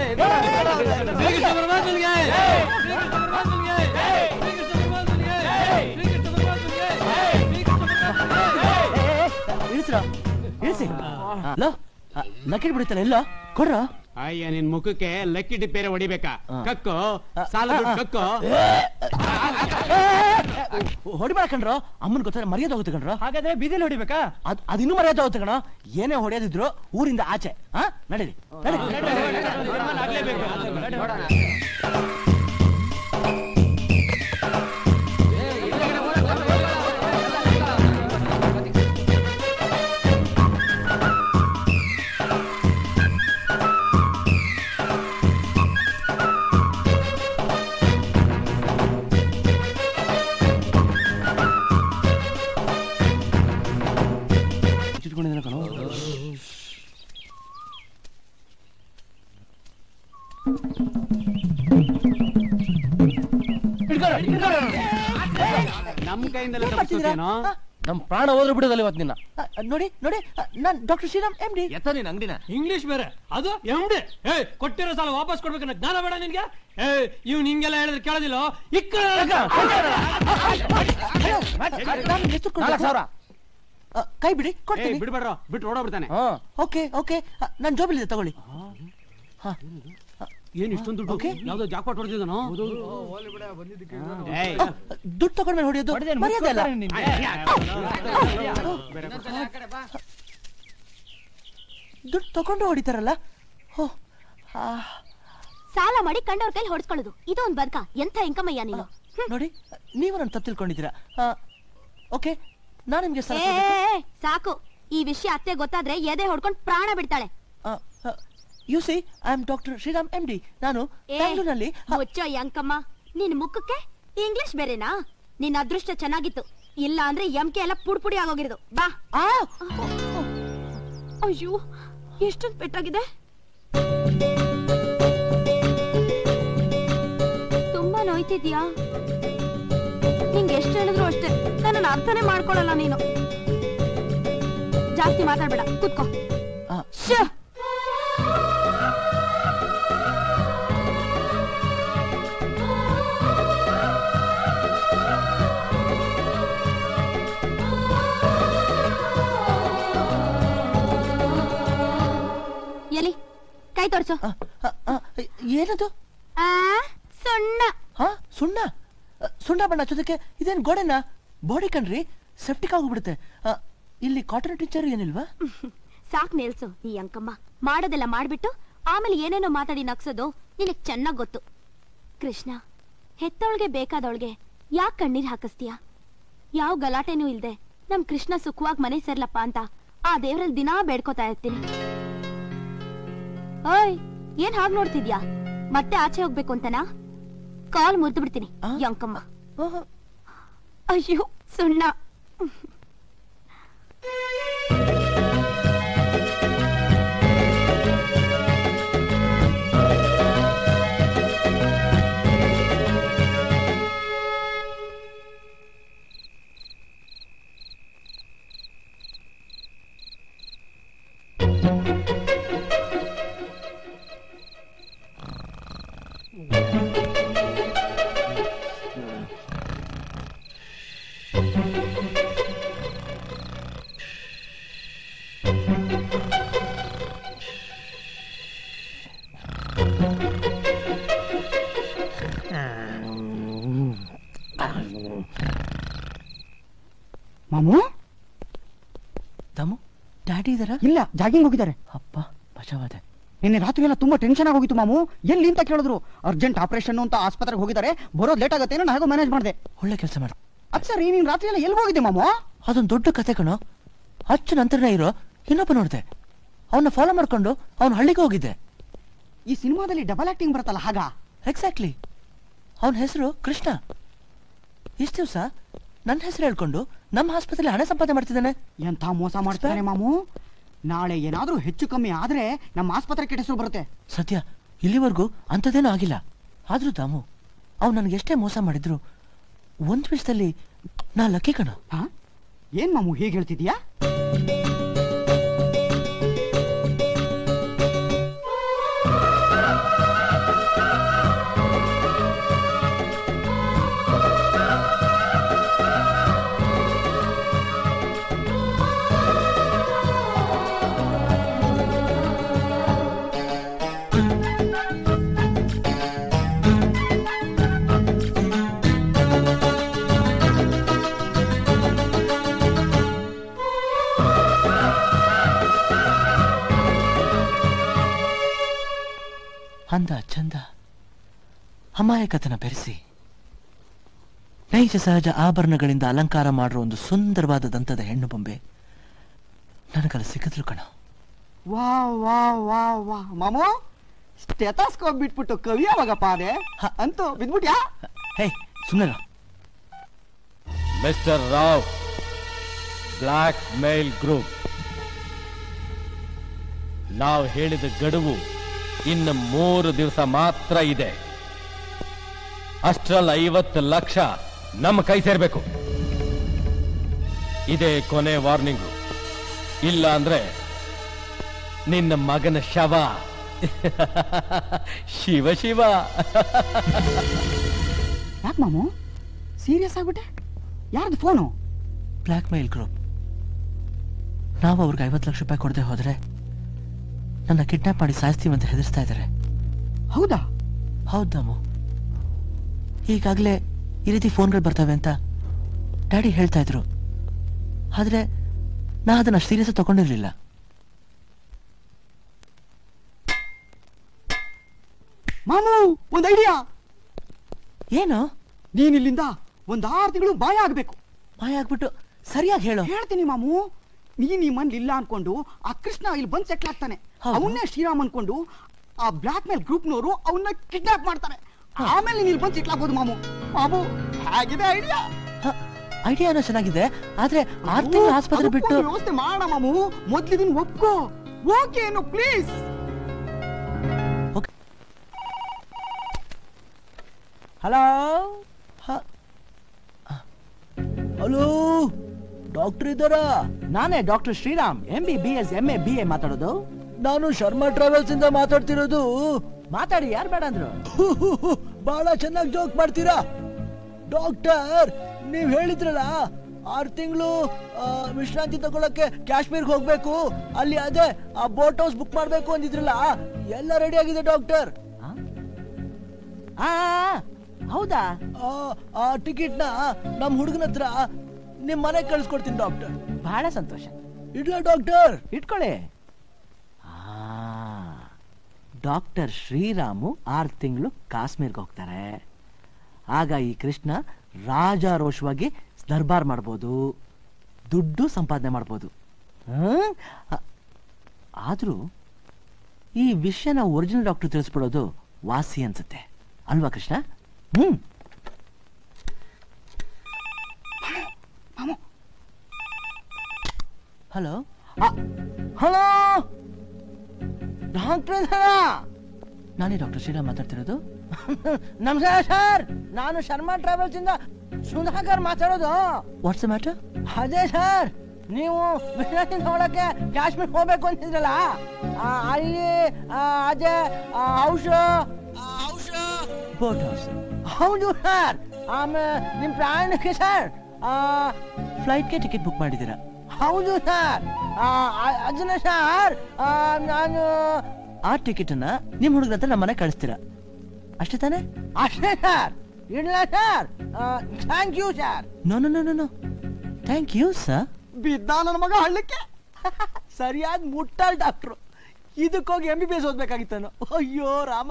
ಇಳಿಸ್ರ ಇಳಿಸಿ ಲೋ ಲಕ್ಕಿ ಬಿಡುತ್ತಲ್ಲ ಎಲ್ಲೋ ಕೊಡ್ರ ಅಯ್ಯ ನಿನ್ ಮುಖಕ್ಕೆ ಲಕ್ಕಿ ಡಿಪ್ಪೇರೆ ಹೊಡಿಬೇಕಾ ಕಕ್ಕು ಸಾಲ ದುಡ್ಡು ಕಕ್ಕು ಹೊಡಿಬೇಡ ಕಣ್ರೋ ಅಮ್ಮನ್ ಗೊತ್ತಾದ್ರೆ ಮರ್ಯಾದೆ ಹೋಗುತ್ತೆ ಕಣ್ರೋ ಹಾಗಾದ್ರೆ ಬೀದಿಲಿ ಹೊಡಿಬೇಕಾ ಅದ್ ಅದಿನ್ನೂ ಮರ್ಯಾದೆ ಹೋಗುತ್ತೆ ಕಣ ಏನೇ ಹೊಡೆಯೋದಿದ್ರು ಊರಿಂದ ಆಚೆ ಹಾ ನಡೀರಿ ಚಿಟ್ಕೊಂಡಿದ್ದಾನೆ ಕಣೋ ನಮ್ ಕೈಯಿಂದಲೇ ತಪ್ಪಿಸ್ತೀನೋ ನಮ್ ಪ್ರಾಣ ಹೋದ್ರು ಬಿಡೋದಲ್ಲ ಇವತ್ತು ನಿನ್ನ ನೋಡಿ ನೋಡಿ ನಾನ್ ಡಾಕ್ಟರ್ ಶ್ರೀರಾಮ್ ಎಂ ಡಿ ಎತ್ತ ನೀನ್ ಅಂಗಡಿನ ಇಂಗ್ಲಿಷ್ ಬೇರೆ ಅದು ಎಮ್ಡೆ ಏ ಕೊಟ್ಟಿರೋ ಸಾಲ ವಾಪಸ್ ಕೊಡ್ಬೇಕನ್ನ ಜ್ಞಾನ ಬೇಡ ನಿನ್ಗೆ ಏ ಇವ್ ನಿಂಗೆಲ್ಲ ಹೇಳಿದ್ರೆ ಕೇಳೋದಿಲ್ಲ ಇಕ್ಕ ನಾಲ್ಕು ಸಾವಿರ ಅ, ಕೈ ಬಿಡಿ ಕೊಡ್ತೀನಿ ಬಿಡ್ಬೇಡ್ರ ಬಿಟ್ಟು ಓಡೋಗ್ಬಿಡ್ತಾನೆ ಓಕೆ ಓಕೆ ನನ್ ಜೋಬಲ್ಲಿದೆ ತಗೊಳ್ಳಿ ಏನ್ ಇಷ್ಟೊಂದು ದುಡ್ಡು Okay. ಯಾವ್ದೋ ಜಾಕ್ಪಾಟ್ ಹೊಡೆದಿದ್ದಾನೋ ಏಯ್ ದುಡ್ಡು ತಗೊಂಡ್ಮೇಲೆ ಹೊಡೆಯೋದು ಮರ್ಯಾದೆ ಅಲ್ಲ ದುಡ್ಡು ತಗೊಂಡು ಹೊಡಿತಾರಲ್ಲ ಹೋ ಆ, ಸಾಲ ಮಾಡಿ ಕಂಡವ್ರ ಕೈಲಿ ಹೊಡ್ಸ್ಕೊಳ್ಳೋದು ಇದು ಒಂದ್ ಬದುಕ ಎಂಥ ಇಂಕಮಯ್ಯ ನೀನು ನೋಡಿ ನೀವು ನನ್ನ ತಪ್ಪು ತಿಳ್ಕೊಂಡಿದ್ದೀರಾ ಓಕೆ ನಾನು ನಿಮ್ಗೆ ಏ, ಏ, ಏ, ಸಾಕು ಈ ವಿಷಯ ಅತ್ತೆ ಗೊತ್ತಾದ್ರೆ ಎದೆ ಹೊಡ್ಕೊಂಡ್ ಪ್ರಾಣ ಬಿಡ್ತಾಳೆ you see I am doctor Shriram M D ನಾನು ಏ, ಬ್ಯಾಂಗ್ಳೂರ್ನಲ್ಲಿ ಮುಚ್ಚೋ ಯಂಕಮ್ಮ ನಿನ್ ಮುಖಕ್ಕೆ ಇಂಗ್ಲಿಷ್ ಬೇರೆನಾ ನಿನ್ ಅದೃಷ್ಟ ಚೆನ್ನಾಗಿತ್ತು ಇಲ್ಲ ಅಂದ್ರೆ ಎಂಕೆ ಎಲ್ಲ ಪುಡ್ ಪುಡಿ ಆಗೋಗಿರೋದು ಬಾ ಅಯ್ಯೋ ಎಷ್ಟೊಂದು ಪೆಟ್ಟಾಗಿದೆ ತುಂಬಾ ನೋಯ್ತಿದ್ಯಾ ನಿಂಗೆ ಎಷ್ಟು ಹೇಳಿದ್ರು ಅಷ್ಟೇ ನನ್ನ ಅರ್ಥನೇ ಮಾಡ್ಕೊಳಲ್ಲ ನೀನು ಜಾಸ್ತಿ ಮಾತಾಡ್ಬೇಡ ಕೂತ್ಕೋ ಶ್ಯೋ. ಎಲ್ಲಿ ಕೈ ತೋರ್ಸು ಏನದು ಆ ಸುಣ್ಣ ಹಾ ಸುಣ್ಣ ಅ, ಸುಣ್ಣ ಬಣ್ಣ ಹಚ್ಚೋದಕ್ಕೆ ಇದೇನ್ ಗೋಡೆನ ಬಾಡಿ ಕಣ್ರಿ ಸೆಪ್ಟಿಕ್ ಆಗೋಗ್ಬಿಡುತ್ತೆ ಅ, ಇಲ್ಲಿ ಕಾಟನ್ ಟೀಚರ್ ಏನಿಲ್ವಾ ಸಾಕ್ ನಿಲ್ಸು ನೀ ಅಂಕಮ್ಮ ಮಾಡೋದೆಲ್ಲ ಮಾಡ್ಬಿಟ್ಟು ಆಮೇಲೆ ಏನೇನೋ ಮಾತಾಡಿ ನಗ್ಸೋದು ನಿನಗ್ ಚೆನ್ನಾಗ್ ಗೊತ್ತು ಕೃಷ್ಣ ಹೆತ್ತವಳ್ಗೆ ಬೇಕಾದವಳ್ಗೆ ಯಾಕ್ ಕಣ್ಣೀರ್ ಹಾಕಿಸ್ತೀಯ ಯಾವ ಗಲಾಟೆನೂ ಇಲ್ದೆ ನಮ್ ಕೃಷ್ಣ ಸುಖವಾಗಿ ಮನೆ ಸೇರ್ಲಪ್ಪ ಅಂತ ಆ ದೇವ್ರಲ್ಲಿ ದಿನಾ ಬೇಡ್ಕೋತಾ ಇರ್ತೀನಿ ಓಯ್ ಏನ್ ಹಾಗ್ ನೋಡ್ತಿದ್ಯಾ ಮತ್ತೆ ಆಚೆ ಹೋಗ್ಬೇಕು ಅಂತನಾ ಕಾಲ್ ಮುರಿದು ಬಿಡ್ತೀನಿ ಯಂಕಮ್ಮ ಅಯ್ಯೋ ಸುಣ್ಣ ಮಾಮು ದಮು ಡ್ಯಾಡಿ ಇದಾರ ಇಲ್ಲ ಜಾಗಿಂಗ್ ಹೋಗಿದ್ದಾರೆ ಅಪ್ಪ ಬಚಾವಾದೆ ನಿನ್ನೆ ರಾತ್ರಿ ಎಲ್ಲ ತುಂಬಾ ಟೆನ್ಷನ್ ಆಗೋಗಿತ್ತು ಮಾಮು ಎಲ್ಲಿ ಅಂತ ಕೇಳಿದ್ರು ಅರ್ಜೆಂಟ್ ಆಪರೇಷನ್ ಅಂತ ಆಸ್ಪತ್ರೆಗೆ ಹೋಗಿದ್ದಾರೆ ಬರೋದು ಲೇಟ್ ಆಗುತ್ತೆ ನಾನು ಹೇಗೋ ಮ್ಯಾನೇಜ್ ಮಾಡಿದೆ ಒಳ್ಳೆ ಕೆಲಸ ಮಾಡ ಅದ್ ಸರಿ ನೀನ್ ರಾತ್ರಿ ಎಲ್ಲ ಎಲ್ಲಿ ಹೋಗಿದ್ದೆ ಮಾಮು ಅದೊಂದು ದೊಡ್ಡ ಕತೆ ಕಣೋ ಅಚ್ಚು ನಂತರನೇ ಇರೋ ಇನ್ನೊಬ್ಬ ನೋಡಿದೆ ಅವನ್ನ ಫಾಲೋ ಮಾಡ್ಕೊಂಡು ಅವನ ಹಳ್ಳಿಗೆ ಹೋಗಿದ್ದೆ ಈ ಸಿನಿಮಾದಲ್ಲಿ ಡಬಲ್ ಆಕ್ಟಿಂಗ್ ಬರುತ್ತಲ್ಲ ಹಾಗ ಎಕ್ಸಾಕ್ಟ್ಲಿ ಅವನ ಹೆಸರು ಕೃಷ್ಣ ಇಷ್ಟು ದಿವಸ ನನ್ನ ಹೆಸರು ಹೇಳ್ಕೊಂಡು ನಮ್ಮ ಆಸ್ಪತ್ರೆಯಲ್ಲಿ ಹಣ ಸಂಪಾದನೆ ಮಾಡ್ತಿದ್ದಾನೆ ಎಂಥ ಮೋಸ ಮಾಡ್ತಾರೆ ಮಾಮು ನಾಳೆ ಏನಾದ್ರೂ ಹೆಚ್ಚು ಕಮ್ಮಿ ಆದ್ರೆ ನಮ್ಮ ಆಸ್ಪತ್ರೆ ಕೆಟ್ಟ ಹೆಸರು ಬರುತ್ತೆ ಸದ್ಯ ಇಲ್ಲಿವರೆಗೂ ಅಂಥದ್ದೇನೂ ಆಗಿಲ್ಲ ಆದ್ರೂ ದಾಮು ಅವ್ನು ನನಗೆ ಎಷ್ಟೇ ಮೋಸ ಮಾಡಿದ್ರು ಒಂದ್ ವಿಷಯದಲ್ಲಿ ನಾ ಲಕ್ಕಿ ಕಣ ಏನ್ ಮಾಮು ಹೀಗೆ ಹೇಳ್ತಿದ್ಯಾ ಅಂದ ಚಂದ ಅಮಾಯಕತನ ಬೆರೆಸಿ ನೈಜ ಸಹಜ ಆಭರಣಗಳಿಂದ ಅಲಂಕಾರ ಮಾಡುವ ಒಂದು ಸುಂದರವಾದ ದಂತದ ಹೆಣ್ಣು ಬೊಂಬೆ ನನಗಲ್ಲ ಸಿಕ್ಕಿದ್ರು ಕಣ ವಾ ವಾ ವಾ ವಾ ಮಾಮು ಸ್ಟೆಥಾಸ್ಕೋಪ್ ಬಿಟ್ಬಿಟ್ಟು ಕವಿ ಯಾವಾಗಪ್ಪ ಅದೇ ಅಂತೂ ಬಿದ್ಬಿಟ್ಯಾ ಹೇ ಸುಮ್ಮನೆ mister Rao blackmail group ನಾವು ಹೇಳಿದ ಗಡುವು ಇನ್ನು ಮೂರು ದಿವಸ ಮಾತ್ರ ಇದೆ ಅಷ್ಟ್ರಲ್ಲಿ ಐವತ್ತು ಲಕ್ಷ ನಮ್ಮ ಕೈ ಸೇರ್ಬೇಕು ಇದೇ ಕೊನೆ ವಾರ್ನಿಂಗು ಇಲ್ಲ ಅಂದ್ರೆ ನಿನ್ನ ಮಗನ ಶವ ಶಿವ ಶಿವ ಯಾಕೆ ಮಾಮು ಸೀರಿಯಸ್ ಆಗ್ಬಿಟ್ಟೆ ಯಾರ್ದು ಫೋನು ಬ್ಲ್ಯಾಕ್ ಮೇಲ್ ಗ್ರೂಪ್ ನಾವು ಅವ್ರಿಗೆ ಐವತ್ತು ಲಕ್ಷ ರೂಪಾಯಿ ಕೊಡದೆ ಹೋದ್ರೆ ನನ್ನ ಕಿಡ್ನಾಪ್ ಮಾಡಿ ಸಾಯಿಸ್ತೀವಿ ಅಂತ ಹೆದರ್ಸ್ತಾ ಇದ್ದಾರೆ ಹೌದಾ ಹೌದಮ್ಮು ಈಗಾಗಲೇ ಈ ರೀತಿ ಫೋನ್ಗಳು ಬರ್ತವೆ ಅಂತ ಡ್ಯಾಡಿ ಹೇಳ್ತಾ ಇದ್ರು ಆದ್ರೆ ನಾ ಅದನ್ನ ಸೀರಿಯಸ್ ತಗೊಂಡಿರ್ಲಿಲ್ಲ ಮಾಮು ಒಂದ್ ಐಡಿಯಾ ಏನು ನೀನ್ ಇಲ್ಲಿಂದ ಒಂದ್ ಆರು ತಿಂಗಳು ಬಾಯ ಆಗ್ಬೇಕು ಬಾಯ ಆಗ್ಬಿಟ್ಟು ಸರಿಯಾಗಿ ಹೇಳು ಹೇಳ್ತೀನಿ ಮಾಮು ನೀನ್ ಈ ಮನ್ಲಿ ಇಲ್ಲ ಅನ್ಕೊಂಡು ಆ ಕೃಷ್ಣ ಇಲ್ಲಿ ಬಂದ್ ಸೆಟ್ಲ್ ಆಗ್ತಾನೆ ಅವನ್ನೇ ಶ್ರೀರಾಮ್ ಅನ್ಕೊಂಡು ಆ ಬ್ಲಾಕ್ ಮೇಲ್ ಗ್ರೂಪ್ನವರು ಅವನ್ನ ಕಿಡ್ನಾಪ್ ಮಾಡ್ತಾರೆ ಆಮೇಲೆ ನೀನ್ ಇಲ್ಲಿ ಬಂದ್ ಸೆಟ್ಲ್ ಆಗ್ಬೋದು ಮಾಮು ಮಾಮು ಹೇಗಿದೆ ಐಡಿಯಾ ಐಡಿಯಾ ಏನೋ ಚೆನ್ನಾಗಿದೆ ಆದ್ರೆ ಆರು ತಿಂಗಳು ಆಸ್ಪತ್ರೆ ಬಿಟ್ಟು ವ್ಯವಸ್ಥೆ ಮಾಡೋಣ ಮಾಮು ಮೊದ್ಲಿದನ್ ಒಪ್ಕೋ ಓಕೆ ಏನು ಪ್ಲೀಸ್ ಹಲೋ ಹಲೋ ಡಾಕ್ಟರ್ ಇದ್ದಾರಾ ನಾನೇ doctor Shriram M B B S M A B A ಮಾತಾಡೋದು ನಾನು ಶರ್ಮಾ ಟ್ರಾವೆಲ್ಸ್ ಇಂದ ಮಾತಾಡ್ತಿರೋದು ಮಾತಾಡಿ ಯಾರು ಬೇಡ ಅಂದ್ರು ಬಹಳ ಚೆನ್ನಾಗಿ ಜೋಕ್ ಮಾಡ್ತೀರಾ ಡಾಕ್ಟರ್ ನೀವ್ ಹೇಳಿದ್ರಲ್ಲ ಆರು ತಿಂಗಳು ವಿಶ್ರಾಂತಿ ತಗೊಳಕ್ಕೆ ಕಾಶ್ಮೀರ್ಗೆ ಹೋಗ್ಬೇಕು ಅಲ್ಲಿ ಅದೇ ಆ ಬೋಟ್ ಹೌಸ್ ಬುಕ್ ಮಾಡ್ಬೇಕು ಅಂದಿದ್ರಲ್ಲ ಎಲ್ಲ ರೆಡಿ ಆಗಿದೆ ಡಾಕ್ಟರ್ ಆ ಹೌದಾ ಆ ಟಿಕೆಟ್ ನ ನಮ್ ಹುಡುಗನ ಹತ್ರ ನಿಮ್ ಮನೆಗೆ ಕಳ್ಸ್ಕೊಡ್ತೀನಿ ಡಾಕ್ಟರ್ ಬಹಳ ಸಂತೋಷ ಇಡ್ಲಾ ಡಾಕ್ಟರ್ ಇಟ್ಕೊಳ್ಳಿ ಡಾಕ್ಟರ್ ಶ್ರೀರಾಮು ಆರು ತಿಂಗಳು ಕಾಶ್ಮೀರ್ಗೆ ಹೋಗ್ತಾರೆ ಆಗ ಈ ಕೃಷ್ಣ ರಾಜಾರೋಷವಾಗಿ ದರ್ಬಾರ್ ಮಾಡ್ಬೋದು ದುಡ್ಡು ಸಂಪಾದನೆ ಮಾಡ್ಬೋದು ಹ್ಮ್? ಆ- ಆದ್ರೂ ಈ ವಿಷಯನ ಒರಿಜಿನಲ್ ಡಾಕ್ಟರ್ ತಿಳಿಸ್ಬಿಡೋದು ವಾಸಿ ಅನ್ಸುತ್ತೆ ಅಲ್ವಾ Krishna hmm hello hello doctor ನಾನೇ ಡಾಕ್ಟರ್ ಶ್ರೀರಾಮ್ ಮಾತಾಡ್ತಿರೋದು ನಮಸ್ಕಾರ ಸರ್ ನಾನು ಶರ್ಮಾ ಟ್ರಾವೆಲ್ಸ್ ಇಂದ ಸುಧಾಕರ್ ಮಾತಾಡೋದು ವಾಟ್ಸ್ ಮ್ಯಾಟರ್ ಅದೇ ಸರ್ ನೀವು ವಿಶ್ರಾಂತಿ ತಗೊಳಕ್ಕೆ ಕಾಶ್ಮೀರ್ ಹೋಗ್ಬೇಕು ಅಂತಿದ್ರಲ್ಲ ಆ, ಅಲ್ಲಿ ಆ, ಅದೇ ಆ, ಔಷ ಔಷ ಬೋಟ್ ಹೌಸ್ ಹೌದು ಸರ್ ಆಮೇಲೆ ನಿಮ್ ಪ್ರಯಾಣಕ್ಕೆ ಸರ್ ಫ್ಲೈಟ್ಗೆ ಟಿಕೆಟ್ ಬುಕ್ ಮಾಡಿದ್ದೀರಾ ಹೌದು ಸರ್ ಅದನ್ನ ಸರ್ ನಾನು ಆ ಟಿಕೆಟ್ ಅನ್ನ ನಿಮ್ ಹುಡುಗರ ಹತ್ರ ನಮ್ಮ ಮನೆ ಕಳಿಸ್ತೀರಾ ಅಷ್ಟೇ ತಾನೇ ಅಷ್ಟೇ ಸರ್ ಇಲ್ಲ sir thank you sir no no no no no thank you sir ಬಿದ್ದ ನನ್ನ ಮಗ ಹಳ್ಳಕ್ಕೆ ಸರಿಯಾಗಿ ಮುಟ್ಟಾಲ್ ಡಾಕ್ಟ್ರು ಇದಕ್ಕೋಗಿ ಎಂ ಬಿ ಬಿ ಎಸ್ ಓದ್ಬೇಕಾಗಿತ್ತನು ಅಯ್ಯೋ ರಾಮ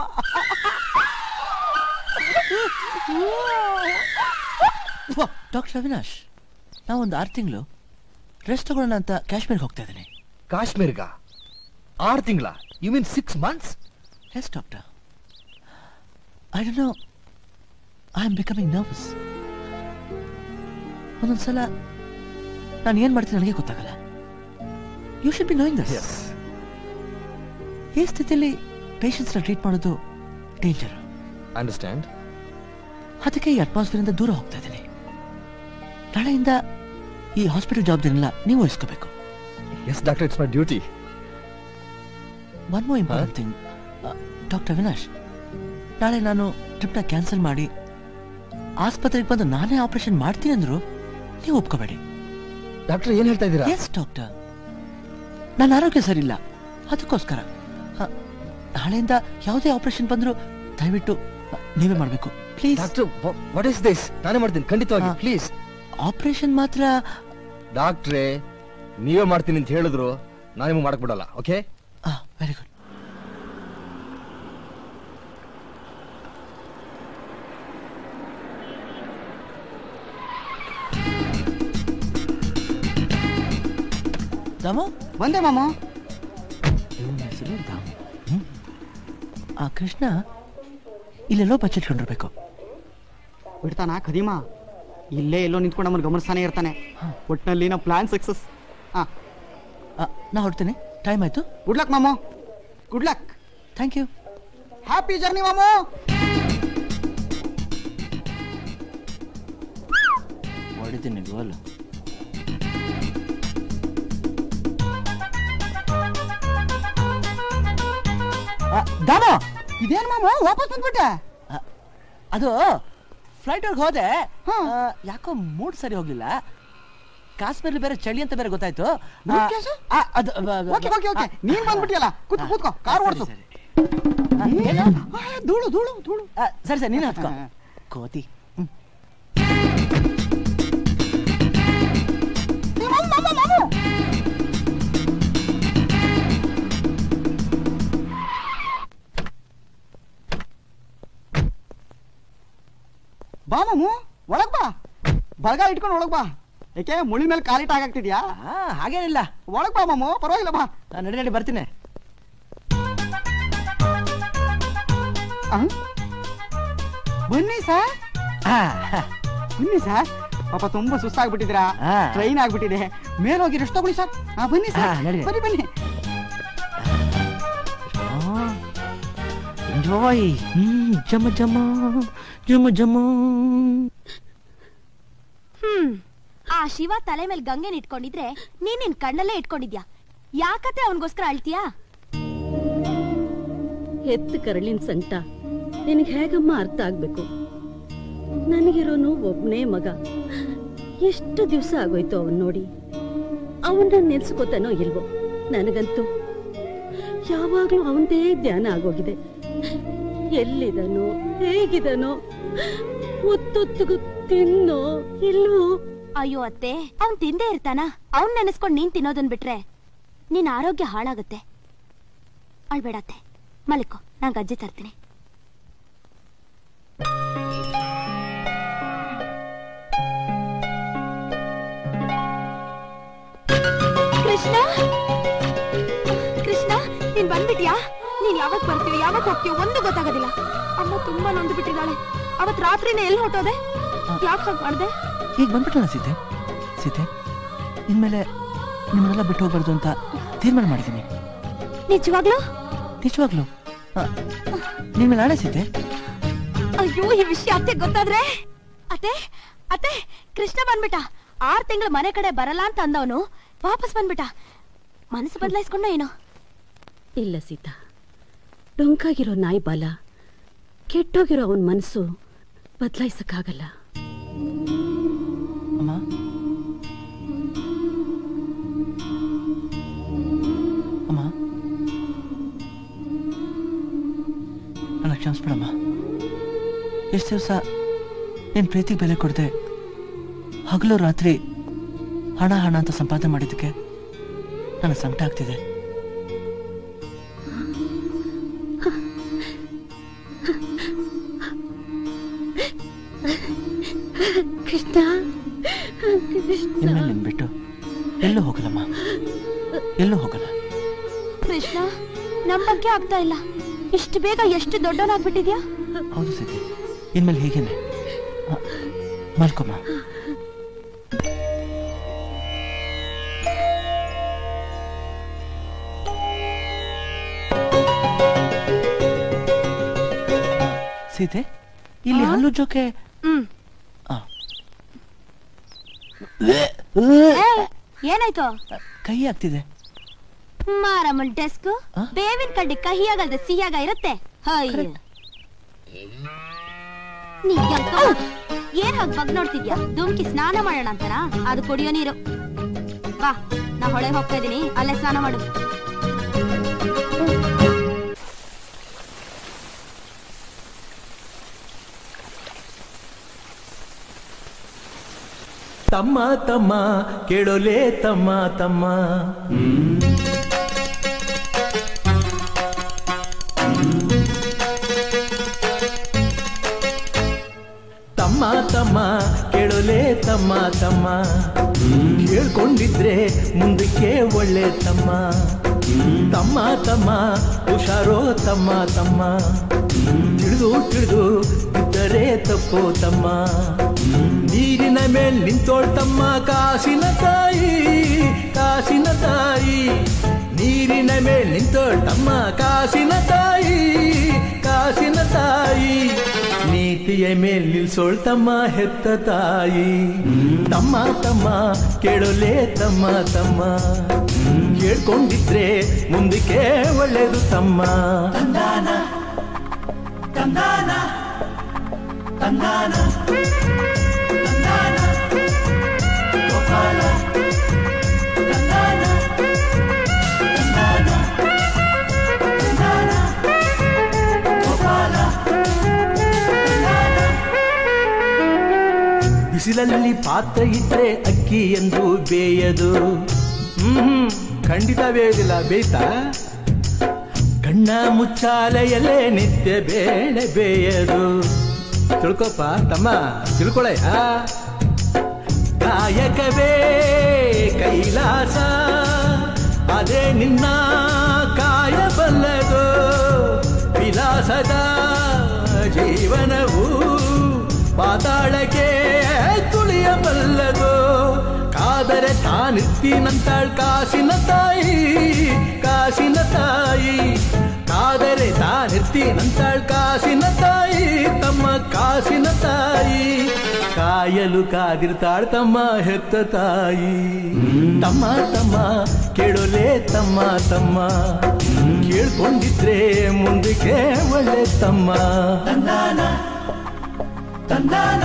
ಡಾಕ್ಟರ್ ಅವಿನಾಶ್ ನಾವೊಂದು ಆರು ತಿಂಗಳು ರೆಸ್ಟ್ ತಗೊಳ್ಳೋಣ ಅಂತ ಕಾಶ್ಮೀರ್ಗೆ ಹೋಗ್ತಾ ಇದ್ದೀನಿ ಕಾಶ್ಮೀರ್ಗ ಆರು ತಿಂಗಳ you mean six months yes doctor I don't know I am becoming nervous ಒಂದೊಂದ್ಸಲ ನಾನು ಏನ್ ಮಾಡ್ತೀನಿ ನನಗೆ ಗೊತ್ತಾಗಲ್ಲ you should be knowing this ಈ ಸ್ಥಿತಿಯಲ್ಲಿ ಪೇಷಂಟ್ಸ್ನ ಟ್ರೀಟ್ ಮಾಡೋದು ಡೇಂಜರ್ ಅಂಡರ್ಸ್ಟ್ಯಾಂಡ್ ಅದಕ್ಕೆ ಈ ಅಟ್ಮಾಸ್ಫಿಯರ್ ಇಂದ ದೂರ ಹೋಗ್ತಾ ಇದ್ದೀನಿ ನಾಳೆಯಿಂದ ಈ ಹಾಸ್ಪಿಟಲ್ ಜವಾಬ್ದಾರಿನೆಲ್ಲ ನೀವು ವಹಿಸ್ಕೋಬೇಕು yes doctor it's my duty one more important thing doctor Avinash ನಾಳೆ ನಾನು ಟ್ರಿಪ್ನ ಕ್ಯಾನ್ಸಲ್ ಮಾಡಿ ಆಸ್ಪತ್ರೆಗೆ ಬಂದು ನಾನೇ ಆಪರೇಷನ್ ಮಾಡ್ತೀನಿ ಅಂದ್ರು ನೀವು ಒಪ್ಕೋಬೇಡಿ ಡಾಕ್ಟರ್ ಏನ್ ಹೇಳ್ತಾ ಇದ್ದೀರಾ ಎಸ್ ಡಾಕ್ಟರ್ ನನ್ನ ಆರೋಗ್ಯ ಸರಿ ಇಲ್ಲ ಅದಕ್ಕೋಸ್ಕರ ಹ, ನಾಳೆಯಿಂದ ಯಾವುದೇ ಆಪರೇಷನ್ ಬಂದ್ರು ದಯವಿಟ್ಟು ಅ, ನೀವೇ ಮಾಡಬೇಕು please doctor what is this ನಾನೇ ಮಾಡ್ತೀನಿ ಖಂಡಿತವಾಗಿ ಪ್ಲೀಸ್ ಆಪರೇಷನ್ ಮಾತ್ರ ಡಾಕ್ಟ್ರೇ ನೀವೇ ಮಾಡ್ತೀನಿ ಅಂತ ಹೇಳಿದ್ರು ನಾನು ನಿಮಗೆ ಮಾಡಕ್ ಬಿಡಲ್ಲ ಓಕೆ ವೆರಿ ಗುಡ್ ದಾಮು ಬಂದೆ ಮಾಮ ಇವನ ಹೆಸರು ದಾಮು ಹ್ಮ್. ಆ ಕೃಷ್ಣ ಇಲ್ಲೆಲ್ಲೋ ಬಚ್ಚಿಟ್ಕೊಂಡಿರ್ಬೇಕು ಬಿಡ್ತಾನ ಖದೀಮ ಇಲ್ಲೇ ಎಲ್ಲೋ ನಿಂತ್ಕೊಂಡು ನಮ್ಮನ್ನು ಗಮನಿಸ್ತಾನೆ ಇರ್ತಾನೆ ಒಟ್ಟಿನಲ್ಲಿ ನಮ್ಮ ಪ್ಲಾನ್ ಸಕ್ಸಸ್ ಹಾ ನಾ ಹೊಡ್ತೇನೆ ಟೈಮ್ ಆಯ್ತು ಗುಡ್ ಲಕ್ ಮಾಮೋ good luck thank you happy journey ಮಾಮೋ ಹೊಡಿತೀನಿ ಗೋಲ್ ದಾಮ ಇದೇನ್ ಮಾಮೋ ವಾಪಸ್ ಬಂದ್ಬಿಟ್ಟೆ ಅದು ಫ್ಲೈಟ್ ಒಳಗೆ ಹೋದೆ ಆ, ಯಾಕೋ ಮೂಡ್ ಸರಿ ಹೋಗ್ಲಿಲ್ಲ ಕಾಶ್ಮೀರಲ್ಲಿ ಬೇರೆ ಚಳಿ ಅಂತ ಬೇರೆ ಗೊತ್ತಾಯ್ತು ಆ, ಆ, ಅದು ಬ- ಬ- ಓಕೆ ಓಕೆ ಓಕೆ ನೀನ್ ಬಂದ್ಬಿಟ್ಟಿಯಲ್ಲ ಕೂತ್ಕೋ ಕೂತ್ಕೋ ಕಾರ್ ಓಡಿಸು ಏನು? ಧೂಳು ಧೂಳು ಧೂಳು ಆ, ಸರಿ ಸರಿ ನೀನು ಹತ್ಕೋ ಕೋತಿ ಬಾ ಮಾಮು ಒಳಗ್ ಬಾ ಬಲಗ ಇಟ್ಕೊಂಡು ಒಳಗ್ ಬಾ ಯಾಕೆ ಮುಳಿ ಮೇಲೆ ಕಾಲಿಟ್ ಹಾಗಾಗ್ತಿದ್ಯಾ ಹಾಗೇನಿಲ್ಲ ಒಳಗ್ ಬಾ ಮಾಮು ಪರವಾಗಿಲ್ಲ ಬಾ ಆ, ನಡಿ ನಡಿ ಬರ್ತೀನಿ ಆ? ಬನ್ನಿ ಸರ್ ಆ, ಬನ್ನಿ ಸರ್ ಪಾಪ ತುಂಬಾ ಸುಸ್ತಾಗ್ಬಿಟ್ಟಿದ್ದೀರಾ ಆ. ಟ್ರೈನ್ ಆಗ್ಬಿಟ್ಟಿದೆ ಮೇಲೆ ಹೋಗಿ ರೆಸ್ಟ್ ತಗೊಳ್ಳಿ ಸರ್ ಆ, ಬನ್ನಿ ಆ, ಸರ್ ನಡಿ. ಬನ್ನಿ ಬನ್ನಿ ಎಂಜಾಯ್ ಹ್ಮ್ ಜಮ ಜಮ ಜಮ ಜಮ ಹ್ಮ್ ಆ ಶಿವ ತಲೆ ಮೇಲೆ ಗಂಗೆನ್ ಇಟ್ಕೊಂಡಿದ್ರೆ ನೀನ್ ನಿನ್ ಕಣ್ಣಲ್ಲೇ ಇಟ್ಕೊಂಡಿದ್ಯಾ ಯಾಕತ್ತೆ ಅವನಿಗೋಸ್ಕರ ಅಳ್ತೀಯಾ ಹೆತ್ತ ಕರಳಿನ ಸಂಟ ನಿನಗೆ ಹೇಗಮ್ಮ ಅರ್ಥ ಆಗ್ಬೇಕು ನನಗಿರೋನು ಒಬ್ನೇ ಮಗ ಎಷ್ಟು ದಿವಸ ಆಗೋಯ್ತು ಅವನ್ ನೋಡಿ ಅವನ್ನ ನೆನ್ಸ್ಕೋತಾನೋ ಇಲ್ವೋ ನನಗಂತೂ ಯಾವಾಗ್ಲೂ ಅವನದೇ ಧ್ಯಾನ ಆಗೋಗಿದೆ ಎಲ್ಲಿದನೋ ಹೇಗಿದನೋ ಒತ್ತೊತ್ತಿಗೂ ತಿನ್ನೋ ಇಲ್ವೋ ಅಯ್ಯೋ ಅತ್ತೆ ಅವ್ನ್ ತಿಂದೇ ಇರ್ತಾನ ಅವ್ನ್ ನೆನೆಸ್ಕೊಂಡ್ ನೀನ್ ತಿನ್ನೋದನ್ ಬಿಟ್ರೆ ನಿನ್ ಆರೋಗ್ಯ ಹಾಳಾಗುತ್ತೆ ಅಳ್ಬೇಡತ್ತೆ ಮಲಿಕೋ ನಾನ್ ಗಜ್ಜೆ ತರ್ತೀನಿ ಕೃಷ್ಣ ಕೃಷ್ಣ ನೀನ್ ಬಂದ್ಬಿಟ್ಯಾ ನೀನ್ ಯಾವಾಗ ಬರ್ತೀವಿ ಯಾವಾಗ ಹೋಗ್ತೀವಿ ಒಂದು ಗೊತ್ತಾಗೋದಿಲ್ಲ ಅಮ್ಮ ತುಂಬಾ ನೊಂದು ಬಿಟ್ಟಿದ್ದಾಳೆ ಅವತ್ ರಾತ್ರಿನೇ ಎಲ್ಲಿ ಹೊಟ್ಟೋದೆ ಯಾಕೆ ಹಾಗೆ ಮಾಡ್ದೆ ಈಗ ಬಂದ್ಬಿಟ್ಟಲ್ಲ ಸೀತೆ ಸೀತೆ ಇನ್ಮೇಲೆ ನಿಮ್ಮನ್ನೆಲ್ಲ ಬಿಟ್ಟು ಹೋಗ್ಬಾರ್ದು ಅಂತ ತೀರ್ಮಾನ ಮಾಡಿದ್ದೀನಿ ನಿಜವಾಗ್ಲೂ ನಿಜವಾಗ್ಲು ಆ, ನಿನ್ ಮೇಲೆ ನಾಳೆ ಸೀತೆ ಅಯ್ಯೋ ಈ ವಿಷಯ ಅತ್ತೆ ಗೊತ್ತಾದ್ರೆ ಅತ್ತೆ ಅತ್ತೆ ಕೃಷ್ಣ ಬಂದ್ಬಿಟ್ಟ ಆರ್ ತಿಂಗಳು ಮನೆ ಕಡೆ ಬರಲ್ಲ ಅಂತ ಅಂದವನು ವಾಪಸ್ ಬಂದ್ಬಿಟ್ಟ ಮನಸ್ಸು ಬದಲಾಯಿಸ್ಕೊಂಡ ಏನೋ ಇಲ್ಲ ಸೀತಾ ಡೊಂಕಾಗಿರೋ ನಾಯಿ ಬಾಲ ಕೆಟ್ಟೋಗಿರೋ ಅವನ ಮನಸ್ಸು ಬದಲಾಯಿಸಕ್ಕಾಗಲ್ಲ ಅಮ್ಮ ಅಮ್ಮ ನನ್ನ ಕ್ಷಮಿಸ್ಬಿಡಮ್ಮ ಎಷ್ಟು ದಿವಸ ನಿನ್ ಪ್ರೀತಿಗೆ ಬೆಲೆ ಕೊಡದೆ ಹಗಲು ರಾತ್ರಿ ಹಣ ಹಣ ಅಂತ ಸಂಪಾದನೆ ಮಾಡಿದ್ದಕ್ಕೆ ನನಗೆ ಸಂಕಟ ಆಗ್ತಿದೆ ಕೃಷ್ಣ ಇನ್ಮೇಲೆ ನಿನ್ ಬಿಟ್ಟು ಎಲ್ಲೂ ಹೋಗಲ್ಲಮ್ಮ ಎಲ್ಲೂ ಹೋಗಲ್ಲ ಕೃಷ್ಣ ನಮ್ ಬಗ್ಗೆ ಆಗ್ತಾ ಇಲ್ಲ ಇಷ್ಟು ಬೇಗ ಎಷ್ಟು ದೊಡ್ಡವನಾಗ್ಬಿಟ್ಟಿದ್ಯಾ ಹೌದು ಸಿದ್ಧಿ ಇನ್ಮೇಲೆ ಹೀಗೇನೆ ಆ, ಮಲ್ಕೊಮ್ಮ ಸೀತೆ ಇಲ್ಲಿ ಹಲ್ಲು ಜೋಕೆ ಹ್ಮ್ ಆ. ಏಯ್, ಏನಾಯ್ತು ಕೈ ಆಗ್ತಿದೆ ಮಾರಮ್ಮನ್ ಡೆಸ್ಕ್ ಬೇವಿನ ಕಡ್ಡಿ ಕಹಿಯಾಗಲ್ದೆ ಸಿಹಿಯಾಗ ಇರುತ್ತೆ ಅಯ್ಯೋ ನೀ ಎಂತ ಏನ್ ಹಾಗ್ ಬಗ್ ನೋಡ್ತಿದ್ಯಾ ಧುಮ್ಕಿ ಸ್ನಾನ ಮಾಡೋಣ ಅಂತಾರ ಅದು ಕುಡಿಯೋ ನೀರು ಬಾ ನಾ ಹೊಳೆ ಹೋಗ್ತಾ ಇದೀನಿ ಅಲ್ಲೇ ಸ್ನಾನ ಮಾಡು ತಮ್ಮ ತಮ್ಮ ಕೇಳೋಲೆ ತಮ್ಮ ತಮ್ಮ ಹ್ಮ್. ತಮ್ಮ ತಮ್ಮ ಕೇಳೋಲೆ ತಮ್ಮ ತಮ್ಮ ಕೇಳ್ಕೊಂಡಿದ್ರೆ ಮುಂದಕ್ಕೆ ಒಳ್ಳೆ ತಮ್ಮ ತಮ್ಮ ತಮ್ಮ ಹುಷಾರೋ ತಮ್ಮ ತಮ್ಮ ತಿಳಿದು ತಿಳಿದು ಇದ್ದರೆ ತಪ್ಪು ತಮ್ಮ ನೀರಿನ ಮೇಲ್ ನಿಂತೋಳ್ ತಮ್ಮ ಕಾಸಿನ ತಾಯಿ ಕಾಸಿನ ತಾಯಿ ನೀರಿನ ಮೇಲ್ ನಿಂತೋಳ್ ತಮ್ಮ ಕಾಸಿನ ತಾಯಿ ಕಾಸಿನ ತಾಯಿ ನೀತಿಯ ಮೇಲ್ ನಿಲ್ಸೋಳ್ ತಮ್ಮ ಹೆತ್ತ ತಾಯಿ ತಮ್ಮ ತಮ್ಮ ಕೇಳೋಲೆ ತಮ್ಮ ತಮ್ಮ ಕೇಳ್ಕೊಂಡಿದ್ರೆ ಮುಂದಕ್ಕೆ ಒಳ್ಳೇದು ತಮ್ಮ ತಂದಾನ ತಂದಾನ ತಂದಾನ ತಂದಾನ ಗೋಪಾಲ ತಂದಾನ ತಂದಾನ ತಂದಾನ ಗೋಪಾಲ ಬಿಸಿಲಲ್ಲಿ ಪಾತ್ರ ಇದ್ರೆ ಅಕ್ಕಿ ಎಂದು ಬೇಯದು ಹ್ಮ್ ಖಂಡಿತ ಬೇಯುದಿಲ್ಲ ಬೇಯ್ತಾ ಕಣ್ಣ ಮುಚ್ಚಾಲೆಯಲ್ಲೇ ನಿತ್ಯ ಬೇಳೆ ಬೇಯದು ತಿಳ್ಕೊಪ್ಪ ತಮ್ಮ ತಿಳ್ಕೊಳಯ್ಯ ಕಾಯಕವೇ ಕೈಲಾಸ ಅದೇ ನಿನ್ನ ಕಾಯಬಲ್ಲದು ವಿಲಾಸದ ಜೀವನವು ಪಾತಾಳಕ್ಕೆ ತುಳಿಯಬಲ್ಲದು ಕಾದರೆ ತಾನಿರ್ತೀನಂತಾಳ್ ಕಾಸಿನ ತಾಯಿ ಕಾಸಿನ ತಾಯಿ ಕಾದರೆ ತಾನಿರ್ತೀನಂತಾಳ್ ಕಾಸಿನ ತಾಯಿ ತಮ್ಮ ಕಾಸಿನ ತಾಯಿ ಕಾಯಲು ಕಾದಿರ್ತಾಳ್ ತಮ್ಮ ಹೆತ್ತ ತಾಯಿ ತಮ್ಮ ತಮ್ಮ ಕೇಳೋಲೆ ತಮ್ಮ ತಮ್ಮ ಕೇಳ್ಕೊಂಡಿದ್ರೆ ಮುಂದಕ್ಕೆ ಒಳ್ಳೆ ತಮ್ಮ ತಂದಾನ ತಂದಾನ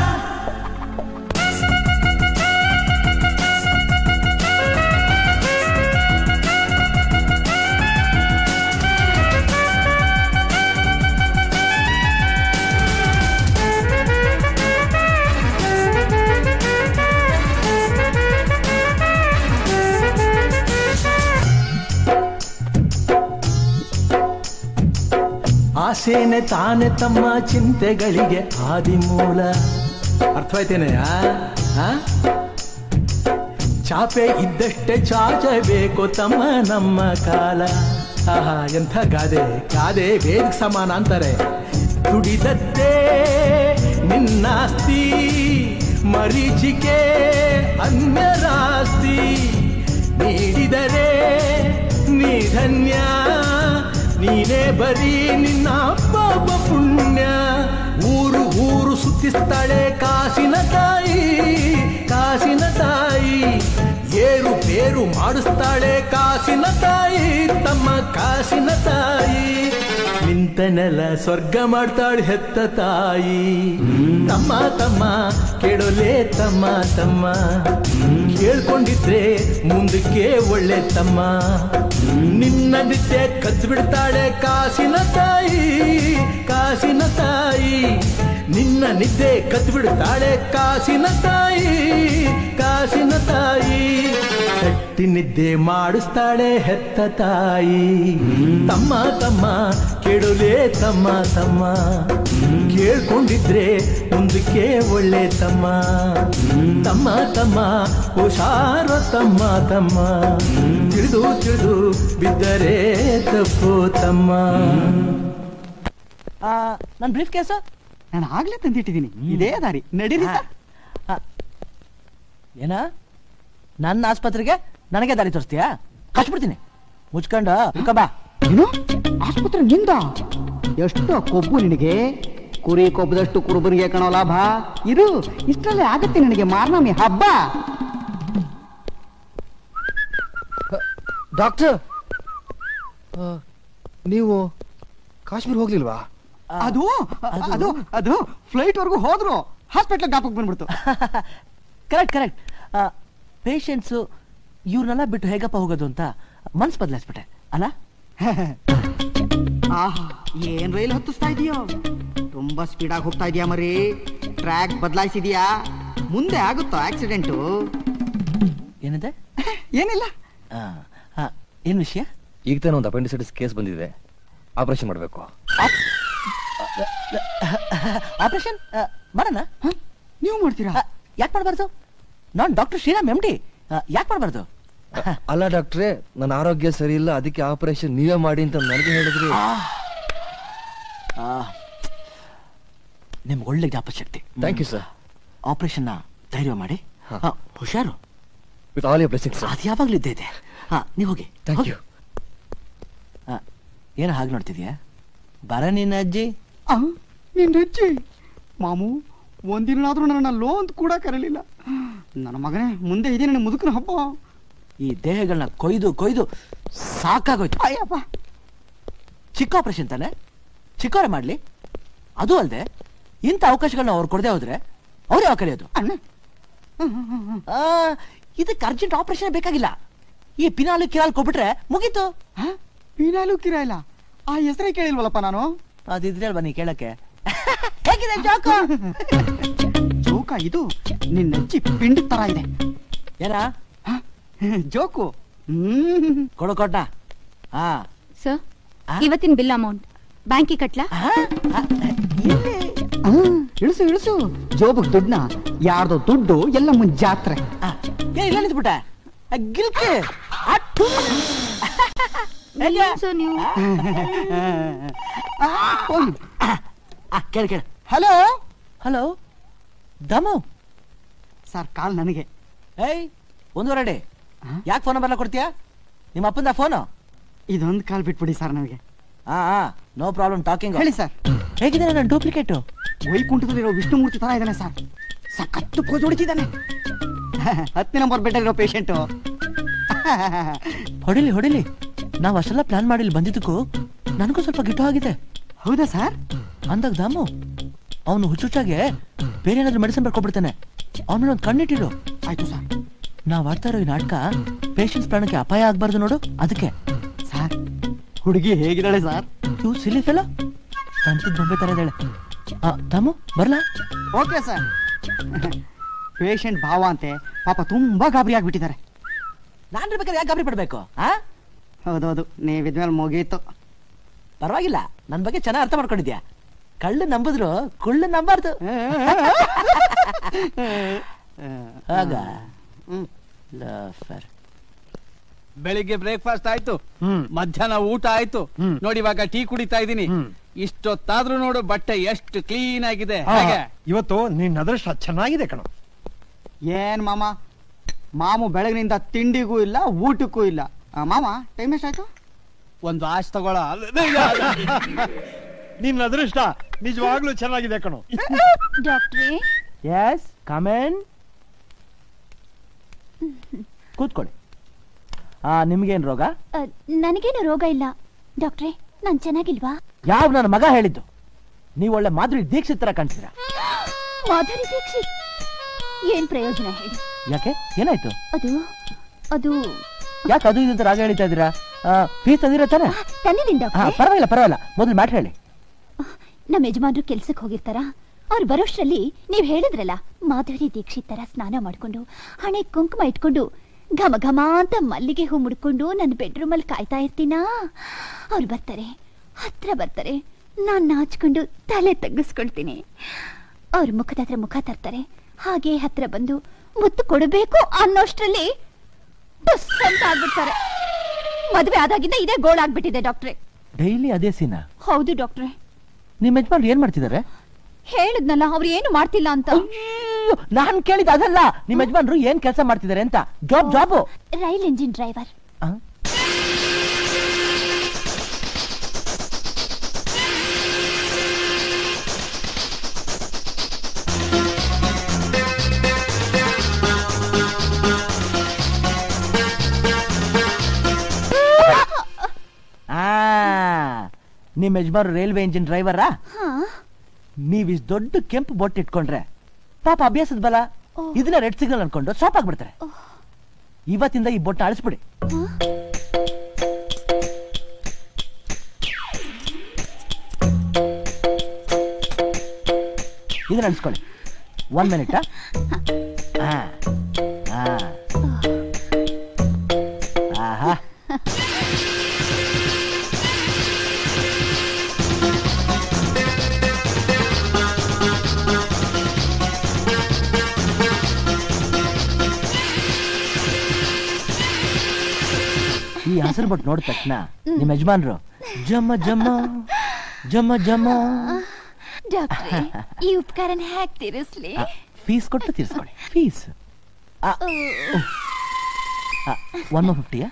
ಆಸೇನೆ ತಾನೆ ತಮ್ಮ ಚಿಂತೆಗಳಿಗೆ ಆದಿಮೂಲ ಅರ್ಥವಾಯ್ತೇನೆಯ ಚಾಪೆ ಇದ್ದಷ್ಟೇ ಚಾಚಬೇಕು ತಮ್ಮ ನಮ್ಮ ಕಾಲ ಆಹಾ ಎಂಥ ಗಾದೆ ಗಾದೆ ವೇದಕ್ಕೆ ಸಮಾನ ಅಂತಾರೆ ದುಡಿದದ್ದೇ ನಿನ್ನಾಸ್ತಿ ಮರೀಚಿಕೆ ಅನ್ಯರಾಸ್ತಿ ನೀಡಿದರೆ ನೀ ಧನ್ಯ ನೀನೇ ಬರೀ ನಿನ್ನ ಪಾಪ ಪುಣ್ಯ ಊರು ಊರು ಸುತ್ತಿಸ್ತಾಳೆ ಕಾಸಿನ ತಾಯಿ ಕಾಸಿನ ತಾಯಿ ಏರು ಬೇರು ಮಾಡಿಸ್ತಾಳೆ ಕಾಸಿನ ತಾಯಿ ತಮ್ಮ ಕಾಸಿನ ತಾಯಿ ನಿಂತ ನೆಲ ಸ್ವರ್ಗ ಮಾಡ್ತಾಳೆ ಹೆತ್ತ ತಾಯಿ ತಮ್ಮ ತಮ್ಮ ಕೇಳೋಲೆ ತಮ್ಮ ತಮ್ಮ ಕೇಳ್ಕೊಂಡಿದ್ರೆ ಮುಂದಕ್ಕೆ ಒಳ್ಳೆ ತಮ್ಮ ನಿನ್ನ ನಿತ್ಯ ಕದ್ದು ಬಿಡ್ತಾಳೆ ಕಾಸಿನ ತಾಯಿ ಕಾಸಿನ ತಾಯಿ ನಿನ್ನ ನಿದ್ದೆ ಕದ್ಬಿಡ್ತಾಳೆ ಕಾಸಿನ ತಾಯಿ ಕಾಸಿನ ತಾಯಿ ಗಟ್ಟಿ ನಿದ್ದೆ ಮಾಡಿಸ್ತಾಳೆ ಹೆತ್ತ ತಾಯಿ ತಮ್ಮ ತಮ್ಮ ಕೆಡುಲೇ ತಮ್ಮ ತಮ್ಮ ಕೇಳ್ಕೊಂಡಿದ್ರೆ ಮುಂದಕ್ಕೆ ಒಳ್ಳೆ ತಮ್ಮ ತಮ್ಮ ತಮ್ಮ ಹುಷಾರ ತಮ್ಮ ತಮ್ಮ ತಿಳಿದು ತಿಳಿದು ಬಿದ್ದರೆ ತಪ್ಪು ತಮ್ಮ ನನ್ನ ಬ್ರೀಫ್ ಕೇಸ ನಾನು ಆಗ್ಲೇ ತಂದಿಟ್ಟಿದ್ದೀನಿ ಇದೇ ದಾರಿ ನಡೀರಿ ಸರ್ ಏನ ನನ್ನ ಆಸ್ಪತ್ರೆಗೆ ನನಗೆ ದಾರಿ ತೋರಿಸ್ತೀಯಾ ಕಚ್ಬಿಡ್ತೀನಿ ಮುಚ್ಕೊಂಡು ಇಳ್ಕೊ ಬಾ ಏನು ಆಸ್ಪತ್ರೆ ನಿಂದ ಎಷ್ಟು ಕೊಬ್ಬು ನಿನಗೆ ಕುರಿ ಕೊಬ್ಬದಷ್ಟು ಕುರುಬನಿಗೆ ಕಣೋ ಲಾಭ ಇರು ಇಷ್ಟರಲ್ಲೇ ಆಗತ್ತೆ ನಿನಗೆ ಮಾರ್ನಾಮಿ ಹಬ್ಬ ಡಾಕ್ಟರ್ ನೀವು ಕಾಶ್ಮೀರ್ ಹೋಗ್ಲಿಲ್ವಾ ಅದು ಅದು ಅದು ಫ್ಲೈಟ್ ವರ್ಗೂ ಹೋದ್ರು ಹಾಸ್ಪಿಟ್ಲ್ ಜ್ಞಾಪಕ ಬಂದ್ಬಿಡ್ತು ಕರೆಕ್ಟ್ ಕರೆಕ್ಟ್ ಪೇಷಂಟ್ಸು ಇವ್ರನ್ನೆಲ್ಲ ಬಿಟ್ಟು ಹೇಗಪ್ಪ ಹೋಗೋದು ಅಂತ ಮನ್ಸು ಬದಲಾಯಿಸ್ಬಿಟ್ಟೆ ಅಲ್ಲ ಆಹಾ ಏನ್ ರೈಲ್ ಹತ್ತಿಸ್ತಾ ಇದೀಯೋ ತುಂಬಾ ಸ್ಪೀಡ್ ಆಗಿ ಹೋಗ್ತಾ ಇದೀಯಾ ಮರಿ ಟ್ರ್ಯಾಕ್ ಬದಲಾಯಿಸಿದ್ಯಾ ಮುಂದೆ ಆಗುತ್ತೋ ಆಕ್ಸಿಡೆಂಟು ಏನಿದೆ ಏನಿಲ್ಲ ಆ, ಆ, ಏನ್ ವಿಷಯ ಈಗ ತಾನೇ ಒಂದು ಅಪೆಂಡಿಸೈಟಿಸ್ ಕೇಸ್ ಬಂದಿದೆ ಆಪರೇಷನ್ ಮಾಡಬೇಕು ಆಪರೇಷನ್ ಮಾಡೋಣ ನೀವು ಮಾಡ್ತೀರಾ ಯಾಕೆ ಮಾಡಬಾರ್ದು ನಾನು ಡಾಕ್ಟರ್ ಶ್ರೀರಾಮ್ ಎಂ ಡಿ ಯಾಕೆ ಮಾಡಬಾರ್ದು ಅಲ್ಲ ಡಾಕ್ಟ್ರೇ ನನ್ನ ಆರೋಗ್ಯ ಸರಿ ಇಲ್ಲ ಅದಕ್ಕೆ ಆಪರೇಷನ್ ನೀವೇ ಮಾಡಿ ಅಂತ ನನಗೆ ಹೇಳಿದ್ರಿ ನಿಮ್ಗೆ ಒಳ್ಳೆ ಜ್ಞಾಪಶಕ್ತಿ ಥ್ಯಾಂಕ್ ಯು ಸರ್ ಆಪರೇಷನ್ ಧೈರ್ಯ ಮಾಡಿ ಆ, ಹುಷಾರು with all your blessing sir ಅದು ಯಾವಾಗ್ಲೂ ಇದ್ದೇ ಇದೆ ಹಾ ನೀವು ಹೋಗಿ ಥ್ಯಾಂಕ್ ಯು ಏನು ಹಾಗೆ ನೋಡ್ತಿದ್ಯಾ ಬರ ನಿನ್ನ ಅಜ್ಜಿ ಆ, ನಿನ್ ಹೆಜ್ಜೆ ಮಾಮು ಒಂದಿನಾದ್ರೂ ನನ್ನ ಲೋ ಅಂತ ಕೂಡ ಕರೀಲಿಲ್ಲ ನನ್ನ ಮಗನೇ ಮುಂದೆ ಇದೆ ನನ್ನ ಮುದುಕನ ಹಬ್ಬ ಈ ದೇಹಗಳನ್ನ ಕೊಯ್ದು ಕೊಯ್ದು ಸಾಕಾಗೋಯ್ತು ಅಯ್ಯಪ್ಪ ಚಿಕ್ಕ ಆಪರೇಷನ್ ತಾನೆ ಚಿಕ್ಕವರೇ ಮಾಡ್ಲಿ ಅದು ಅಲ್ಲದೆ ಇಂಥ ಅವಕಾಶಗಳನ್ನ ಅವ್ರು ಕೊಡದೆ ಹೋದ್ರೆ ಅವ್ರು ಯಾವ ಕಲಿಯೋದು ಆ, ಇದಕ್ಕೆ ಅರ್ಜೆಂಟ್ ಆಪರೇಷನ್ ಬೇಕಾಗಿಲ್ಲ ಈ ಪಿನಾಲು ಕಿರಾಲ್ ಕೊಟ್ಬಿಟ್ರೆ ಮುಗೀತು ಪೀನಾಲು ಕಿರಾಯಿಲ್ಲ ಆ ಹೆಸರೇ ಕೇಳಿಲ್ವಲ್ಲಪ್ಪ ನಾನು ಅದಿದ್ರೆ ಅಲ್ವಾ ನೀ ಕೇಳಕ್ಕೆ ಹೇಗಿದೆ ಜೋಕು ಜೋಕ ಇದು ನಿನ್ನ ಅಜ್ಜಿ ಪಿಂಡ್ ತರ ಇದೆ ಏನ ಜೋಕು ಹ್ಮ್ ಕೊಡು ಕೊಟ್ಟ ಹಾ ಸರ್ ಇವತ್ತಿನ ಬಿಲ್ ಅಮೌಂಟ್ ಬ್ಯಾಂಕಿಗೆ ಕಟ್ಲಾ ಆ, ಇಳಿಸು ಇಳಿಸು ಜೋಬಗ್ ದುಡ್ಡನ್ನ ಯಾರ್ದೋ ದುಡ್ಡು ಎಲ್ಲ ಮುಂದ್ ಜಾತ್ರೆ ಏ ಇಲ್ಲ ನಿಂತ್ಬಿಟ್ಟೆ ಗಿಲ್ಕೆ ಸರ್ ನೀವು ಕೇಳಿ ಕೇಳಿ hello hello Damu sir call ನನಗೆ ಏಯ್ ಒಂದೂವರೆ ಅಡಿ ಯಾಕೆ ಫೋನ್ ನಂಬರ್ನ ಕೊಡ್ತೀಯಾ ನಿಮ್ಮ ಅಪ್ಪಂದ ಫೋನು ಇದೊಂದು ಕಾಲ್ ಬಿಟ್ಬಿಡಿ ಸರ್ ನನಗೆ ಹಾ ಹಾ ನೋ ಪ್ರಾಬ್ಲಮ್ ಟಾಕಿಂಗ್ ಹೇಳಿ ಸರ್ ಹೇಗಿದೆ ನನ್ನ ಡೂಪ್ಲಿಕೇಟು ವೈಕುಂಠದಲ್ಲಿರೋ ವಿಷ್ಣುಮೂರ್ತಿ ತರ ಇದ್ದಾನೆ ಸರ್ ಸಖತ್ತು ಪೋಜ್ ಹೊಡಿತಿದ್ದಾನೆ ಹತ್ತನೇ ನಂಬರ್ ಬೆಡ್ ಇರೋ ಪೇಷಂಟು ಹೊಡಿಲಿ ಹೊಡಿಲಿ ನಾವು ಅಷ್ಟೆಲ್ಲ ಪ್ಲಾನ್ ಮಾಡಿ ಇಲ್ಲಿ ಬಂದಿದ್ದಕ್ಕೂ ನನಗೂ ಸ್ವಲ್ಪ ಗಿಟ್ಟು ಆಗಿದೆ ಹೌದಾ ಸರ್ ಅಂದಾಗ ದಾಮು ಅವನು ಹುಚ್ಚುಚ್ಚಾಗೆ ಬೇರೆ ಏನಾದ್ರೂ ಮೆಡಿಸಿನ್ ಬರ್ಕೊಬಿಡ್ತಾನೆ ಅವನ ಒಂದು ಕಣ್ಣಿಟ್ಟಿರು ಆಯ್ತು ಸರ್ ನಾವ್ ಆಡ್ತಾ ಇರೋ ಈ ನಾಟಕ ಪೇಷಂಟ್ಸ್ ಪ್ರಾಣಕ್ಕೆ ಅಪಾಯ ಆಗ್ಬಾರ್ದು ನೋಡು ಅದಕ್ಕೆ ಸರ್ ಹುಡುಗಿ ಹೇಗಿದ್ದಾಳೆ ಸರ್ ಇವು ಸಿಲಿ ಫೆಲ ತಂತದ ಬೊಂಬೆ ತರ ಇದ್ದಾಳೆ ಆ, ದಾಮು ಬರ್ಲಾ ಓಕೆ ಸರ್ ಪೇಷಂಟ್ ಭಾವ ಅಂತೆ ಪಾಪ ತುಂಬಾ ಗಾಬರಿ ಆಗ್ಬಿಟ್ಟಿದ್ದಾರೆ ನಾನ್ ಬೇಕಾದ್ರೆ ಯಾಕೆ ಗಾಬರಿ ಪಡ್ಬೇಕು ಆ ಹೌದೌದು ನೀವಿದ್ಮೇಲೆ ಮುಗೀತು ಪರವಾಗಿಲ್ಲ ನನ್ ಬಗ್ಗೆ ಚೆನ್ನಾಗಿ ಅರ್ಥ ಮಾಡ್ಕೊಂಡಿದ್ಯಾ ಕಳ್ಳು ನಂಬಿದ್ರು ಕುಳ್ಳು ನಂಬಾರ್ದು ಆಗ ಲಫರ್ ಬೆಳಿಗ್ಗೆ ಬ್ರೇಕ್ಫಾಸ್ಟ್ ಆಯ್ತು ಮಧ್ಯಾಹ್ನ ಊಟ ಆಯ್ತು ನೋಡಿ ಇವಾಗ ಟೀ ಕುಡಿತಾ ಇದೀನಿ ಇಷ್ಟೊತ್ತಾದ್ರೂ ನೋಡು ಬಟ್ಟೆ ಎಷ್ಟು ಕ್ಲೀನ್ ಆಗಿದೆ ಹಾಗೆ ಇವತ್ತು ನಿನ್ನ ಅದೃಷ್ಟ ಚೆನ್ನಾಗಿದೆ ಕಣ ಏನ್ ಮಾಮ ಮಾಮು ಬೆಳಗಿನಿಂದ ತಿಂಡಿಗೂ ಇಲ್ಲ ಊಟಕ್ಕೂ ಇಲ್ಲ ಆ, ಮಾಮ ಟೈಮ್ ಎಷ್ಟಾಯ್ತು ಒಂದು ಆಶ್ ತಗೊಳ ನಿನ್ನ ಅದೃಷ್ಟ ನಿಜವಾಗ್ಲೂ ಚೆನ್ನಾಗಿದೆ ಕಣೋ ಡಾಕ್ಟ್ರೇ ಎಸ್ ಕಮೆನ್ ಕೂತ್ಕೊಳ್ಳಿ ಆ ನಿಮ್ಗೇನ್ ರೋಗ ಅ, ನನಗೇನು ರೋಗ ಇಲ್ಲ ಡಾಕ್ಟ್ರೇ ನಾನ್ ಚೆನ್ನಾಗಿಲ್ವಾ ಯಾವ ನನ್ನ ಮಗ ಹೇಳಿದ್ದು ನೀವು ಒಳ್ಳೆ ಮಾಧುರಿ ದೀಕ್ಷಿತ್ ತರ ಕಾಣ್ತೀರಾ ಮಾಧುರಿ ದೀಕ್ಷಿತ್ ಏನ್ ಪ್ರಯೋಜನ ಹೇಳಿ ಯಾಕೆ ಏನಾಯ್ತು ಅದು ಅದು ಯಾಕೆ ಅದು ಇದು ಅಂತ ರಾಗ ಹೇಳ್ತಾ ಇದ್ದೀರಾ ಫೀಸ್ ತಂದಿರೋ ತಾನೆ ತಂದಿದ್ದೀನಿ ಹಾ ಡಾಕ್ಟ್ರೇ ಪರವಾಗಿಲ್ಲ ಪರವಾಗಿಲ್ಲ ಮೊದಲು ಮ್ಯಾಟ್ರ್ ಹೇಳಿ ನಮ್ಮ ಯಜಮಾನ್ರು ಕೆಲ್ಸಕ್ಕೆ ಹೋಗಿರ್ತಾರ ಅವ್ರು ಬರೋಷ್ರಲ್ಲಿ ನೀವ್ ಹೇಳಿದ್ರಲ್ಲ ಮಾಧುರಿ ದೀಕ್ಷಿತ್ ತರ ಸ್ನಾನ ಮಾಡ್ಕೊಂಡು ಹಣೆ ಕುಂಕುಮ ಇಟ್ಕೊಂಡು ಘಮ ಘಮ ಅಂತ ಮಲ್ಲಿಗೆ ಹೂ ಮುಡ್ಕೊಂಡು ನನ್ನ ಬೆಡ್ರೂಮ್ ಅಲ್ಲಿ ಕಾಯ್ತಾ ಇರ್ತೀನಾ ಅವ್ರು ಬರ್ತಾರೆ ಹತ್ರ ಬರ್ತಾರೆ ನಾನ್ ನಾಚ್ಕೊಂಡು ತಲೆ ತಗ್ಗಿಸ್ಕೊಳ್ತೀನಿ ಅವ್ರ ಮುಖದ ಹತ್ರ ಮುಖ ತರ್ತಾರೆ ಹಾಗೆ ಹತ್ರ ಬಂದು ಮುತ್ತು ಕೊಡಬೇಕು ಅನ್ನೋಷ್ಟ್ರಲ್ಲಿ ಬಸ್ ಅಂತ ಆಗ್ಬಿಡ್ತಾರೆ ಮದುವೆ ಆದಾಗಿಂದ ಇದೇ ಗೋಳಾಗ್ಬಿಟ್ಟಿದೆ ಡಾಕ್ಟ್ರೆ ಡೈಲಿ ಅದೇ ಸೀನ ಹೌದು ಡಾಕ್ಟ್ರೆ ನಿಮ್ಮ ಯಜಮಾನ್ರು ಏನ್ ಮಾಡ್ತಿದ್ದಾರೆ ಹೇಳಿದ್ನಲ್ಲ ಅವ್ರು ಏನು ಮಾಡ್ತಿಲ್ಲ ಅಂತ ನಾನ್ ಕೇಳಿದ ಅದಲ್ಲ ನಿಮ್ಮ ಯಜಮಾನ್ರು ಏನ್ ಕೆಲಸ ಮಾಡ್ತಿದ್ದಾರೆ ಅಂತ job job rail engine driver ಆ ನಿಮ್ಮ ಯಜಮಾನ್ರು ರೈಲ್ವೆ ಇಂಜಿನ್ ಡ್ರೈವರಾ ಹಾ ನೀವ್ ಇಷ್ಟ್ ದೊಡ್ಡ ಕೆಂಪು ಬೊಟ್ಟು ಇಟ್ಕೊಂಡ್ರೆ ಪಾಪ ಅಭ್ಯಾಸದ ಬಲ ಇದನ್ನ ರೆಡ್ ಸಿಗ್ನಲ್ ಅನ್ಕೊಂಡು ಸ್ಟಾಪ್ ಆಗ್ಬಿಡ್ತಾರೆ ಇವತ್ತಿಂದ ಈ ಬೊಟ್ಟು ಅಳಿಸ್ಬಿಡಿ ಇದನ್ನ ಅಳಿಸ್ಕೊಳ್ಳಿ ಒನ್ ಮಿನಿಟ್ ಆಹಾ ಈ ಹಸಿರು ಬಟ್ ನೋಡಿದ ತಕ್ಷಣ ನಿಮ್ಮ ಯಜಮಾನ್ರು ಜಮ್ಮ ಜಮ್ಮ ಜಮ್ಮ ಜಮ್ಮ ಡಾಕ್ಟ್ರೆ ಈ ಉಪಕಾರನ ಹ್ಯಾಕ್ ತೀರಿಸ್ಲಿ ಫೀಸ್ ಕೊಟ್ಟು ತೀರ್ಸ್ಕೊಳ್ಳಿ ಫೀಸ್ ಒನ್ ಮೋ ಫಿಫ್ಟಿಯಾ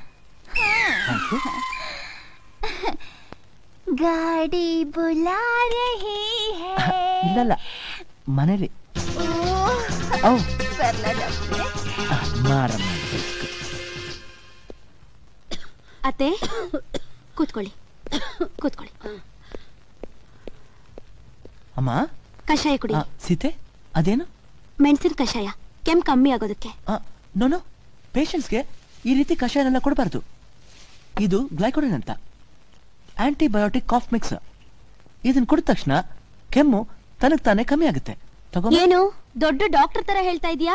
ಗಾಡಿ ಬುಲಾ ರಹಿ ಹೈ ಇಲ್ಲಲ್ಲ ಮನೇಲಿ ಓ ಬರ್ಲ ಡಾಕ್ಟ್ರೆ ಮಾರಮ್ಮ ಅತ್ತೆ ಕೂತ್ಕೊಳ್ಳಿ ಕೂತ್ಕೊಳ್ಳಿ ಅಮ್ಮ ಕಷಾಯ ಕುಡಿ ಆ, ಸೀತೆ ಅದೇನು ಮೆಣಸಿನ ಕಷಾಯ ಕೆಮ್ಮು ಕಮ್ಮಿ ಆಗೋದಕ್ಕೆ ನೋನು ಪೇಷಂಟ್ಸ್ಗೆ ಈ ರೀತಿ ಕಷಾಯನೆಲ್ಲ ಕೊಡಬಾರ್ದು ಇದು ಗ್ಲೈಕೋಡಿನ್ ಅಂತ ಆಂಟಿಬಯೋಟಿಕ್ ಕಾಫ್ ಮಿಕ್ಸ್ ಇದನ್ನ ಕುಡಿದ ತಕ್ಷಣ ಕೆಮ್ಮು ತನಗ್ ತಾನೇ ಕಮ್ಮಿ ಆಗುತ್ತೆ ತಗೋ ಏನು ದೊಡ್ಡ ಡಾಕ್ಟರ್ ತರ ಹೇಳ್ತಾ ಇದೀಯಾ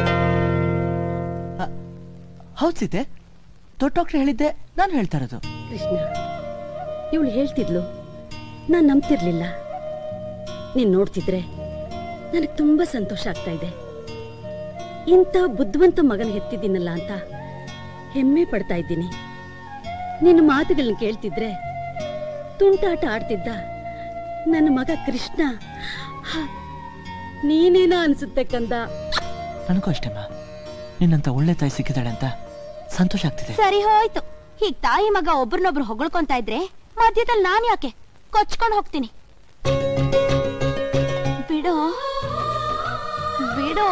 ಹೌದ್ ಸೀತೆ ದೊಡ್ಡ ಡಾಕ್ಟರ್ ಹೇಳಿದ್ದೆ ನಾನು ಹೇಳ್ತಾ ಇರೋದು ಕೃಷ್ಣ ಇವಳು ಹೇಳ್ತಿದ್ಲು ನಾನ್ ನಂಬ್ತಿರ್ಲಿಲ್ಲ ನೀನ್ ನೋಡ್ತಿದ್ರೆ ನನಗೆ ತುಂಬಾ ಸಂತೋಷ ಆಗ್ತಾ ಇದೆ ಇಂಥ ಬುದ್ಧಿವಂತ ಮಗನ ಹೆತ್ತಿದ್ದೀನಲ್ಲ ಅಂತ ಹೆಮ್ಮೆ ಪಡ್ತಾ ಇದ್ದೀನಿ ನಿನ್ನ ಮಾತುಗಳನ್ನ ಕೇಳ್ತಿದ್ರೆ ತುಂಟಾಟ ಆಡ್ತಿದ್ದ ನನ್ನ ಮಗ ಕೃಷ್ಣ ಹ, ನೀನೇನೋ ಅನ್ಸುತ್ತೆ ಕಂದ ನನಗೂ ಅಷ್ಟೇಮ್ಮ ನಿನ್ನಂತ ಒಳ್ಳೆ ತಾಯಿ ಸಿಕ್ಕಿದಾಳೆ ಅಂತ ಸಂತೋಷ ಆಗ್ತಿದೆ ಸರಿ ಹೋಯ್ತು ಹೀಗ್ ತಾಯಿ ಮಗ ಒಬ್ರನ್ನೊಬ್ರು ಹೊಗಳ್ಕೊಂತ ಇದ್ರೆ ಮಧ್ಯದಲ್ಲಿ ನಾನ್ ಯಾಕೆ ಕೊಚ್ಕೊಂಡ್ ಹೋಗ್ತೀನಿ ಬಿಡೋ ಬಿಡೋ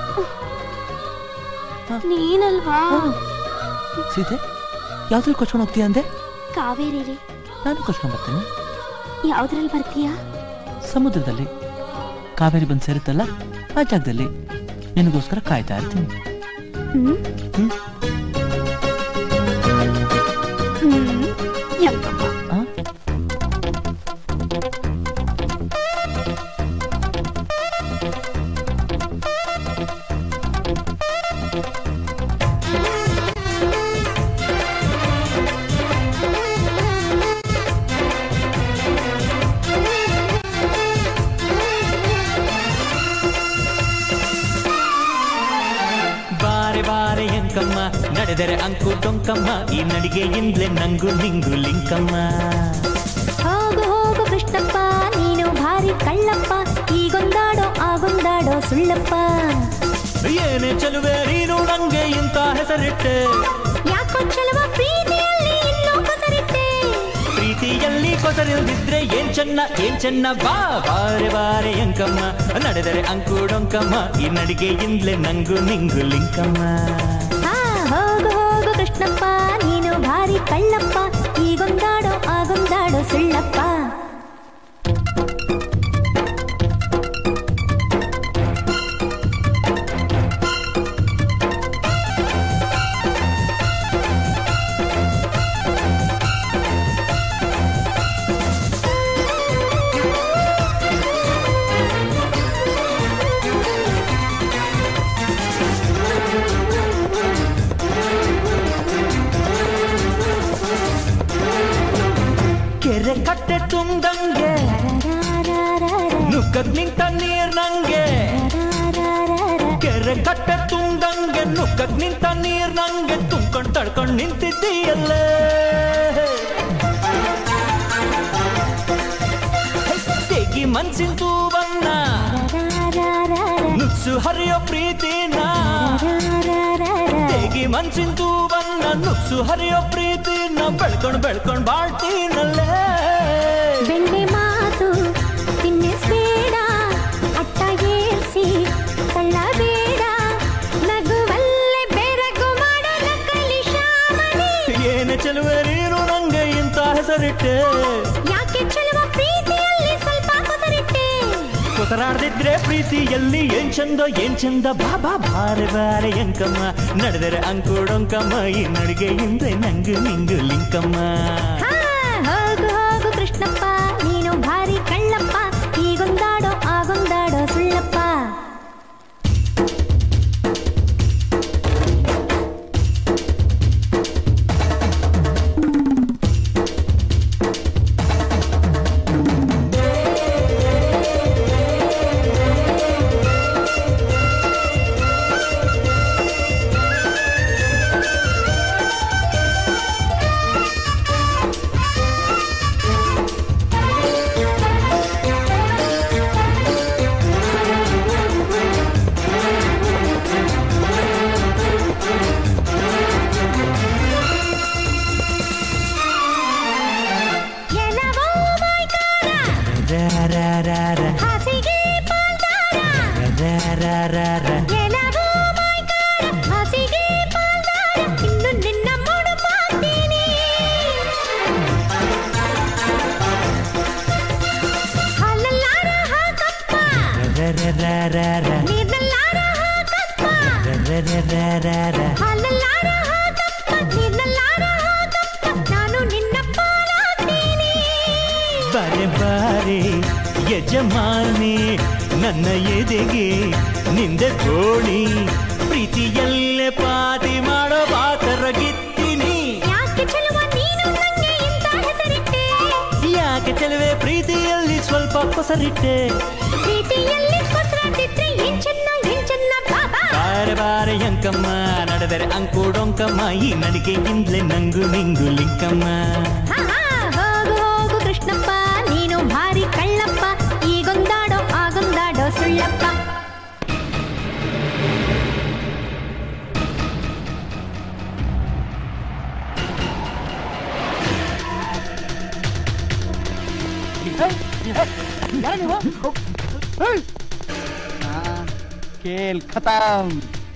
ನೀನಲ್ವಾ ಸೀತೆ ಯಾವ್ದ್ರಲ್ಲಿ ಕೊಚ್ಕೊಂಡು ಹೋಗ್ತೀಯ ಅಂದೆ ಕಾವೇರಿ ನಾನು ಕೊಚ್ಕೊಂಡ್ ಬರ್ತೀನಿ ಯಾವ್ದ್ರಲ್ಲಿ ಬರ್ತೀಯಾ ಸಮುದ್ರದಲ್ಲಿ ಕಾವೇರಿ ಬಂದು ಸೇರುತ್ತಲ್ಲ ಆ ಜಾಗದಲ್ಲಿ ನಿನಗೋಸ್ಕರ ಕಾಯ್ತಾ ಇರ್ತೀನಿ ಹ್ಮ್ ಹ್ಮ್ ಹ್ಮ್ ಯಪ್ಪಪ್ಪ. ಬಾರೆ ಬಾರೆ ಎಂಕಮ್ಮ ನಡೆದರೆ ಅಂಕು ಟೊಂಕಮ್ಮ ಈ ನಡಿಗೆಯಿಂದಲೇ ನಂಗು ನಿಂಗು ಲಿಂಕಮ್ಮ ಹೋಗು ಹೋಗು ಕೃಷ್ಣಪ್ಪ ನೀನು ಭಾರಿ ಕಳ್ಳಪ್ಪ ಈಗೊಂದಾಡೋ ಆಗೊಂದಾಡೋ ಸುಳ್ಳಪ್ಪ ಏನೇ ಚಲುವೆ ನೀನು ನಂಗೆ ಇಂತ ಹೆಸರಿಟ್ಟೆ ಯಾಕೋ ಚಲವ ಪ್ರೀತಿಯಲ್ಲಿ ಇನ್ನೂ ಕೊಸರಿಟ್ಟೆ ಪ್ರೀತಿಯಲ್ಲಿ ಕೊಸರಿಲ್ದಿದ್ರೆ ಏನ್ ಚೆನ್ನ ಏನ್ ಚೆನ್ನ ಬಾ ಬಾರೆ ಬಾರೆ ಎಂಕಮ್ಮ ನಡೆದರೆ ಅಂಕು ಡೊಂಕಮ್ಮ ಈ ನಡಿಗೆಯಿಂದಲೇ ನಂಗು ನಿಂಗು ಲಿಂಕಮ್ಮ ಹಾ ಹೋಗು ಹೋಗು ಕೃಷ್ಣಪ್ಪ ನೀನು ಭಾರಿ ಕಳ್ಳಪ್ಪ ಈಗೊಂದಾಡೋ ಆಗೊಂದಾಡೋ ಸುಳ್ಳಪ್ಪ ಕಟ್ಟೆ ತುಂಬ್ದಂಗೆ ನುಗ್ಗಕ್ ನಿಂತ ನೀರ್ ನಂಗೆ ಕೆರೆ ಕಟ್ಟೆ ತುಂಬ್ದಂಗೆ ನುಗ್ಗಕ್ ನಿಂತ ನೀರ್ ನಂಗೆ ತುಂಬ್ಕೊಂಡ್ ತಡ್ಕೊಂಡ್ ನಿಂತಿದ್ದೀಯಲ್ಲೇ ತೆಗಿ ಮನ್ಸಿನ ತೂವನ್ನ ನುಗ್ಸು ಹರಿಯೋ ಪ್ರೀತಿನ ತೆಗಿ ಮನ್ಸಿನ ತೂವನ್ನ ನುಗ್ಸು ಹರಿಯೋ ಪ್ರೀತಿನ ಬೆಳ್ಕೊಂಡ್ ಬೆಳ್ಕೊಂಡ್ ಬಾಳ್ತೀನಲ್ಲೇ ಬೆಣ್ಣೆ ಮಾತು ತಿನ್ನಿಸ್ಬೇಡ ಅಟ್ಟ ಏರ್ಸಿ ತಳ್ಳಬೇಡ ನಗುವಲ್ಲೇ ಬೆರಗು ಮಾಡಲ ಕಲಿ ಶಾಮನಿ ಏನ ಚೆಲುವೆ ನೀನು ನಂಗೆ ಇಂತ ಹೆಸರಿಟ್ಟೆ ಯಾಕೆ ಚೆಲುವ ಪ್ರೀತಿಯಲ್ಲಿ ಸ್ವಲ್ಪ ಕೊಸರಿಟ್ಟೆ ಕೊಸರಾಡ್ದಿದ್ರೆ ಪ್ರೀತಿಯಲ್ಲಿ ಏನ್ ಚಂದ ಏನ್ ಚಂದ ಬಾಬಾ ಬಾರೆ ಬಾರೆ ಎಂಕಮ್ಮ ನಡೆದರೆ ಅಂಕುಡೊಂಕಮ್ಮ ಈ ನಡಿಗೆ ಹಿಂದೆ ನಂಗು ನಿಂಗು ಲಿಂಕಮ್ಮ ಹಾ, ಹೋಗು ಹೋಗು ಕೃಷ್ಣಪ್ಪ ನೀನು ಭಾರಿ ಕಳ್ಳಪ್ಪ ಈಗೊಂದಾಡೋ ಆಗೊಂದಾಡೋ ಸುಳ್ಳಪ್ಪ ಎಲವೋ ಮಾಯ್ಕಾರ ಹಾಸಿಗೆ ಪಾಲ್ದಾರ ಎಲವೋ ಮಾಯ್ಕಾರ ಹಾಸಿಗೆ ಪಾಲ್ದಾರ ಇನ್ನು ನಿನ್ನ ಮೂಡು ಮಾಡ್ತೀನಿ ಹಾಲಲ್ಲಾರ ಹಾಕಪ್ಪ ನೀರ್ನಲ್ಲಾರ ಹಾಕಪ್ಪ ಹಾಲಲ್ಲಾರ ಹಾಕಪ್ಪ ನೀರ್ನಲ್ಲಾರ ಹಾಕಪ್ಪ ನಾನು ನಿನ್ನ ಪಾಲಾಗ್ತೀನಿ ಬಾರೆ ಬಾರೆ ಯಜಮಾನಿ ನನ್ನ ಎದೆಗೆ ನಿಂದೆ ತೋಳಿ ಪ್ರೀತಿಯಲ್ಲೇ ಪಾತಿ ಮಾಡೋ ಬಾತರಗಿತ್ತೀನಿ ಯಾಕೆ ಚೆಲುವ ನೀನು ನಂಗೆ ಇಂತ ಹೆಸರಿಟ್ಟೆ ಯಾಕೆ ಚೆಲುವೆ ಪ್ರೀತಿಯಲ್ಲಿ ಸ್ವಲ್ಪ ಕೊಸರಿಟ್ಟೆ ಪ್ರೀತಿಯಲ್ಲಿ ಕೊಸರಾಟಿದ್ರೆ ಏನ್ ಚೆನ್ನ ಏನ್ ಚೆನ್ನ ಬಾಬಾ ಬಾರೆ ಬಾರೆ ಅಂಕಮ್ಮ ನಡೆದರೆ ಅಂಕುಡೊಂಕಮ್ಮ ಈ ನಡಿಗೆಯಿಂದಲೇ ನಂಗು ನಿಂಗು ಲಿಂಕಮ್ಮ ಹಾ, ಹಾ, ಹೋಗು ಹೋಗು ಕೃಷ್ಣಪ್ಪ ನೀನು ಭಾರಿ ಕಳ್ಳಪ್ಪ ಈಗೊಂದಾಡೋ ಆಗೊಂದಾಡೋ ಸುಳ್ಳಪ್ಪ ಕೇಲ್ ಖತಾಮ್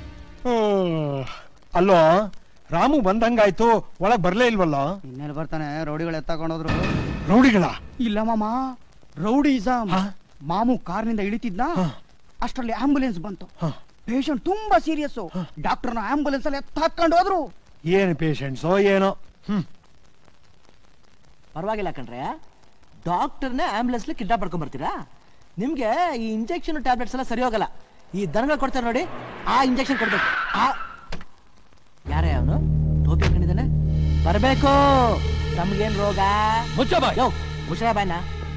ಅಲ್ಲೋ ರಾಮು ಬಂದಂಗಾಯ್ತು ಒಳಗ್ ಬರ್ಲೇ ಇಲ್ವಲ್ಲ ಇನ್ನೆಲ್ಲಿ ಬರ್ತಾನೆ ರೌಡಿಗಳು ಎತ್ತಾಕೊಂಡೋದ್ರು ರೌಡಿಗಳ ಇಲ್ಲ ಮಾಮ ರೌಡಿಸಮ್ ಮಾಮು ಕಾರ್ನಿಂದ ಇಳಿತಿದ್ನ ಅಷ್ಟರಲ್ಲಿ ಆಂಬುಲೆನ್ಸ್ ಬಂತು ಪೇಷಂಟ್ ತುಂಬಾ ಸೀರಿಯಸ್ ಡಾಕ್ಟರ್ನ ಆಂಬುಲೆನ್ಸ್ ಅಲ್ಲಿ ಎತ್ತ ಹಾಕೊಂಡು ಹೋದ್ರು ಏನ್ ಪೇಷಂಟ್ಸೋ ಏನೋ ಹ್ಮ್ ಪರವಾಗಿಲ್ಲ ಕಣ್ರೆ ಡಾಕ್ಟರ್ನೇ ಆಂಬುಲೆನ್ಸ್ ಕಿಡ್ನಾಪ್ ಮಾಡ್ಕೊಂಡ್ ಬರ್ತೀರಾ ನಿಮ್ಗೆ ಈ ಇಂಜೆಕ್ಷನ್ ಟ್ಯಾಬ್ಲೆಟ್ಸ್ ಎಲ್ಲ ಸರಿ ಹೋಗಲ್ಲ ಈ ದನಗಳು ಕೊಡ್ತಾರೆ ನೋಡಿ ಆ ಇಂಜೆಕ್ಷನ್ ಕೊಡ್ಬೇಕು ಆ ಯಾರೇ ಅವನು ಟೋಪಿ ಹಾಕೊಂಡಿದ್ದಾನೆ ಬರ್ಬೇಕು ನಮ್ಗೇನ್ ರೋಗ ಮುಚ್ಚ ಬಾಯ್ ಯೋ ಮುಚ್ಚಳ ಬಾಯ್ನ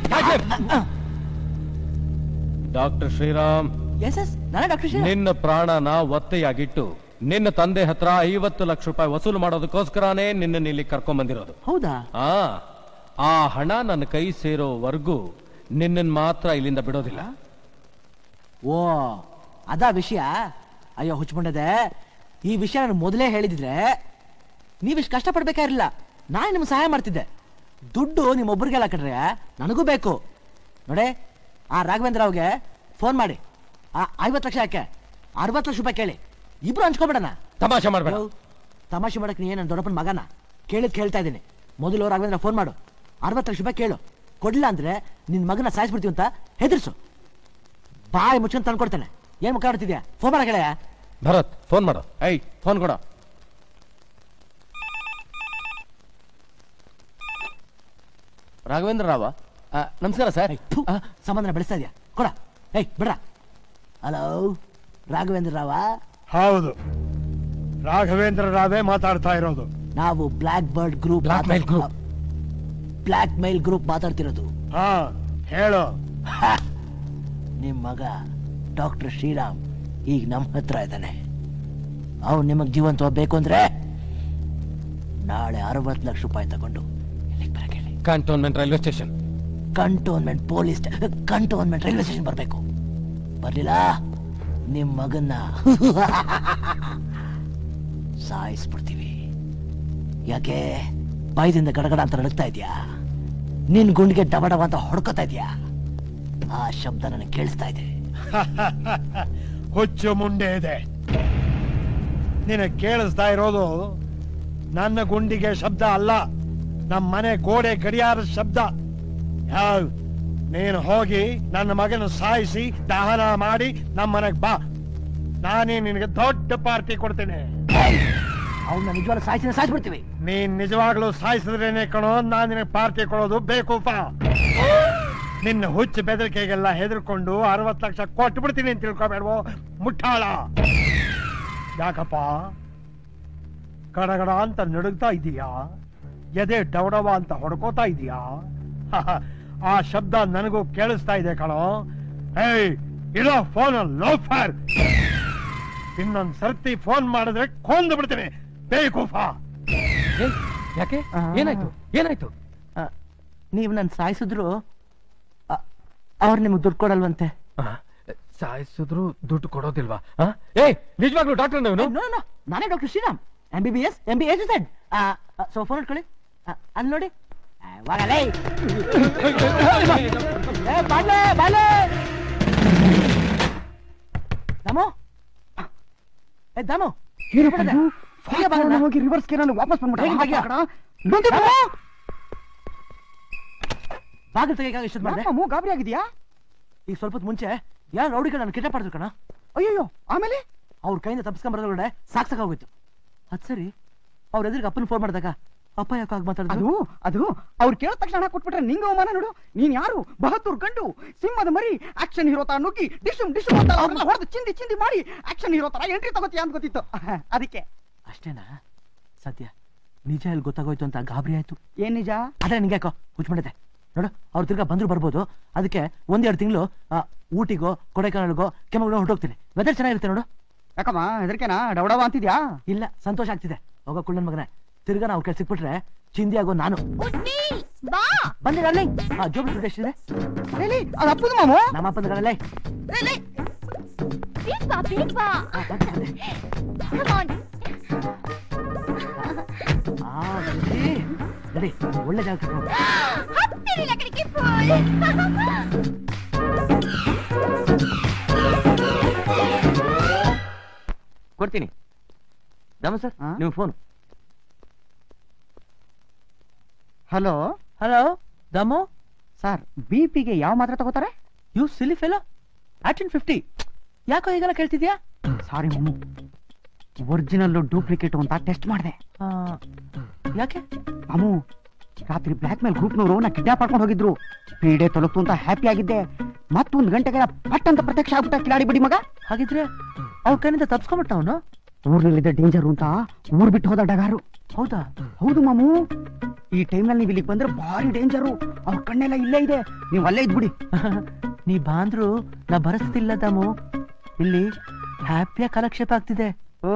ಡಾಕ್ಟರ್ ಶ್ರೀರಾಮ್ ಎಸ್ ಎಸ್ ನಾನೇ ಡಾಕ್ಟರ್ ಶ್ರೀ ನಿನ್ನ ಪ್ರಾಣನ ಒತ್ತೆಯಾಗಿಟ್ಟು ನಿನ್ನ ತಂದೆ ಹತ್ರ ಐವತ್ತು ಲಕ್ಷ ರೂಪಾಯಿ ವಸೂಲು ಮಾಡೋದಕ್ಕೋಸ್ಕರನೇ ನಿನ್ನ ಇಲ್ಲಿ ಕರ್ಕೊಂಡ್ ಬಂದಿರೋದು ಹೌದಾ ಆ ಆ ಹಣ ನನ್ನ ಕೈ ಸೇರೋವರೆಗೂ ನಿನ್ನನ್ ಮಾತ್ರ ಇಲ್ಲಿಂದ ಬಿಡೋದಿಲ್ಲ ಓ ಅದಾ ವಿಷಯ ಅಯ್ಯೋ ಹುಚ್ಕೊಂಡದೆ ಈ ವಿಷಯ ನಾನು ಮೊದಲೇ ಹೇಳಿದಿದ್ರೆ ನೀವಿಷ್ಟು ಕಷ್ಟಪಡ್ಬೇಕಾಗಿರಲಿಲ್ಲ ನಾನು ನಿಮ್ಗೆ ಸಹಾಯ ಮಾಡ್ತಿದ್ದೆ ದುಡ್ಡು ನಿಮ್ಮೊಬ್ಬರಿಗೆಲ್ಲ ಕಣ್ರೆ ನನಗೂ ಬೇಕು ನೋಡೆ ಆ ರಾಘವೇಂದ್ರ ಅವ್ಗೆ ಫೋನ್ ಮಾಡಿ ಆ ಐವತ್ತು ಲಕ್ಷ ಯಾಕೆ ಅರವತ್ತು ಲಕ್ಷ ರೂಪಾಯಿ ಕೇಳಿ ಇಬ್ರು ಹಂಚ್ಕೊಬೇಡಣ ತಮಾಷೆ ಮಾಡ್ಬೇಡ ತಮಾಷೆ ಮಾಡಕ್ ನೀ ನನ್ನ ದೊಡ್ಡಪ್ಪನ ಮಗನ ಕೇಳಿದ್ ಕೇಳ್ತಾ ಇದ್ದೀನಿ ಮೊದಲು ರಾಘವೇಂದ್ರ ಫೋನ್ ಮಾಡು ಅರವತ್ತು ಲಕ್ಷ ರೂಪಾಯಿ ಕೇಳು ಕೊಡ್ಲಿಲ್ಲ ಅಂದ್ರೆ ನಿನ್ ಮಗನ ಸಾಯಿಸ್ಬಿಡ್ತೀವಿ ಅಂತ ಹೆದರ್ಸು ಬಾಯಿ ಮುಚ್ಕೊಂಡ್ ತಂದ್ಕೊಡ್ತೇನೆ ಏನ್ ಮುಖ ಆಡ್ತಿದ್ಯಾ ಫೋನ್ ಮಾಡ ಗೆಳೆಯ ಭರತ್ ಫೋನ್ ಮಾಡು ಐ ಫೋನ್ ಕೊಡ ರಾಘವೇಂದ್ರ ರಾವ ಆ, ನಮಸ್ಕಾರ ಸರ್ ಸಂಬಂಧನ ಬೆಳೆಸ್ತಾ ಇದೆಯಾ ಕೊಡ ಏಯ್ ಬಿಡ್ರ ಹಲೋ ರಾಘವೇಂದ್ರ ರಾವ ಹೌದು ರಾಘವೇಂದ್ರ ರಾವೇ ಮಾತಾಡ್ತಾ ಇರೋದು ನಾವು black bird group Blackmail group. Blackmail group ಮಾತಾಡ್ತಿರೋದು ಹಾ ಹೇಳು ನಿಮ್ ಮಗ ಡಾಕ್ಟರ್ ಶ್ರೀರಾಮ್ ಈಗ ನಮ್ಮ ಹತ್ರ ಇದ್ದಾನೆ ಅವ್ನು ನಿಮಗ್ ಜೀವಂತ ಬೇಕು ಅಂದ್ರೆ ನಾಳೆ ಅರವತ್ತು ಲಕ್ಷ ರೂಪಾಯಿ ತಗೊಂಡು cantonment railway station cantonment police cantonment railway station ಬರ್ಬೇಕು ಬರ್ಲಿಲ್ಲ ನಿಮ್ ಮಗನ್ನ ಸಾಯಿಸ್ಬಿಡ್ತೀವಿ ಯಾಕೆ ಬಾಯ್ದಿಂದ ಗಡಗಡ ಅಂತ ನಡುಗ್ತಾ ಇದ್ಯಾ ನಿನ್ ಗುಂಡಿಗೆ ಡಬ ಡಬ ಅಂತ ಹೊಡ್ಕೋತಾ ಇದ್ಯಾ ಆ ಶಬ್ದ ನನಗೆ ಕೇಳಿಸ್ತಾ ಇದೆ ಹುಚ್ಚು ಮುಂಡೆ ಇದೆ ನಿನಗೆ ಕೇಳಿಸ್ತಾ ಇರೋದು ನನ್ನ ಗುಂಡಿಗೆ ಶಬ್ದ ಅಲ್ಲ ನಮ್ಮ ಮನೆ ಗೋಡೆ ಗಡಿಯಾರದ ಶಬ್ದ ಯಾವ ನೀನು ಹೋಗಿ ನನ್ನ ಮಗನ ಸಾಯಿಸಿ ದಹನ ಮಾಡಿ ನಮ್ಮ ಮನೆಗೆ ಬಾ ನಾನೇ ನಿನಗೆ ದೊಡ್ಡ ಪಾರ್ಟಿ ಕೊಡ್ತೇನೆ ಅವ್ನ ನಿಜವಾಗ್ಲೂ ಸಾಯಿಸಿನ ಸಾಯಿಸ್ಬಿಡ್ತೀವಿ ನೀನ್ ನಿಜವಾಗ್ಲೂ ಸಾಯಿಸಿದ್ರೇನೆ ಕಣೋ ನಾನ್ ನಿನಗೆ ಪಾರ್ಟಿ ಕೊಡೋದು ಬೇಕೂಪ ನಿನ್ನ ಹುಚ್ಚು ಬೆದರಿಕೆಗೆಲ್ಲ ಹೆದರ್ಕೊಂಡು ಅರವತ್ತು ಲಕ್ಷ ಕೊಟ್ಟು ಬಿಡ್ತೀನಿ ಅಂತ ತಿಳ್ಕೊಬೇಡವೋ ಮುಟ್ಟಾಳ ಯಾಕಪ್ಪ ಗಡಗಡ ಅಂತ ನಡುಗ್ತಾ ಇದೀಯಾ ಎದೆ ಡವಡವ ಅಂತ ಹೊಡ್ಕೋತಾ ಇದೀಯಾ ಆ ಶಬ್ದ ನನಗೂ ಕೇಳಿಸ್ತಾ ಇದೆ ಕಣೋ ಏಯ್ ಇರೋ ಫೋನ್ ಲೋಫರ್ ಇನ್ನೊಂದ್ ಸರ್ತಿ ಫೋನ್ ಮಾಡಿದ್ರೆ ಕೊಂದು ಬಿಡ್ತೀನಿ ಬೇಕೂಫಾ ಯಾಕೆ ಏನಾಯ್ತು ಏನಾಯ್ತು ನೀವು ನನ್ ಸಾಯಿಸಿದ್ರು ಅವ್ರು ನಿಮಗೆ ದುಡ್ಡು ಕೊಡಲ್ವಂತೆ ಸಾಯಿಸಿದ್ರು ದುಡ್ಡು ಕೊಡೋದಿಲ್ವಾ ಆ? ಏಯ್ ನಿಜವಾಗ್ಲೂ ಡಾಕ್ಟರ್ ನೀವು ನಾನೇ doctor Shriram M B B S M B S said so phone ಇಟ್ಕೊಳ್ಳಿ ಆ, ಅಲ್ಲಿ ನೋಡಿ ಆ, ವಾಗಲೇ. ಏ, ಬಾಲೆ, ಬಾಲೆ. ದಾಮು ಏ ದಾಮು ಬಿಡದೆ. ಹೀಗೆ ಬಾರಣ್ಣ. ಹೋಗಿ ರಿವರ್ಸ್ ಕೇರನ್ನು ವಾಪಸ್ ಬೇಗ ತೆಗಿಯ. ಬಂದ್ಬಿಟ್ಟ ಬಾಗಿಲು ತೆಗಿಯಾಗ ಇಷ್ಟೊತ್ತು ಮಾಡಿದೆ ಮೂ ಗಾಬರಿ ಆಗಿದ್ಯಾ ಈಗ ಸ್ವಲ್ಪ ಹೊತ್ತು ಮುಂಚೆ ಯಾರು ರೌಡಿಗಳು ನಾನು ಕಿಡ್ನಾಪ್ ಮಾಡಿದ್ರು ಕಣ ಅಯ್ಯೋ ಆಮೇಲೆ ಅವ್ರ ಕೈಯಿಂದ ತಪ್ಪಿಸ್ಕೊಂಬರೋದ್ರೊಳಗಡೆ ಸಾಕ್ ಸಾಕಾಗೋಯ್ತು ಅದ್ ಸರಿ ಅವ್ರ ಎದುರಿಗೆ ಅಪ್ಪನ ಫೋನ್ ಮಾಡಿದಾಗ ಅಪ್ಪ ಯಾಕೆ ಆಗ ಅದು ಮಾತಾಡಿದ್ರು ಅದು ಅವ್ರು ಕೇಳಿದ ತಕ್ಷಣ ಹಣ ಕೊಟ್ಬಿಟ್ರೆ ನಿಂಗ ಅವಮಾನ ನೋಡು ನೀನ್ ಯಾರು ಬಹದ್ದೂರ್ ಗಂಡು ಸಿಂಹದ ಮರಿ ಆಕ್ಷನ್ ಹೀರೋ ತರ ನುಗ್ಗಿ ಡಿಶುಮ್ ಡಿಶುಮ್ ಅಂತ ಹೊಡೆದು ಚಿಂದಿ ಚಿಂದಿ ಮಾಡಿ ಆಕ್ಷನ್ ಹೀರೋ ತರ ಎಂಟ್ರಿ ತಗೋತೀಯ ಅಂತ ಗೊತ್ತಿತ್ತು ಅದಕ್ಕೆ ಅಷ್ಟೇನಾ ಸದ್ಯ ನಿಜ ಎಲ್ಲಿ ಗೊತ್ತಾಗೋಯ್ತು ಅಂತ ಗಾಬರಿ ಆಯ್ತು ಏನ್ ನಿಜ ಅದೇ ನಿಂಗೆ ಯಾಕೋ ಹುಚ್ಚಿಬಿಡುತ್ತೆ ನೋಡು ಅವ್ರು ತಿರ್ಗಾ ಬಂದ್ರು ಬರ್ಬೋದು ಅದಕ್ಕೆ ಒಂದೆರಡು ತಿಂಗಳು ಊಟಿಗೋ ಕೊಡೈಕಾನಲ್ಗೋ ಕೆಮ್ಮಗೋ ಹೊರಟೋಗ್ತೀನಿ ವೆದರ್ ಚೆನ್ನಾಗಿರುತ್ತೆ ನೋಡು ಯಾಕಮ್ಮ ಹೆದರ್ಕೆನಾ ಡವಡವ ಅಂತಿದ್ಯಾ ಇಲ್ಲ ಸಂತೋಷ ಆಗ್ತಿದೆ ಹೋಗೋ ಕುಳ್ಳನ್ ಮಗನೇ ತಿರ್ಗಾ ನಾವು ಕೆಲ್ಸ ಸಿಕ್ಬಿಟ್ರೆ ಚಿಂದಿ ಆಗೋ ನಾನು ಬಾ ಬಂದಿ ಡಾರ್ಲಿಂಗ್ ಆ ಜೋಬಿ ದುಡ್ಡು ಎಷ್ಟಿದೆ ಹೇಳಿ ಅದು ಅಪ್ಪದ ಮಾಮು ನಮ್ಮ ಅಪ್ಪಂದ್ರಲ್ಲೇ ಬೇಗ ಬಾ ಬೇಗ ಬಾ Come on. ಆ ಖುಷಿ ನಡಿ ಒಳ್ಳೆ ಜಾಗ ಕರ್ಕೊಂಡು ಹೋಗು. ಹತ್ತಿರಿ ಲಕಡಿಗೆ ಫುಲ್ ಕೊಡ್ತೀನಿ ದಮ ಸರ್ ನೀವು phone hello hello Damu sir B ಪಿಗೆ ಯಾವ ಮಾತ್ರೆ ತಗೋತಾರೆ ಯು ಸಿಲಿ ಫೆಲೋ ಆಟಿನ್ ಫಿಫ್ಟಿ ಯಾಕೋ ಈಗೆಲ್ಲ ಕೇಳ್ತಿದ್ಯಾ ಸಾರಿ ಮಮ್ಮು ಒರಿಜಿನಲ್ ಡೂಪ್ಲಿಕೇಟ್ ಅಂತ ಟೆಸ್ಟ್ ಮಾಡಿದೆ ಆ, ಯಾಕೆ ಅಮ್ಮು ರಾತ್ರಿ ಬ್ಲಾಕ್ ಮೇಲ್ ಗ್ರೂಪ್ನವರು ನಾ ಕಿಡ್ನಾಪ್ ಮಾಡ್ಕೊಂಡು ಹೋಗಿದ್ರು ಪೀಡೆ ತೊಲಗ್ತು ಅಂತ ಹ್ಯಾಪಿ ಆಗಿದ್ದೆ ಮತ್ತೊಂದು ಗಂಟೆಗೆ ಪಟ್ ಅಂತ ಪ್ರತ್ಯಕ್ಷ ಆಗ್ಬಿಟ್ಟ ಕಿಲಾಡಿ ಬಿಡಿ ಮಗ ಹಾಗಿದ್ರೆ ಅವ್ರ ಕೈನಿಂದ ತಪ್ಸ್ಕೊಂಬಿಟ್ಟ ಅವನು ಊರ್ನಲ್ಲಿದ್ದ ಡೇಂಜರ್ ಅಂತ ಊರ್ ಬಿಟ್ಟು ಹೋದ ಡಗಾರು ಹೌದಾ ಹೌದು ಮಾಮು ಈ ಟೈಮ್ನಲ್ಲಿ ನೀವು ಇಲ್ಲಿಗೆ ಬಂದ್ರೆ ಭಾರಿ ಡೇಂಜರು ಅವ್ರ ಕಣ್ಣೆಲ್ಲ ಇಲ್ಲೇ ಇದೆ ನೀವು ಅಲ್ಲೇ ಇದ್ಬಿಡಿ ನೀ ಬಾಂದ್ರು ನಾ ಬರಸ್ತಿಲ್ಲ ದಮು ಇಲ್ಲಿ ಹ್ಯಾಪಿಯ ಕಾಲಕ್ಷೇಪ ಆಗ್ತಿದೆ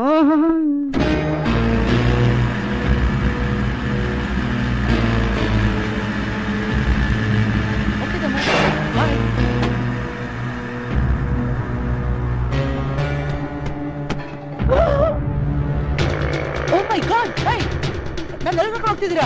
ಓ ಮೈ ಗಾಡ್ ಹೇ ನಾನು ಎಲ್ಲಿ ಹೋಗ್ತಿದ್ದೀರಾ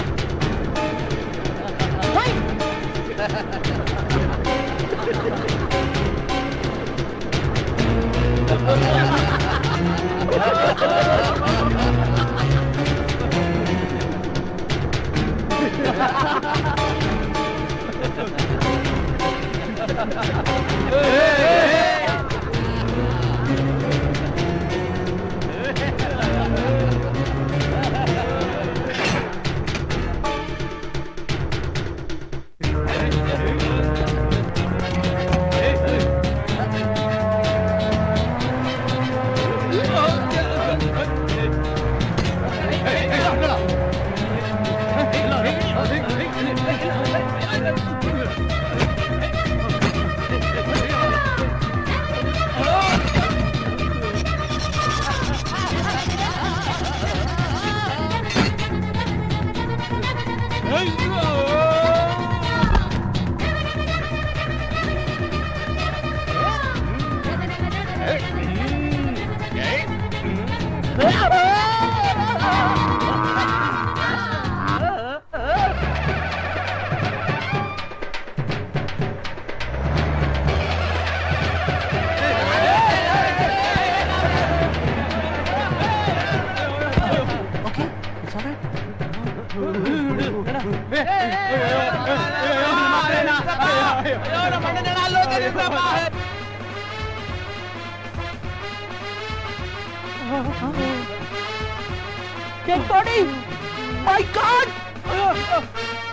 Dead body! My God!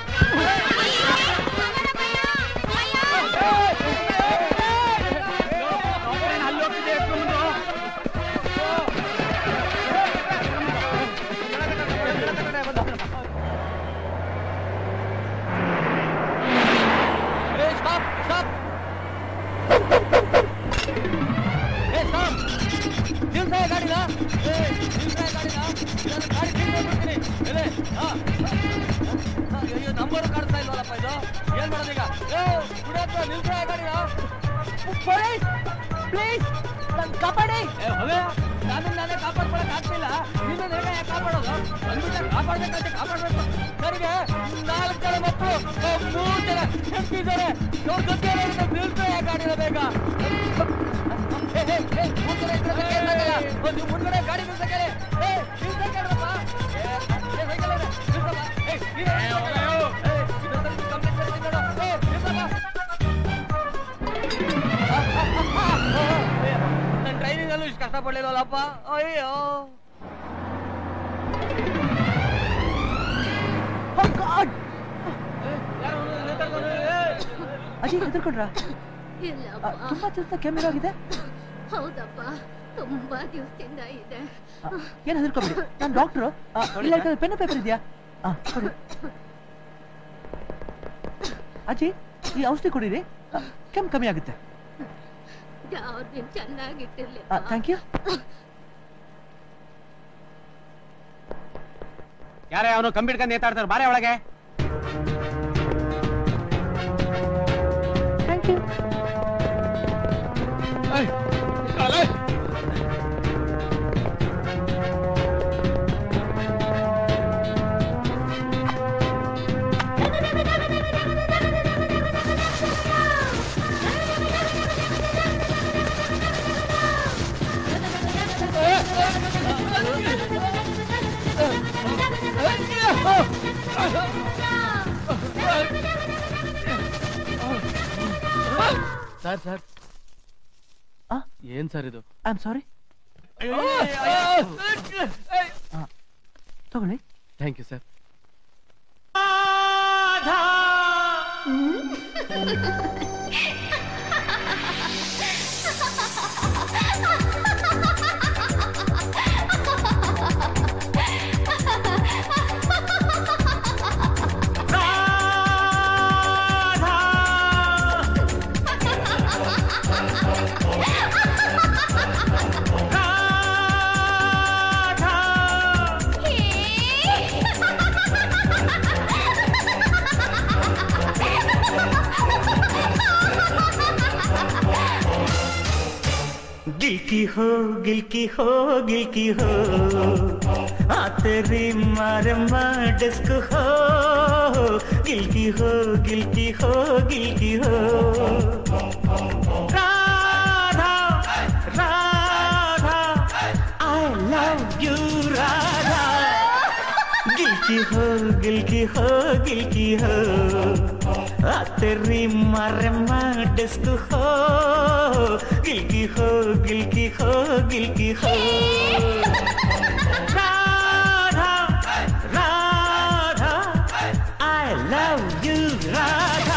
Hey, stop! Stop! Hey, stop! ನಿಲ್ಸ ಗಾಡಿನ ಏ ನಿಲ್ಸ ಗಾಡಿನ ನಾನು ಗಾಡಿ ತಿಂದು ಹೋಗ್ಬಿಡ್ತೀನಿ ಎಲೆ ಹಾ ಅಯ್ಯೋ ನಂಬರ್ ಕಾಣಿಸ್ತಾ ಇಲ್ವಲ್ಲಪ್ಪ ಇದು ಏನ್ ಮಾಡೋದೀಗ ಏ ಬಿಡತ್ತ ನಿಲ್ಸ ಗಾಡಿನ ಪೊಲೀಸ್ ಪ್ಲೀಸ್ ನನ್ ಕಾಪಾಡಿ ಏ ಹೋಗ ನಾನು ನಾನೇ ಕಾಪಾಡ್ಕೊಳಕ್ ಆಗ್ತಿಲ್ಲ ನೀನು ಹೇಗೆ ಕಾಪಾಡೋದು ಬಂದ್ಬಿಟ್ಟೆ ಕಾಪಾಡ್ಬೇಕಂತ ಕಾಪಾಡ್ಬೇಕು ನನಗೆ ನಾಲ್ಕು ಜನ ಮಕ್ಕಳು ಮೂರು ಜನ ಹೆಂಪಿದ್ದಾರೆ ಇವ್ರ ಜೊತೆ ನಿಲ್ಸ ಗಾಡಿನ ಬೇಗ ಏ, ಏ, ಏ, ಮುಂದ್ಗಡೆ ಇಟ್ಕೊಳಕ್ಕೆ ಏನಾಗಲ್ಲ. ಒಂದು ಮುಂದ್ಗಡೆ ಗಾಡಿ ನಿಲ್ಸಕ್ಕೆ ಹೇಳಿ. ಏ, ನಿಲ್ಸಕ್ಕೆ ಹೇಳ್ರಪ್ಪ. ಏ, ಏ, ಸೈಕಲ್ ಇದೆ. ನಿಲ್ಸಪ್ಪ. ಏ, ನೀನೇ ನಿಲ್ಸಕ್ಕೆ ಹೇಳು. ಏ, ಇನ್ನೊಂದ್ಸರಿ ಕಂಪ್ಲೇಂಟ್ ಕೊಡ್ತೀನಿ ನೋಡು. ಏ, ನಿಲ್ಸಪ್ಪ. ನನ್ನ ಟ್ರೈನಿಂಗ್ ಅಲ್ಲೂ ಇಷ್ಟು ಕಷ್ಟಪಡ್ಲಿಲ್ವಲ್ಲಪ್ಪ ಅಯ್ಯೋ ಅಜಯ್ ಹೆದರ್ಕೊಂಡ್ರ ಇಲ್ಲಪ್ಪ ತುಂಬಾ ದಿವಸ ಕೆಮ್ಮೆ ಆಗಿದೆ ಹೌದಪ್ಪ ತುಂಬಾ ದಿವಸದಿಂದ ಇದೆ ಏನ್ ಹೆದರ್ಕೊಬೇಡಿ ನಾನು ಡಾಕ್ಟ್ರು ಇಲ್ಲ ಪೆನ್ ಪೇಪರ್ ಇದೆಯಾ ಆ, ಕೊಡಿ ಅಜ್ಜಿ ಈ ಔಷಧಿ ಕುಡೀರಿ ಆ, ಕೆಮ್ಮು ಕಮ್ಮಿ ಆಗುತ್ತೆ ಯಾವ್ದು ನಿಮ್ ಚೆನ್ನಾಗಿಟ್ಟಿರ್ಲಿ ಥ್ಯಾಂಕ್ ಯು ಯಾರೇ ಅವನು ಕಂಬಿಡ್ಕೊಂಡು ನೇತಾಡ್ತಾರೆ ಬಾರೆ ಒಳಗೆ ಥ್ಯಾಂಕ್ ಯು ಸರ್ ಸರ್ ಏನ್ ಸರ್ ಇದು ಐ ಆಮ್ ಸಾರಿ ತಗೊಳ್ಳಿ ಥ್ಯಾಂಕ್ ಯು ಸರ್ गिल की हो गिल की हो गिल की हो आ तेरी मार मार डिस्क हो गिल की हो गिल की हो गिल की हो Radha Radha I love you Radha गिल की हो गिल की हो गिल की हो आ तेरी मार मार डिस्क हो गिल की हो गिल की हो गिल की हो Radha Radha I love you Radha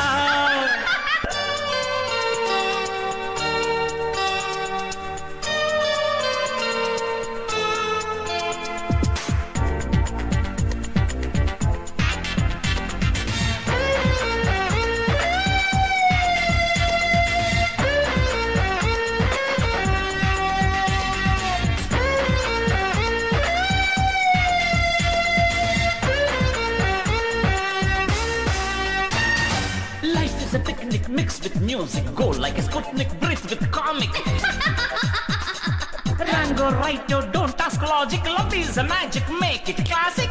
Life is a picnic mixed with music. Go like a Sputnik breathe with comic. Rango go right, oh, don't ask logic. Love is a magic, make it classic.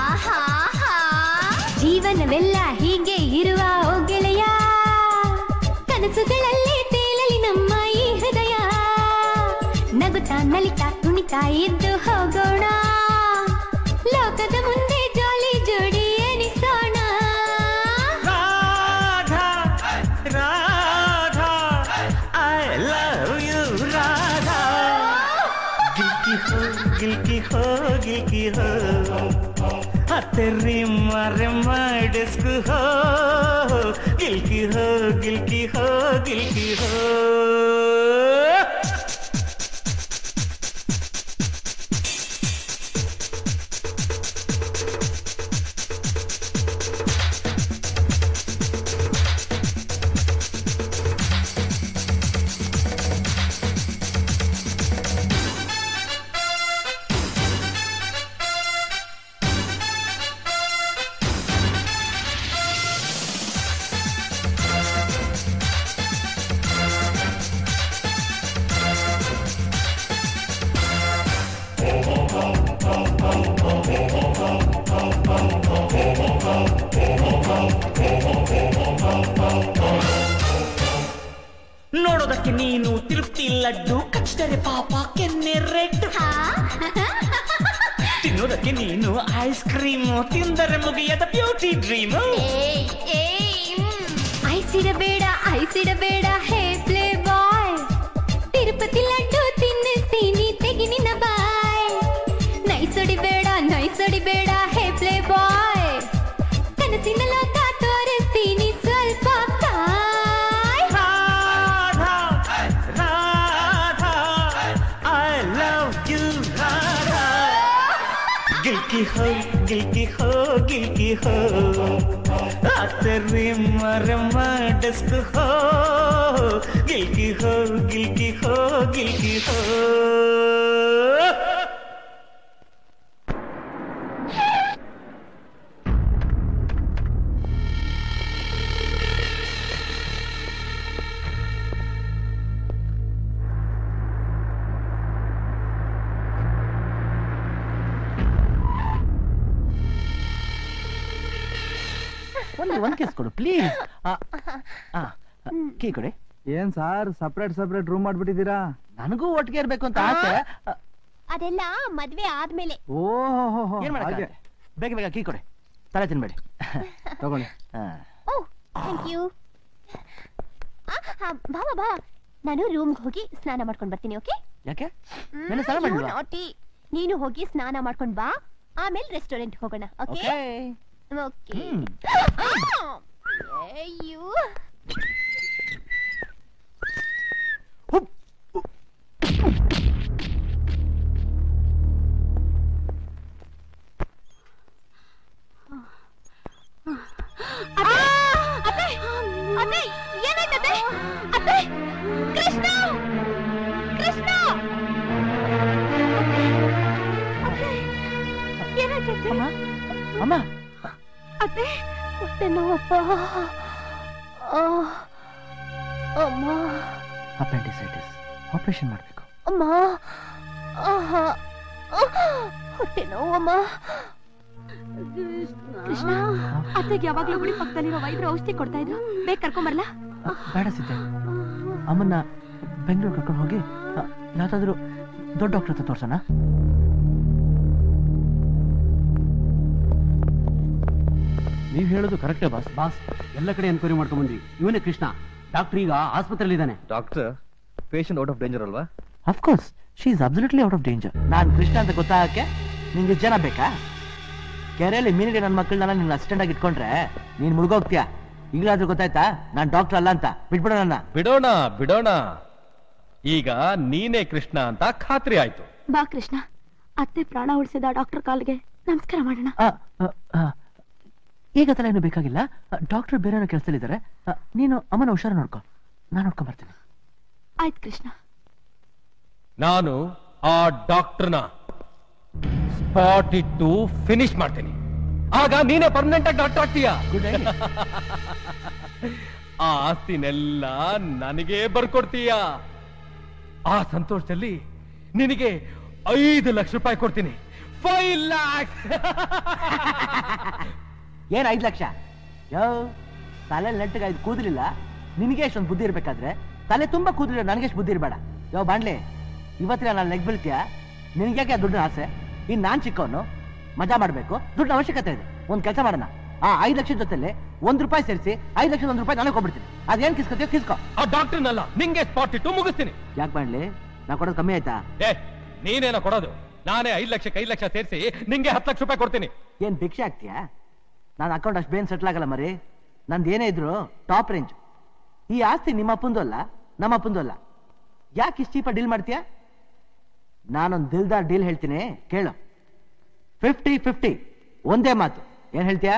ಜೀವನವೆಲ್ಲ ಹೀಗೆ ಇರುವ ಓ ಗೆಳೆಯ ಕನಸುಗಳಲ್ಲೇ ತೇಲಲಿ ನಮ್ಮ ಈ ಹೃದಯ ನಗುತ್ತಾ ನಲಿತಾ ಕುಣಿತಾ ಇದ್ದು ಹೋಗೋಣ ಲೋಕದ ಮುಂದೆ ಜಾಲಿ ಜೋಡಿ ಎನಿಸೋಣ Radha, Radha, I love you, Radha. गिलकी हो, गिलकी हो, गिलकी हो. हाँ, तेरी मारे डिस्क हो गिलकी हो गिलकी हो गिलकी हो ನೋಡೋದಕ್ಕೆ ನೀನು ತಿರುಪ್ತಿ ಲಡ್ಡು ಕಚ್ಚಿದರೆ ಪಾಪ ಕೆನ್ನೆ ರೆಡ್ ತಿನ್ನೋದಕ್ಕೆ ನೀನು ಐಸ್ ಕ್ರೀಮ್ ತಿಂದರೆ ಮುಗಿಯದ ಬ್ಯೂಟಿ ಡ್ರೀಮ್ ಐಸಿಡಬೇಡ ಐಸಿಡಬೇಡ hey play boy Tirupati laddu ತಿನ್ನಿಸ್ತೀನಿ ತೆಗಿ ನಿನ್ನ ಬಾಯ್ ನೈಸೊಡಿಬೇಡ ನೈಸೊಡಿಬೇಡ ಹೇ ಪ್ಲೇ ಬಾಯ್ ಕನಸಿನ ಲೋಕ ತೋರಿಸ್ತೀನಿ ಸ್ವಲ್ಪ ಕಾಯ್ Radha I love you Radha ಗಿಲ್ಕಿ ಹೋ ಗಿಲ್ಕಿ ಹೋ ಗಿಲ್ಕಿ ಹೋ ಆ ತೆರಿ ಮರ ಡಸ್ಕ್ ಹೋ ಗಿಲ್ಕಿ ಹೋ ಗಿಲ್ಕಿ ಹೋ ಗಿಲ್ಕಿ ಹೋ ಒಂದು ಒಂದ್ ಕೇಸ್ ಕೊಡು ಪ್ಲೀಸ್ ಕೀ ಕೊಡಿ ಏನ್ ಸಾರ್ ಸಪ್ರೇಟ್ ಸಪ್ರೇಟ್ ರೂಮ್ ಮಾಡ್ಬಿಟ್ಟಿದ್ದೀರಾ ನನಗೂ ಒಟ್ಟಿಗೆ ಇರ್ಬೇಕು ಅಂತ ಆಸೆ ಆ, ಅದೆಲ್ಲ ಮದ್ವೆ ಆದ್ಮೇಲೆ ಓಹೋ ಏನ್ ಮಾಡಕ್ಕೆ ಬೇಗ ಬೇಗ ಕೀ ಕೊಡಿ ತಲೆ ತಿನ್ಬೇಡಿ ತಗೊಳ್ಳಿ ಓ ಥ್ಯಾಂಕ್ ಯು ಬಾ ಬಾ, ಬಾ ನಾನು ರೂಮ್ಗೆ ಹೋಗಿ ಸ್ನಾನ ಮಾಡ್ಕೊಂಡ್ ಬರ್ತೀನಿ ಓಕೆ ಯಾಕೆ ನೆನ್ನೆ ಸ್ನಾನ ಮಾಡಿಲ್ವಾ? ನಾಟಿ ನೀನು ಹೋಗಿ ಸ್ನಾನ ಮಾಡ್ಕೊಂಡ್ ಬಾ ಆಮೇಲೆ ರೆಸ್ಟೋರೆಂಟ್ ಹೋಗೋಣ ಓಕೆ ಓಕೆ ಅಯ್ಯೋ ಅತ್ತೆ ಅತ್ತೆ ಏನಾಯ್ತದೆ ಅತ್ತೆ ಕೃಷ್ಣ ಕೃಷ್ಣ ಅತ್ತೆ ಏನಾಯ್ತದೆ ಅಮ್ಮ ಅತ್ತೆ ಹೊಟ್ಟೆ ನೋವಪ್ಪ ಆ, ಅಮ್ಮ ಅಪೆಂಡಿಸೈಟಿಸ್ ಆಪರೇಷನ್ ಮಾಡಬೇಕು ಅಮ್ಮ ಆಹಾ, ಆಹ್, ಹೊಟ್ಟೆ ನೋವಮ್ಮ ಕೃಷ್ಣ ಅತ್ತೆಗೆ ಯಾವಾಗ್ಲೂ ಗುಡಿ ಪಕ್ಕದಲ್ಲಿರೋ ವೈದ್ಯರು ಔಷಧಿ ಕೊಡ್ತಾ ಇದ್ರು ಬೇಗ ಕರ್ಕೊಂಬರ್ಲಾ ಬೇಡ ಸಿದ್ದೆ ಅಮ್ಮನ್ನ ಬೆಂಗಳೂರು ಕರ್ಕೊಂಡು ಹೋಗಿ ಆ, ಯಾವ್ದಾದ್ರು ದೊಡ್ಡ ಡಾಕ್ಟರ್ ಹತ್ರ ತೋರ್ಸೋಣ ನೀವ್ ಹೇಳೋದು ಕರೆಕ್ಟೇ ಬಾಸ್ ಬಾಸ್ ಎಲ್ಲ ಕಡೆ ಎನ್ಕ್ವೈರಿ ಮಾಡ್ಕೊಂಡ್ ಬಂದ್ವಿ ಇವನೇ ಕೃಷ್ಣ ಡಾಕ್ಟರ್ ಈಗ ಆಸ್ಪತ್ರೆಯಲ್ಲಿ ಇದ್ದಾನೆ doctor patient out of danger ಅಲ್ವಾ of course she is absolutely out of danger ನಾನು ಕೃಷ್ಣ ಅಂತ ಗೊತ್ತಾಗಕ್ಕೆ ನಿಂಗೆ ಜನ ಬೇಕಾ ಕೆರೆಯಲ್ಲಿ ಮೀನಿಗೆ ನನ್ನ ಮಕ್ಕಳನ್ನ ನಿನ್ನ ಅಸಿಸ್ಟೆಂಟ್ ಆಗಿ ಇಟ್ಕೊಂಡ್ರೆ ನೀನ್ ಮುಳುಗೋಗ್ತೀಯಾ ಈಗಲಾದ್ರೂ ಗೊತ್ತಾಯ್ತಾ ನಾನ್ ಡಾಕ್ಟರ್ ಅಲ್ಲ ಅಂತ ಬಿಟ್ಬಿಡೋಣ ನನ್ನ ಬಿಡೋಣ ಬಿಡೋಣ ಈಗ ನೀನೇ ಕೃಷ್ಣ ಅಂತ ಖಾತ್ರಿ ಆಯ್ತು ಬಾ ಕೃಷ್ಣ ಅತ್ತೆ ಪ್ರಾಣ ಉಳಿಸಿದ ಡಾಕ್ಟರ್ ಕಾಲ್ಗೆ ನಮಸ್ಕಾರ ಮಾಡೋಣ ಆ, ಆ, ಆ, ಈಗ ತಲೆ ಏನು ಬೇಕಾಗಿಲ್ಲ ಡಾಕ್ಟರ್ ಬೇರೆ ಕೆಲಸದಲ್ಲಿದ್ದಾರೆ ನೀನು ಅಮ್ಮನ ಹುಷಾರು ನೋಡ್ಕೊ ನಾನು ನೋಡ್ಕೊಂಡ್ ಬರ್ತೀನಿ ಆಯ್ತು ಕೃಷ್ಣ ನಾನು ಆ ಡಾಕ್ಟರ್ನ ಸ್ಪಾಟ್ ಇಟ್ಟು ಫಿನಿಶ್ ಮಾಡ್ತೀನಿ ಆಗ ನೀನೇ ಪರ್ಮನೆಂಟ್ ಆಗಿ ಡಾಕ್ಟರ್ ಆಗ್ತೀಯಾ ಆ ಆಸ್ತಿನೆಲ್ಲ ನನಗೆ ಬರ್ಕೊಡ್ತೀಯ ಆ ಸಂತೋಷದಲ್ಲಿ ನಿನಗೆ ಐದು ಲಕ್ಷ ರೂಪಾಯಿ ಕೊಡ್ತೀನಿ ಫೈವ್ ಲ್ಯಾಕ್ಸ್ ಏನ್ ಐದ್ ಲಕ್ಷ ಯೋ ತಲೆ ನೆಟ್ಟಿಗೆ ಐದು ಕೂದಲಿಲ್ಲ ನಿನಗೆ ಎಷ್ಟೊಂದು ಬುದ್ಧಿ ಇರ್ಬೇಕಾದ್ರೆ ತಲೆ ತುಂಬಾ ಕೂದಲಿಲ್ಲ ನನಗೆ ಎಷ್ಟು ಬುದ್ಧಿ ಇರಬೇಡ ಯೋ ಬಾಂಡ್ಲಿ ಇವತ್ತಿನ ನಾನು ಲೆಗ್ ಬೀಳ್ತೀಯ ನಿನಗ್ಯಾಕೆ ಆ ದುಡ್ಡಿನ ಆಸೆ ಇನ್ ನಾನ್ ಚಿಕ್ಕವನು ಮಜಾ ಮಾಡ್ಬೇಕು ದುಡ್ಡಿನ ಅವಶ್ಯಕತೆ ಇದೆ ಒಂದ್ ಕೆಲಸ ಮಾಡೋಣ ಆ ಐದು ಲಕ್ಷದ ಜೊತೆಲಿ ಒಂದ್ ರೂಪಾಯಿ ಸೇರಿಸಿ ಐದು ಲಕ್ಷದ ಒಂದ್ ರೂಪಾಯಿ ನನಗೆ ಕೊಡ್ಬಿಡ್ತೀನಿ ಅದೇನ್ ಕಿಸ್ಕೊತೀಯೋ ಕಿಸ್ಕೋ ಆ ಡಾಕ್ಟರ್ನಲ್ಲ ನಿಂಗೆ ಸ್ಪಾಟ್ ಇಟ್ಟು ಮುಗಿಸ್ತೀನಿ ಯಾಕೆ ಬಾಂಡ್ಲಿ ನಾ ಕೊಡೋದು ಕಮ್ಮಿ ಆಯ್ತಾ ಏ ನೀನೇನೋ ಕೊಡೋದು ನಾನೇ ಐದು ಲಕ್ಷಕ್ಕೆ ಐದು ಲಕ್ಷ ಸೇರಿಸಿ ನಿಂಗೆ ಹತ್ತು ಲಕ್ಷ ರೂಪಾಯಿ ಕೊಡ್ತೀನಿ ಏನ್ ಭಿಕ್ಷೆ ಆಗ್ತೀಯಾ ನಾನು ಅಕೌಂಟ್ ಅಷ್ಟು ಬೇನ್ ಸೆಟ್ಲ್ ಆಗಲ್ಲ ಮರಿ ನಂದು ಏನೇ ಇದ್ರು ಟಾಪ್ ರೇಂಜ್ ಈ ಆಸ್ತಿ ನಿಮ್ಮ ಅಪ್ಪಂದು ಅಲ್ಲ ನಮ್ಮ ಅಪ್ಪಂದು ಅಲ್ಲ ಯಾಕೆ ಇಷ್ಟು ಚೀಪ ಡೀಲ್ ಮಾಡ್ತೀಯಾ ನಾನೊಂದು ದಿಲ್ದಾರ್ ಡೀಲ್ ಹೇಳ್ತೀನಿ ಕೇಳು ಫಿಫ್ಟಿ ಫಿಫ್ಟಿ ಒಂದೇ ಮಾತು ಏನ್ ಹೇಳ್ತೀಯಾ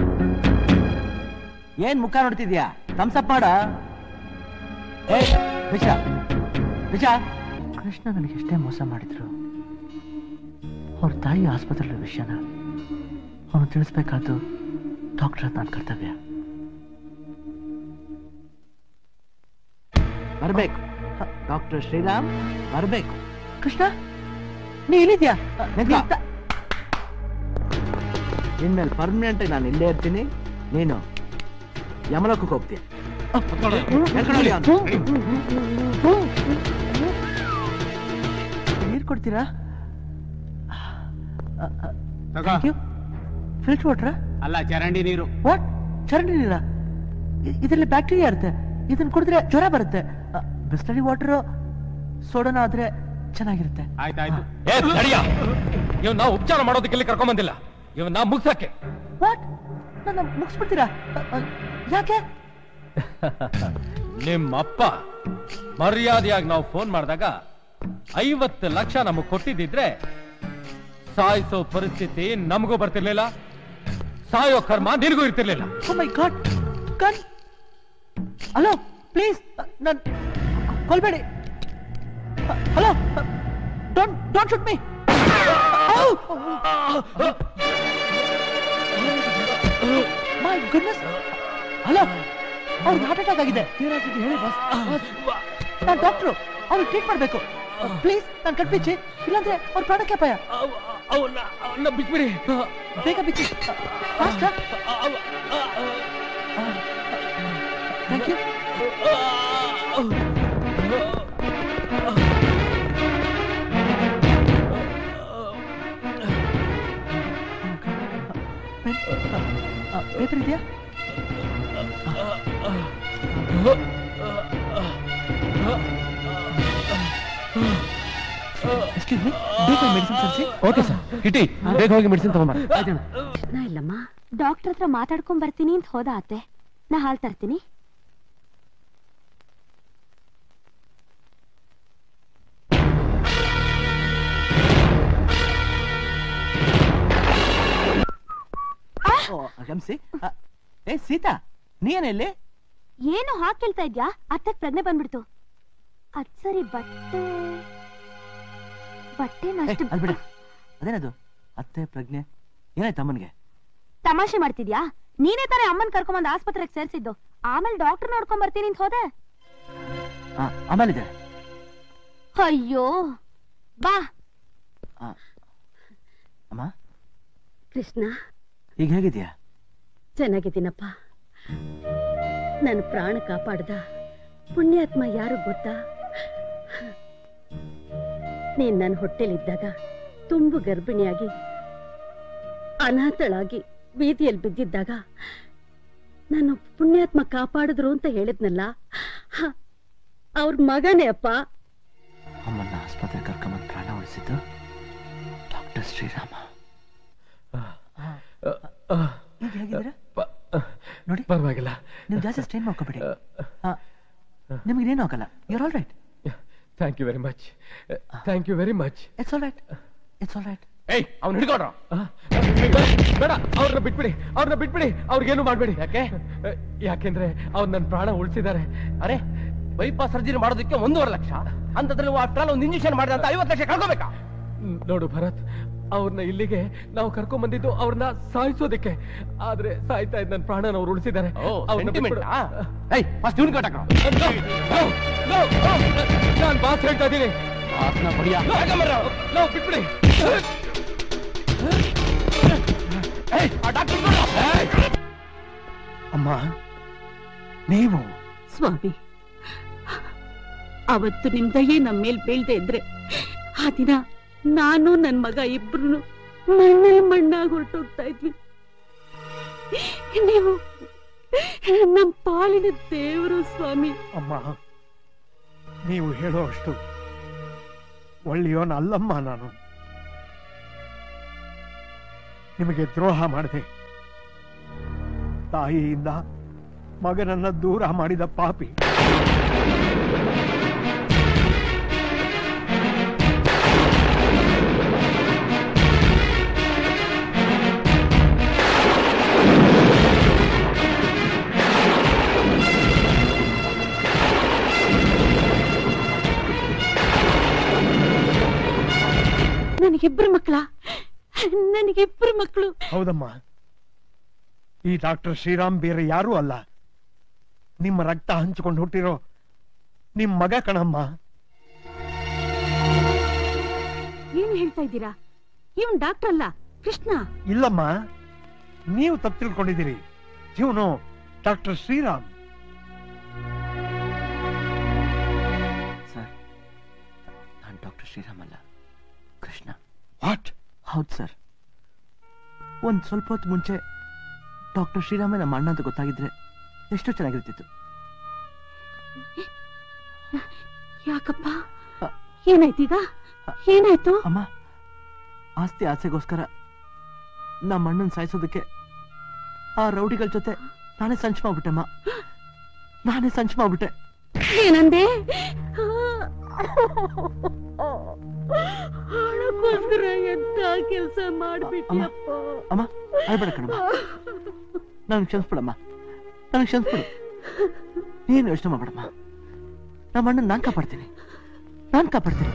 ಏನ್ ಮುಖ ನೋಡ್ತಿದ್ಯಾ ಥಮ್ಸಪ್ ಮಾಡ ಏ ವಿಷ ವಿಷ ಕೃಷ್ಣ ನನಗೆ ಎಷ್ಟೇ ಮೋಸ ಮಾಡಿದ್ರು ಅವ್ರ ತಾಯಿ ಆಸ್ಪತ್ರೆ ವಿಷಯನ ಅವನು ತಿಳಿಸ್ಬೇಕಾದ್ದು ಡಾಕ್ಟರ್ ನನ್ನ ಕರ್ತವ್ಯ ಬರ್ಬೇಕು ಡಾಕ್ಟರ್ ಶ್ರೀರಾಮ್ ಬರ್ಬೇಕು ಕೃಷ್ಣ ನೀ ಇಲ್ಲಿದ್ಯಾ ಇನ್ಮೇಲೆ ಪರ್ಮನೆಂಟ್ ನಾನು ಇಲ್ಲೇ ಇರ್ತೀನಿ ನೀನು ಯಮಲೋಕಕ್ಕೆ ಹೋಗ್ತೀಯ ಹೇಳ್ಕೊಂಡು ಹೋಗಿ ಅವ್ನು. ನೀರ್ ಕೊಡ್ತೀರಾ ಫಿಲ್ಟರ್ ವಾಟ್ರಾ ಅಲ್ಲ ಚರಂಡಿ ನೀರು ವಾಟ್ ಚರಂಡಿ ನೀರ ಇದರಲ್ಲಿ ಬ್ಯಾಕ್ಟೀರಿಯಾ ಇರುತ್ತೆ ಇದನ್ನ ಕುಡಿದ್ರೆ ಜ್ವರ ಬರುತ್ತೆ ಬಿಸ್ಲರಿ ವಾಟರ್ ಸೋಡನ ಆದ್ರೆ ಚೆನ್ನಾಗಿರುತ್ತೆ ಆಯ್ತಾಯ್ತು ಏ ತಡಿಯ ಇವ್ ನಾವು ಉಪಚಾರ ಮಾಡೋದಕ್ಕೆ ಇಲ್ಲಿ ಕರ್ಕೊಂಡ್ ಬಂದಿಲ್ಲ ಇವ್ ನಾ ಮುಗ್ಸಕ್ಕೆ ವಾಟ್ ನನ್ನ ಮುಗಿಸ್ಬಿಡ್ತೀರಾ ಅ, ಅ, ಯಾಕೆ ನಿಮ್ಮಪ್ಪ ಮರ್ಯಾದೆಯಾಗಿ ನಾವು ಫೋನ್ ಮಾಡಿದಾಗ ಐವತ್ತು ಲಕ್ಷ ನಮಗ್ ಕೊಟ್ಟಿದ್ದಿದ್ರೆ ಸಾಯಿಸೋ ಪರಿಸ್ಥಿತಿ ನಮಗೂ ಬರ್ತಿರ್ಲಿಲ್ಲ ಸಾಯೋ ಕರ್ಮ ನಿನಗೂ ಇರ್ತಿರ್ಲಿಲ್ಲ oh my god gun hello please ನನ್ ಕೊಲ್ಬೇಡಿ hello don't don't shoot me my goodness hello ಅವ್ರಿಗೆ ಹಾರ್ಟ್ ಅಟ್ಯಾಕ್ ಆಗಿದೆ ಏನಾಗಿದೆ ಹೇಳಿ ಬಾಸ್ ನಾನು ಡಾಕ್ಟ್ರು ಅವ್ರಿಗೆ ಟ್ರೀಟ್ ಮಾಡಬೇಕು ಪ್ಲೀಸ್ ನಾನು ಕಟ್ಬಿಚ್ಚಿ ಇಲ್ಲಾಂದ್ರೆ ಅವ್ರ ಪ್ರಾಣಕ್ಕೆ ಅಪಾಯ ಅವನ್ನ ಬಿಟ್ಬಿಡಿ ಬೇಗ ಬಿಚ್ಚಿ ಫಾಸ್ಟ್ ಥ್ಯಾಂಕ್ ಯು ಪೇಪರ್ ಇದೆಯಾ ಎಕ್ಸ್ಕ್ಯೂಸ್ ಮೀ ಬೇಗ ಮೆಡಿಸಿನ್ ತರಿಸಿ ಓಕೆ ಸರ್ ಕಿಟಿ ಬೇಗ ಹೋಗಿ ಮೆಡಿಸಿನ್ ತಗೊಂಬ ಕೃಷ್ಣ ಇಲ್ಲಮ್ಮ ಡಾಕ್ಟರ್ ಹತ್ರ ಮಾತಾಡ್ಕೊಂಡ್ ಬರ್ತೀನಿ ಅಂತ ಹೋದ ಅತ್ತೆ ನಾ ಹಾಲ್ ತರ್ತೀನಿ ಓ ಕ್ಷಮಿಸಿ ಅ, ಏ ಸೀತಾ ನೀನೇನೆಲ್ಲಿ ಏನು ಹಾಕ್ ಕೇಳ್ತಾ ಇದ್ಯಾ ಅತ್ತಕ್ ಪ್ರಜ್ಞೆ ಬಂದ್ಬಿಡ್ತು ಅದ್ ಸರಿ ಬಟ್ಟೆ ಬಟ್ಟೆ ಏ, ಅಲ್ಲ್ ಬಿಡು ಅದೇನದು ಅತ್ತೆ ಪ್ರಜ್ಞೆ ಏನಾಯ್ತು ಅಮ್ಮನಿಗೆ ತಮಾಷೆ ಮಾಡ್ತಿದ್ಯಾ ನೀನೇ ತಾನೇ ಅಮ್ಮನ್ ಕರ್ಕೊಂಬಂದ್ ಆಸ್ಪತ್ರೆಗೆ ಸೇರ್ಸಿದ್ದು ಆಮೇಲೆ ಡಾಕ್ಟರ್ ನೋಡ್ಕೊಂಡ್ ಬರ್ತೀನಿ ಅಂತ ಹೋದೆ ಆ, ಆಮೇಲಿದೆ ಅಯ್ಯೋ ಬಾ ಅಮ್ಮ ಕೃಷ್ಣ ಈಗ ಹೇಗಿದ್ಯಾ ಚೆನ್ನಾಗಿದ್ದೀನಪ್ಪ ನನ್ನ ಪ್ರಾಣ ಕಾಪಾಡ್ದ ಪುಣ್ಯಾತ್ಮ ಯಾರು ಗೊತ್ತಾ ನೀನ್ ನನ್ನ ಹೊಟ್ಟೆಲಿದ್ದಾಗ ತುಂಬು ಗರ್ಭಿಣಿಯಾಗಿ ಅನಾಥಳಾಗಿ ಬೀದಿಯಲ್ಲಿ ಬಿದ್ದಿದ್ದಾಗ ನಾನು ಪುಣ್ಯಾತ್ಮ ಕಾಪಾಡಿದ್ರು ಅಂತ ಹೇಳಿದ್ನಲ್ಲ ಹ, ಅವ್ರ ಮಗನೇ ಅಪ್ಪ ಅಮ್ಮನ್ನ ಆಸ್ಪತ್ರೆ ಕರ್ಕೊಂಬಂದು ಪ್ರಾಣ ಉಳಿಸಿದ್ದು ಡಾಕ್ಟರ್ ಶ್ರೀರಾಮ ಈಗ ಹೇಗಿದ್ದೀರಾ ನೋಡಿ ಪರವಾಗಿಲ್ಲ ನೀವು ಜಾಸ್ತಿ ಸ್ಟ್ರೈನ್ ಮಾಡ್ಕೋಬೇಡಿ ನಿಮಗೇನು ಆಗಲ್ಲ you're all right thank you very much thank you very much it's all right it's all right ಏಯ್ ಅವ್ನು ಹಿಡ್ಕೊಂಡ್ರ ಬೇಡ ಅವ್ರನ್ನ ಬಿಟ್ಬಿಡಿ ಅವ್ರನ್ನ ಬಿಟ್ಬಿಡಿ ಅವ್ರಿಗೇನು ಮಾಡ್ಬೇಡಿ ಯಾಕೆ ಯಾಕೆಂದ್ರೆ ಅವ್ರು ನನ್ನ ಪ್ರಾಣ ಉಳಿಸಿದ್ದಾರೆ ಅರೆ ಬೈಪಾಸ್ ಸರ್ಜರಿ ಮಾಡೋದಕ್ಕೆ ಒಂದೂವರೆ ಲಕ್ಷ ಅಂತದ್ರಲ್ಲಿ ಆಫ್ಟರ್ ಆಲ್ ಒಂದು ಇಂಜೆಕ್ಷನ್ ಮಾಡಿದ ಅಂತ ಐವತ್ತು ಲಕ್ಷ ಕಳ್ಕೋಬೇಕಾ ನೋಡು ಭರತ್ ಅವ್ರನ್ನ ಇಲ್ಲಿಗೆ ನಾವು ಕರ್ಕೊಂಡ್ ಬಂದಿದ್ದು ಅವ್ರನ್ನ ಸಾಯಿಸೋದಕ್ಕೆ ಆದ್ರೆ ಸಾಯ್ತಾ ಇದ್ದ ನನ್ನ ಪ್ರಾಣನ ಅವ್ರು ಉಳಿಸಿದ್ದಾರೆ sentiment ಆ? ಏಯ್ ಫಸ್ಟ್ ಇವ್ನು ಕಟ್ಟಾಕ ನಾನ್ ಬಾಸ್ ಹೇಳ್ತಾ ಇದ್ದೀನಿ ಆತ್ನ ಬಡಿಯ ನಾವು ಬಿಟ್ಬಿಡಿ ಅಮ್ಮ ನೀವು ಸ್ವಾಮಿ ಅವತ್ತು ನಿಮ್ ದಯೆ ನಮ್ಮ ಮೇಲ್ ಬೀಳ್ದೆ ಇದ್ರೆ ಆ ದಿನ ನಾನು ನನ್ ಮಗ ಇಬ್ರು ಮಣ್ಣಲ್ಲಿ ಮಣ್ಣಾಗಿ ಹೊರಟೋಗ್ತಾ ಇದ್ವಿ ನೀವು ನಮ್ ಪಾಲಿನ ದೇವರು ಸ್ವಾಮಿ ಅಮ್ಮ ನೀವು ಹೇಳೋ ಅಷ್ಟು ಒಳ್ಳೆಯೋನ್ ಅಲ್ಲಮ್ಮ ನಾನು ನಿಮಗೆ ದ್ರೋಹ ಮಾಡಿದೆ ತಾಯಿಯಿಂದ ಮಗನನ್ನ ದೂರ ಮಾಡಿದ ಪಾಪಿ ನನಗಿಬ್ರು ಮಕ್ಕಳ ನನಗಿಬ್ರು ಮಕ್ಕಳು ಹೌದಮ್ಮ ಈ ಡಾಕ್ಟರ್ ಶ್ರೀರಾಮ್ ಬೇರೆ ಯಾರೂ ಅಲ್ಲ ನಿಮ್ಮ ರಕ್ತ ಹಂಚಿಕೊಂಡು ಹುಟ್ಟಿರೋ ನಿಮ್ ಮಗ ಕಣಮ್ಮ ಏನ್ ಹೇಳ್ತಾ ಇದ್ದೀರಾ ಇವನ್ ಡಾಕ್ಟರ್ ಅಲ್ಲ ಕೃಷ್ಣ ಇಲ್ಲಮ್ಮ ನೀವು ತಪ್ಪು ತಿಳ್ಕೊಂಡಿದ್ದೀರಿ ಇವನು ಡಾಕ್ಟರ್ ಶ್ರೀರಾಮ್ ಸರ್ ನಾನು ಡಾಕ್ಟರ್ ಶ್ರೀರಾಮ್ ಅಲ್ಲ ಕೃಷ್ಣ ವಾಟ್ ಹೌದು ಸರ್ ಒಂದ್ ಸ್ವಲ್ಪ ಹೊತ್ತು ಮುಂಚೆ ಡಾಕ್ಟರ್ ಶ್ರೀರಾಮೇ ನಮ್ಮ ಅಣ್ಣ ಅಂತ ಗೊತ್ತಾಗಿದ್ರೆ ಎಷ್ಟು ಚೆನ್ನಾಗಿರ್ತಿತ್ತು ಯಾಕಪ್ಪ ಏನಾಯ್ತೀಗ ಏನಾಯ್ತು ಅಮ್ಮ ಆಸ್ತಿ ಆಸೆಗೋಸ್ಕರ ನಮ್ಮ ಅಣ್ಣನ್ ಸಾಯಿಸೋದಕ್ಕೆ ಆ ರೌಡಿಗಳ ಜೊತೆ ನಾನೇ ಸಂಚು ಮಾಡ್ಬಿಟ್ಟೆಮ್ಮ ನಾನೇ ಸಂಚು ಮಾಡ್ಬಿಟ್ಟೆ ಏನಂದೆ ಹಣಕ್ಕೋಸ್ಕರ ಎಂತ ಕೆಲಸ ಮಾಡ್ಬಿಟ್ಟಿಯಪ್ಪ ಅಮ್ಮ ಅಳ್ಬೇಡ ಕಣಮ್ಮ ನನಗೆ ಕ್ಷಮಿಸ್ಬಿಡಮ್ಮ ನನಗೆ ಕ್ಷಮಿಸ್ಬಿಡು ನೀನು ಯೋಚನೆ ಮಾಡ್ಬೇಡಮ್ಮ ನಮ್ಮ ಅಣ್ಣನ್ ನಾನ್ ಕಾಪಾಡ್ತೀನಿ ನಾನ್ ಕಾಪಾಡ್ತೀನಿ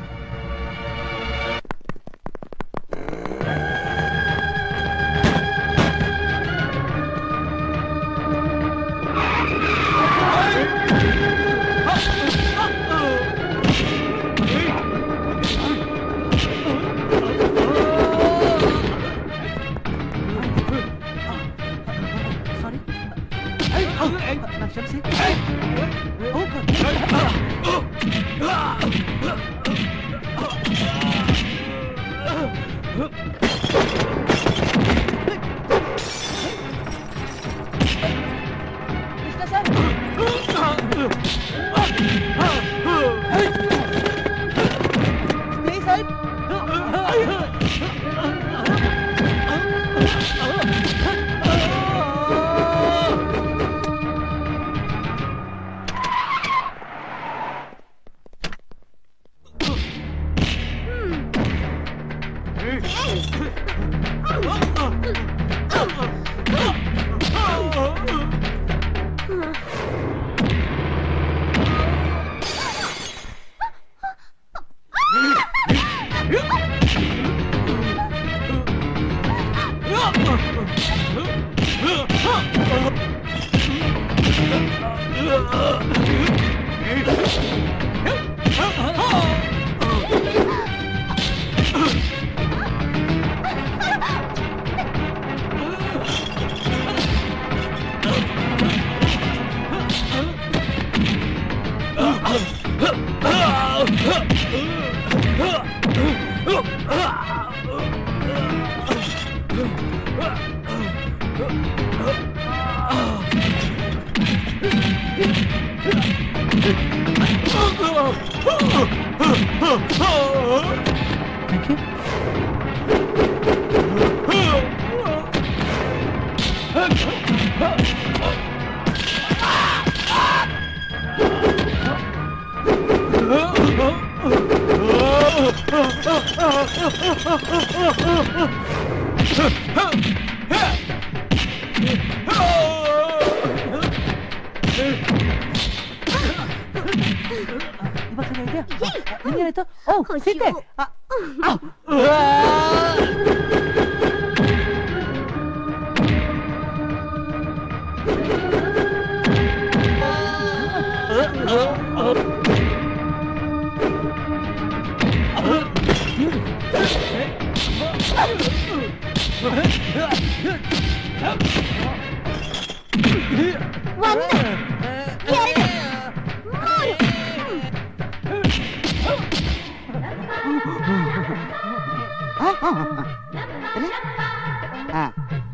ನಿಂಗೇನಾಯ್ತು ಓ ಸೀತೆ ಒಂದು ಎರಡು ಮೂರು ಆ, ಆ, ಆ. ಎಲ್ಲಿ? ಆ.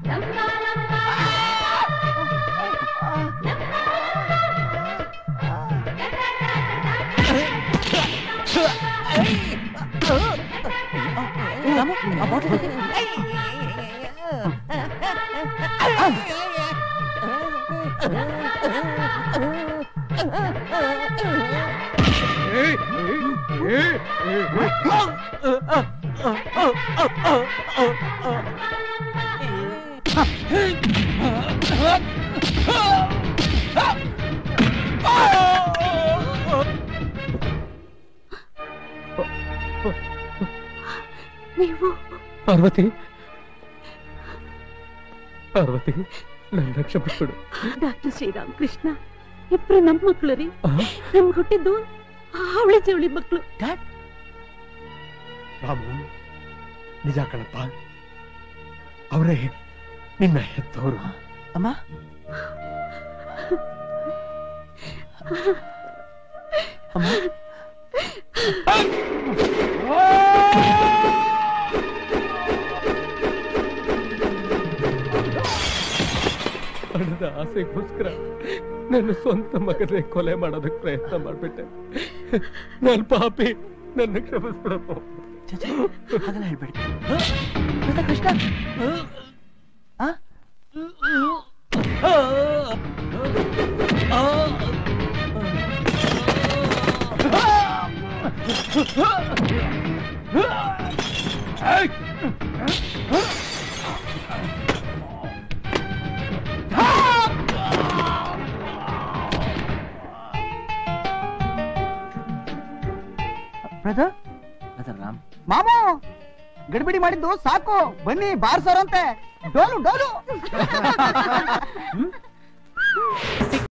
ನೀವು ಪಾರ್ವತಿ ಪಾರ್ವತಿ ನನ್ನ ಕ್ಷಮಿಸ್ಬಿಡು ಡಾಕ್ಟರ್ ಶ್ರೀರಾಮ್ ಕೃಷ್ಣ ಇಬ್ರು ನಮ್ಮ ಮಕ್ಕಳು ರೀ ನಮ್ಗೆ ಹುಟ್ಟಿದ್ದು ಅವಳಿ ಜವಳಿ ಮಕ್ಕಳು ರಾಮು ನಿಜ ಕಣಪ್ಪ ಅವರೇ ನಿನ್ನ ಹೆತ್ತವರು ಅಮ್ಮ ಅಮ್ಮ ಹಣದ ಆಸೆಗೋಸ್ಕರ ನನ್ನ ಸ್ವಂತ ಮಗನೇ ಕೊಲೆ ಮಾಡೋದಕ್ಕೆ ಪ್ರಯತ್ನ ಮಾಡ್ಬಿಟ್ಟೆ ನನ್ನ ಪಾಪಿ ನನ್ನ ಕ್ಷಮಿಸ್ಬಿಡಪ್ಪ ಹಾಗೆಲ್ಲ ಹೇಳ್ಬೇಡಿ ಕೃಷ್ಣ ಕೃಷ್ಣ ಆ? ಬ್ರದರ್ ಬ್ರದರ್ ರಾಮ್ ಮಾಮು ಗಡಿಬಿಡಿ ಮಾಡಿದ್ದು ಸಾಕು ಬನ್ನಿ ಬಾರ್ಸರಂತೆ ಡೋಲು ಡೋಲು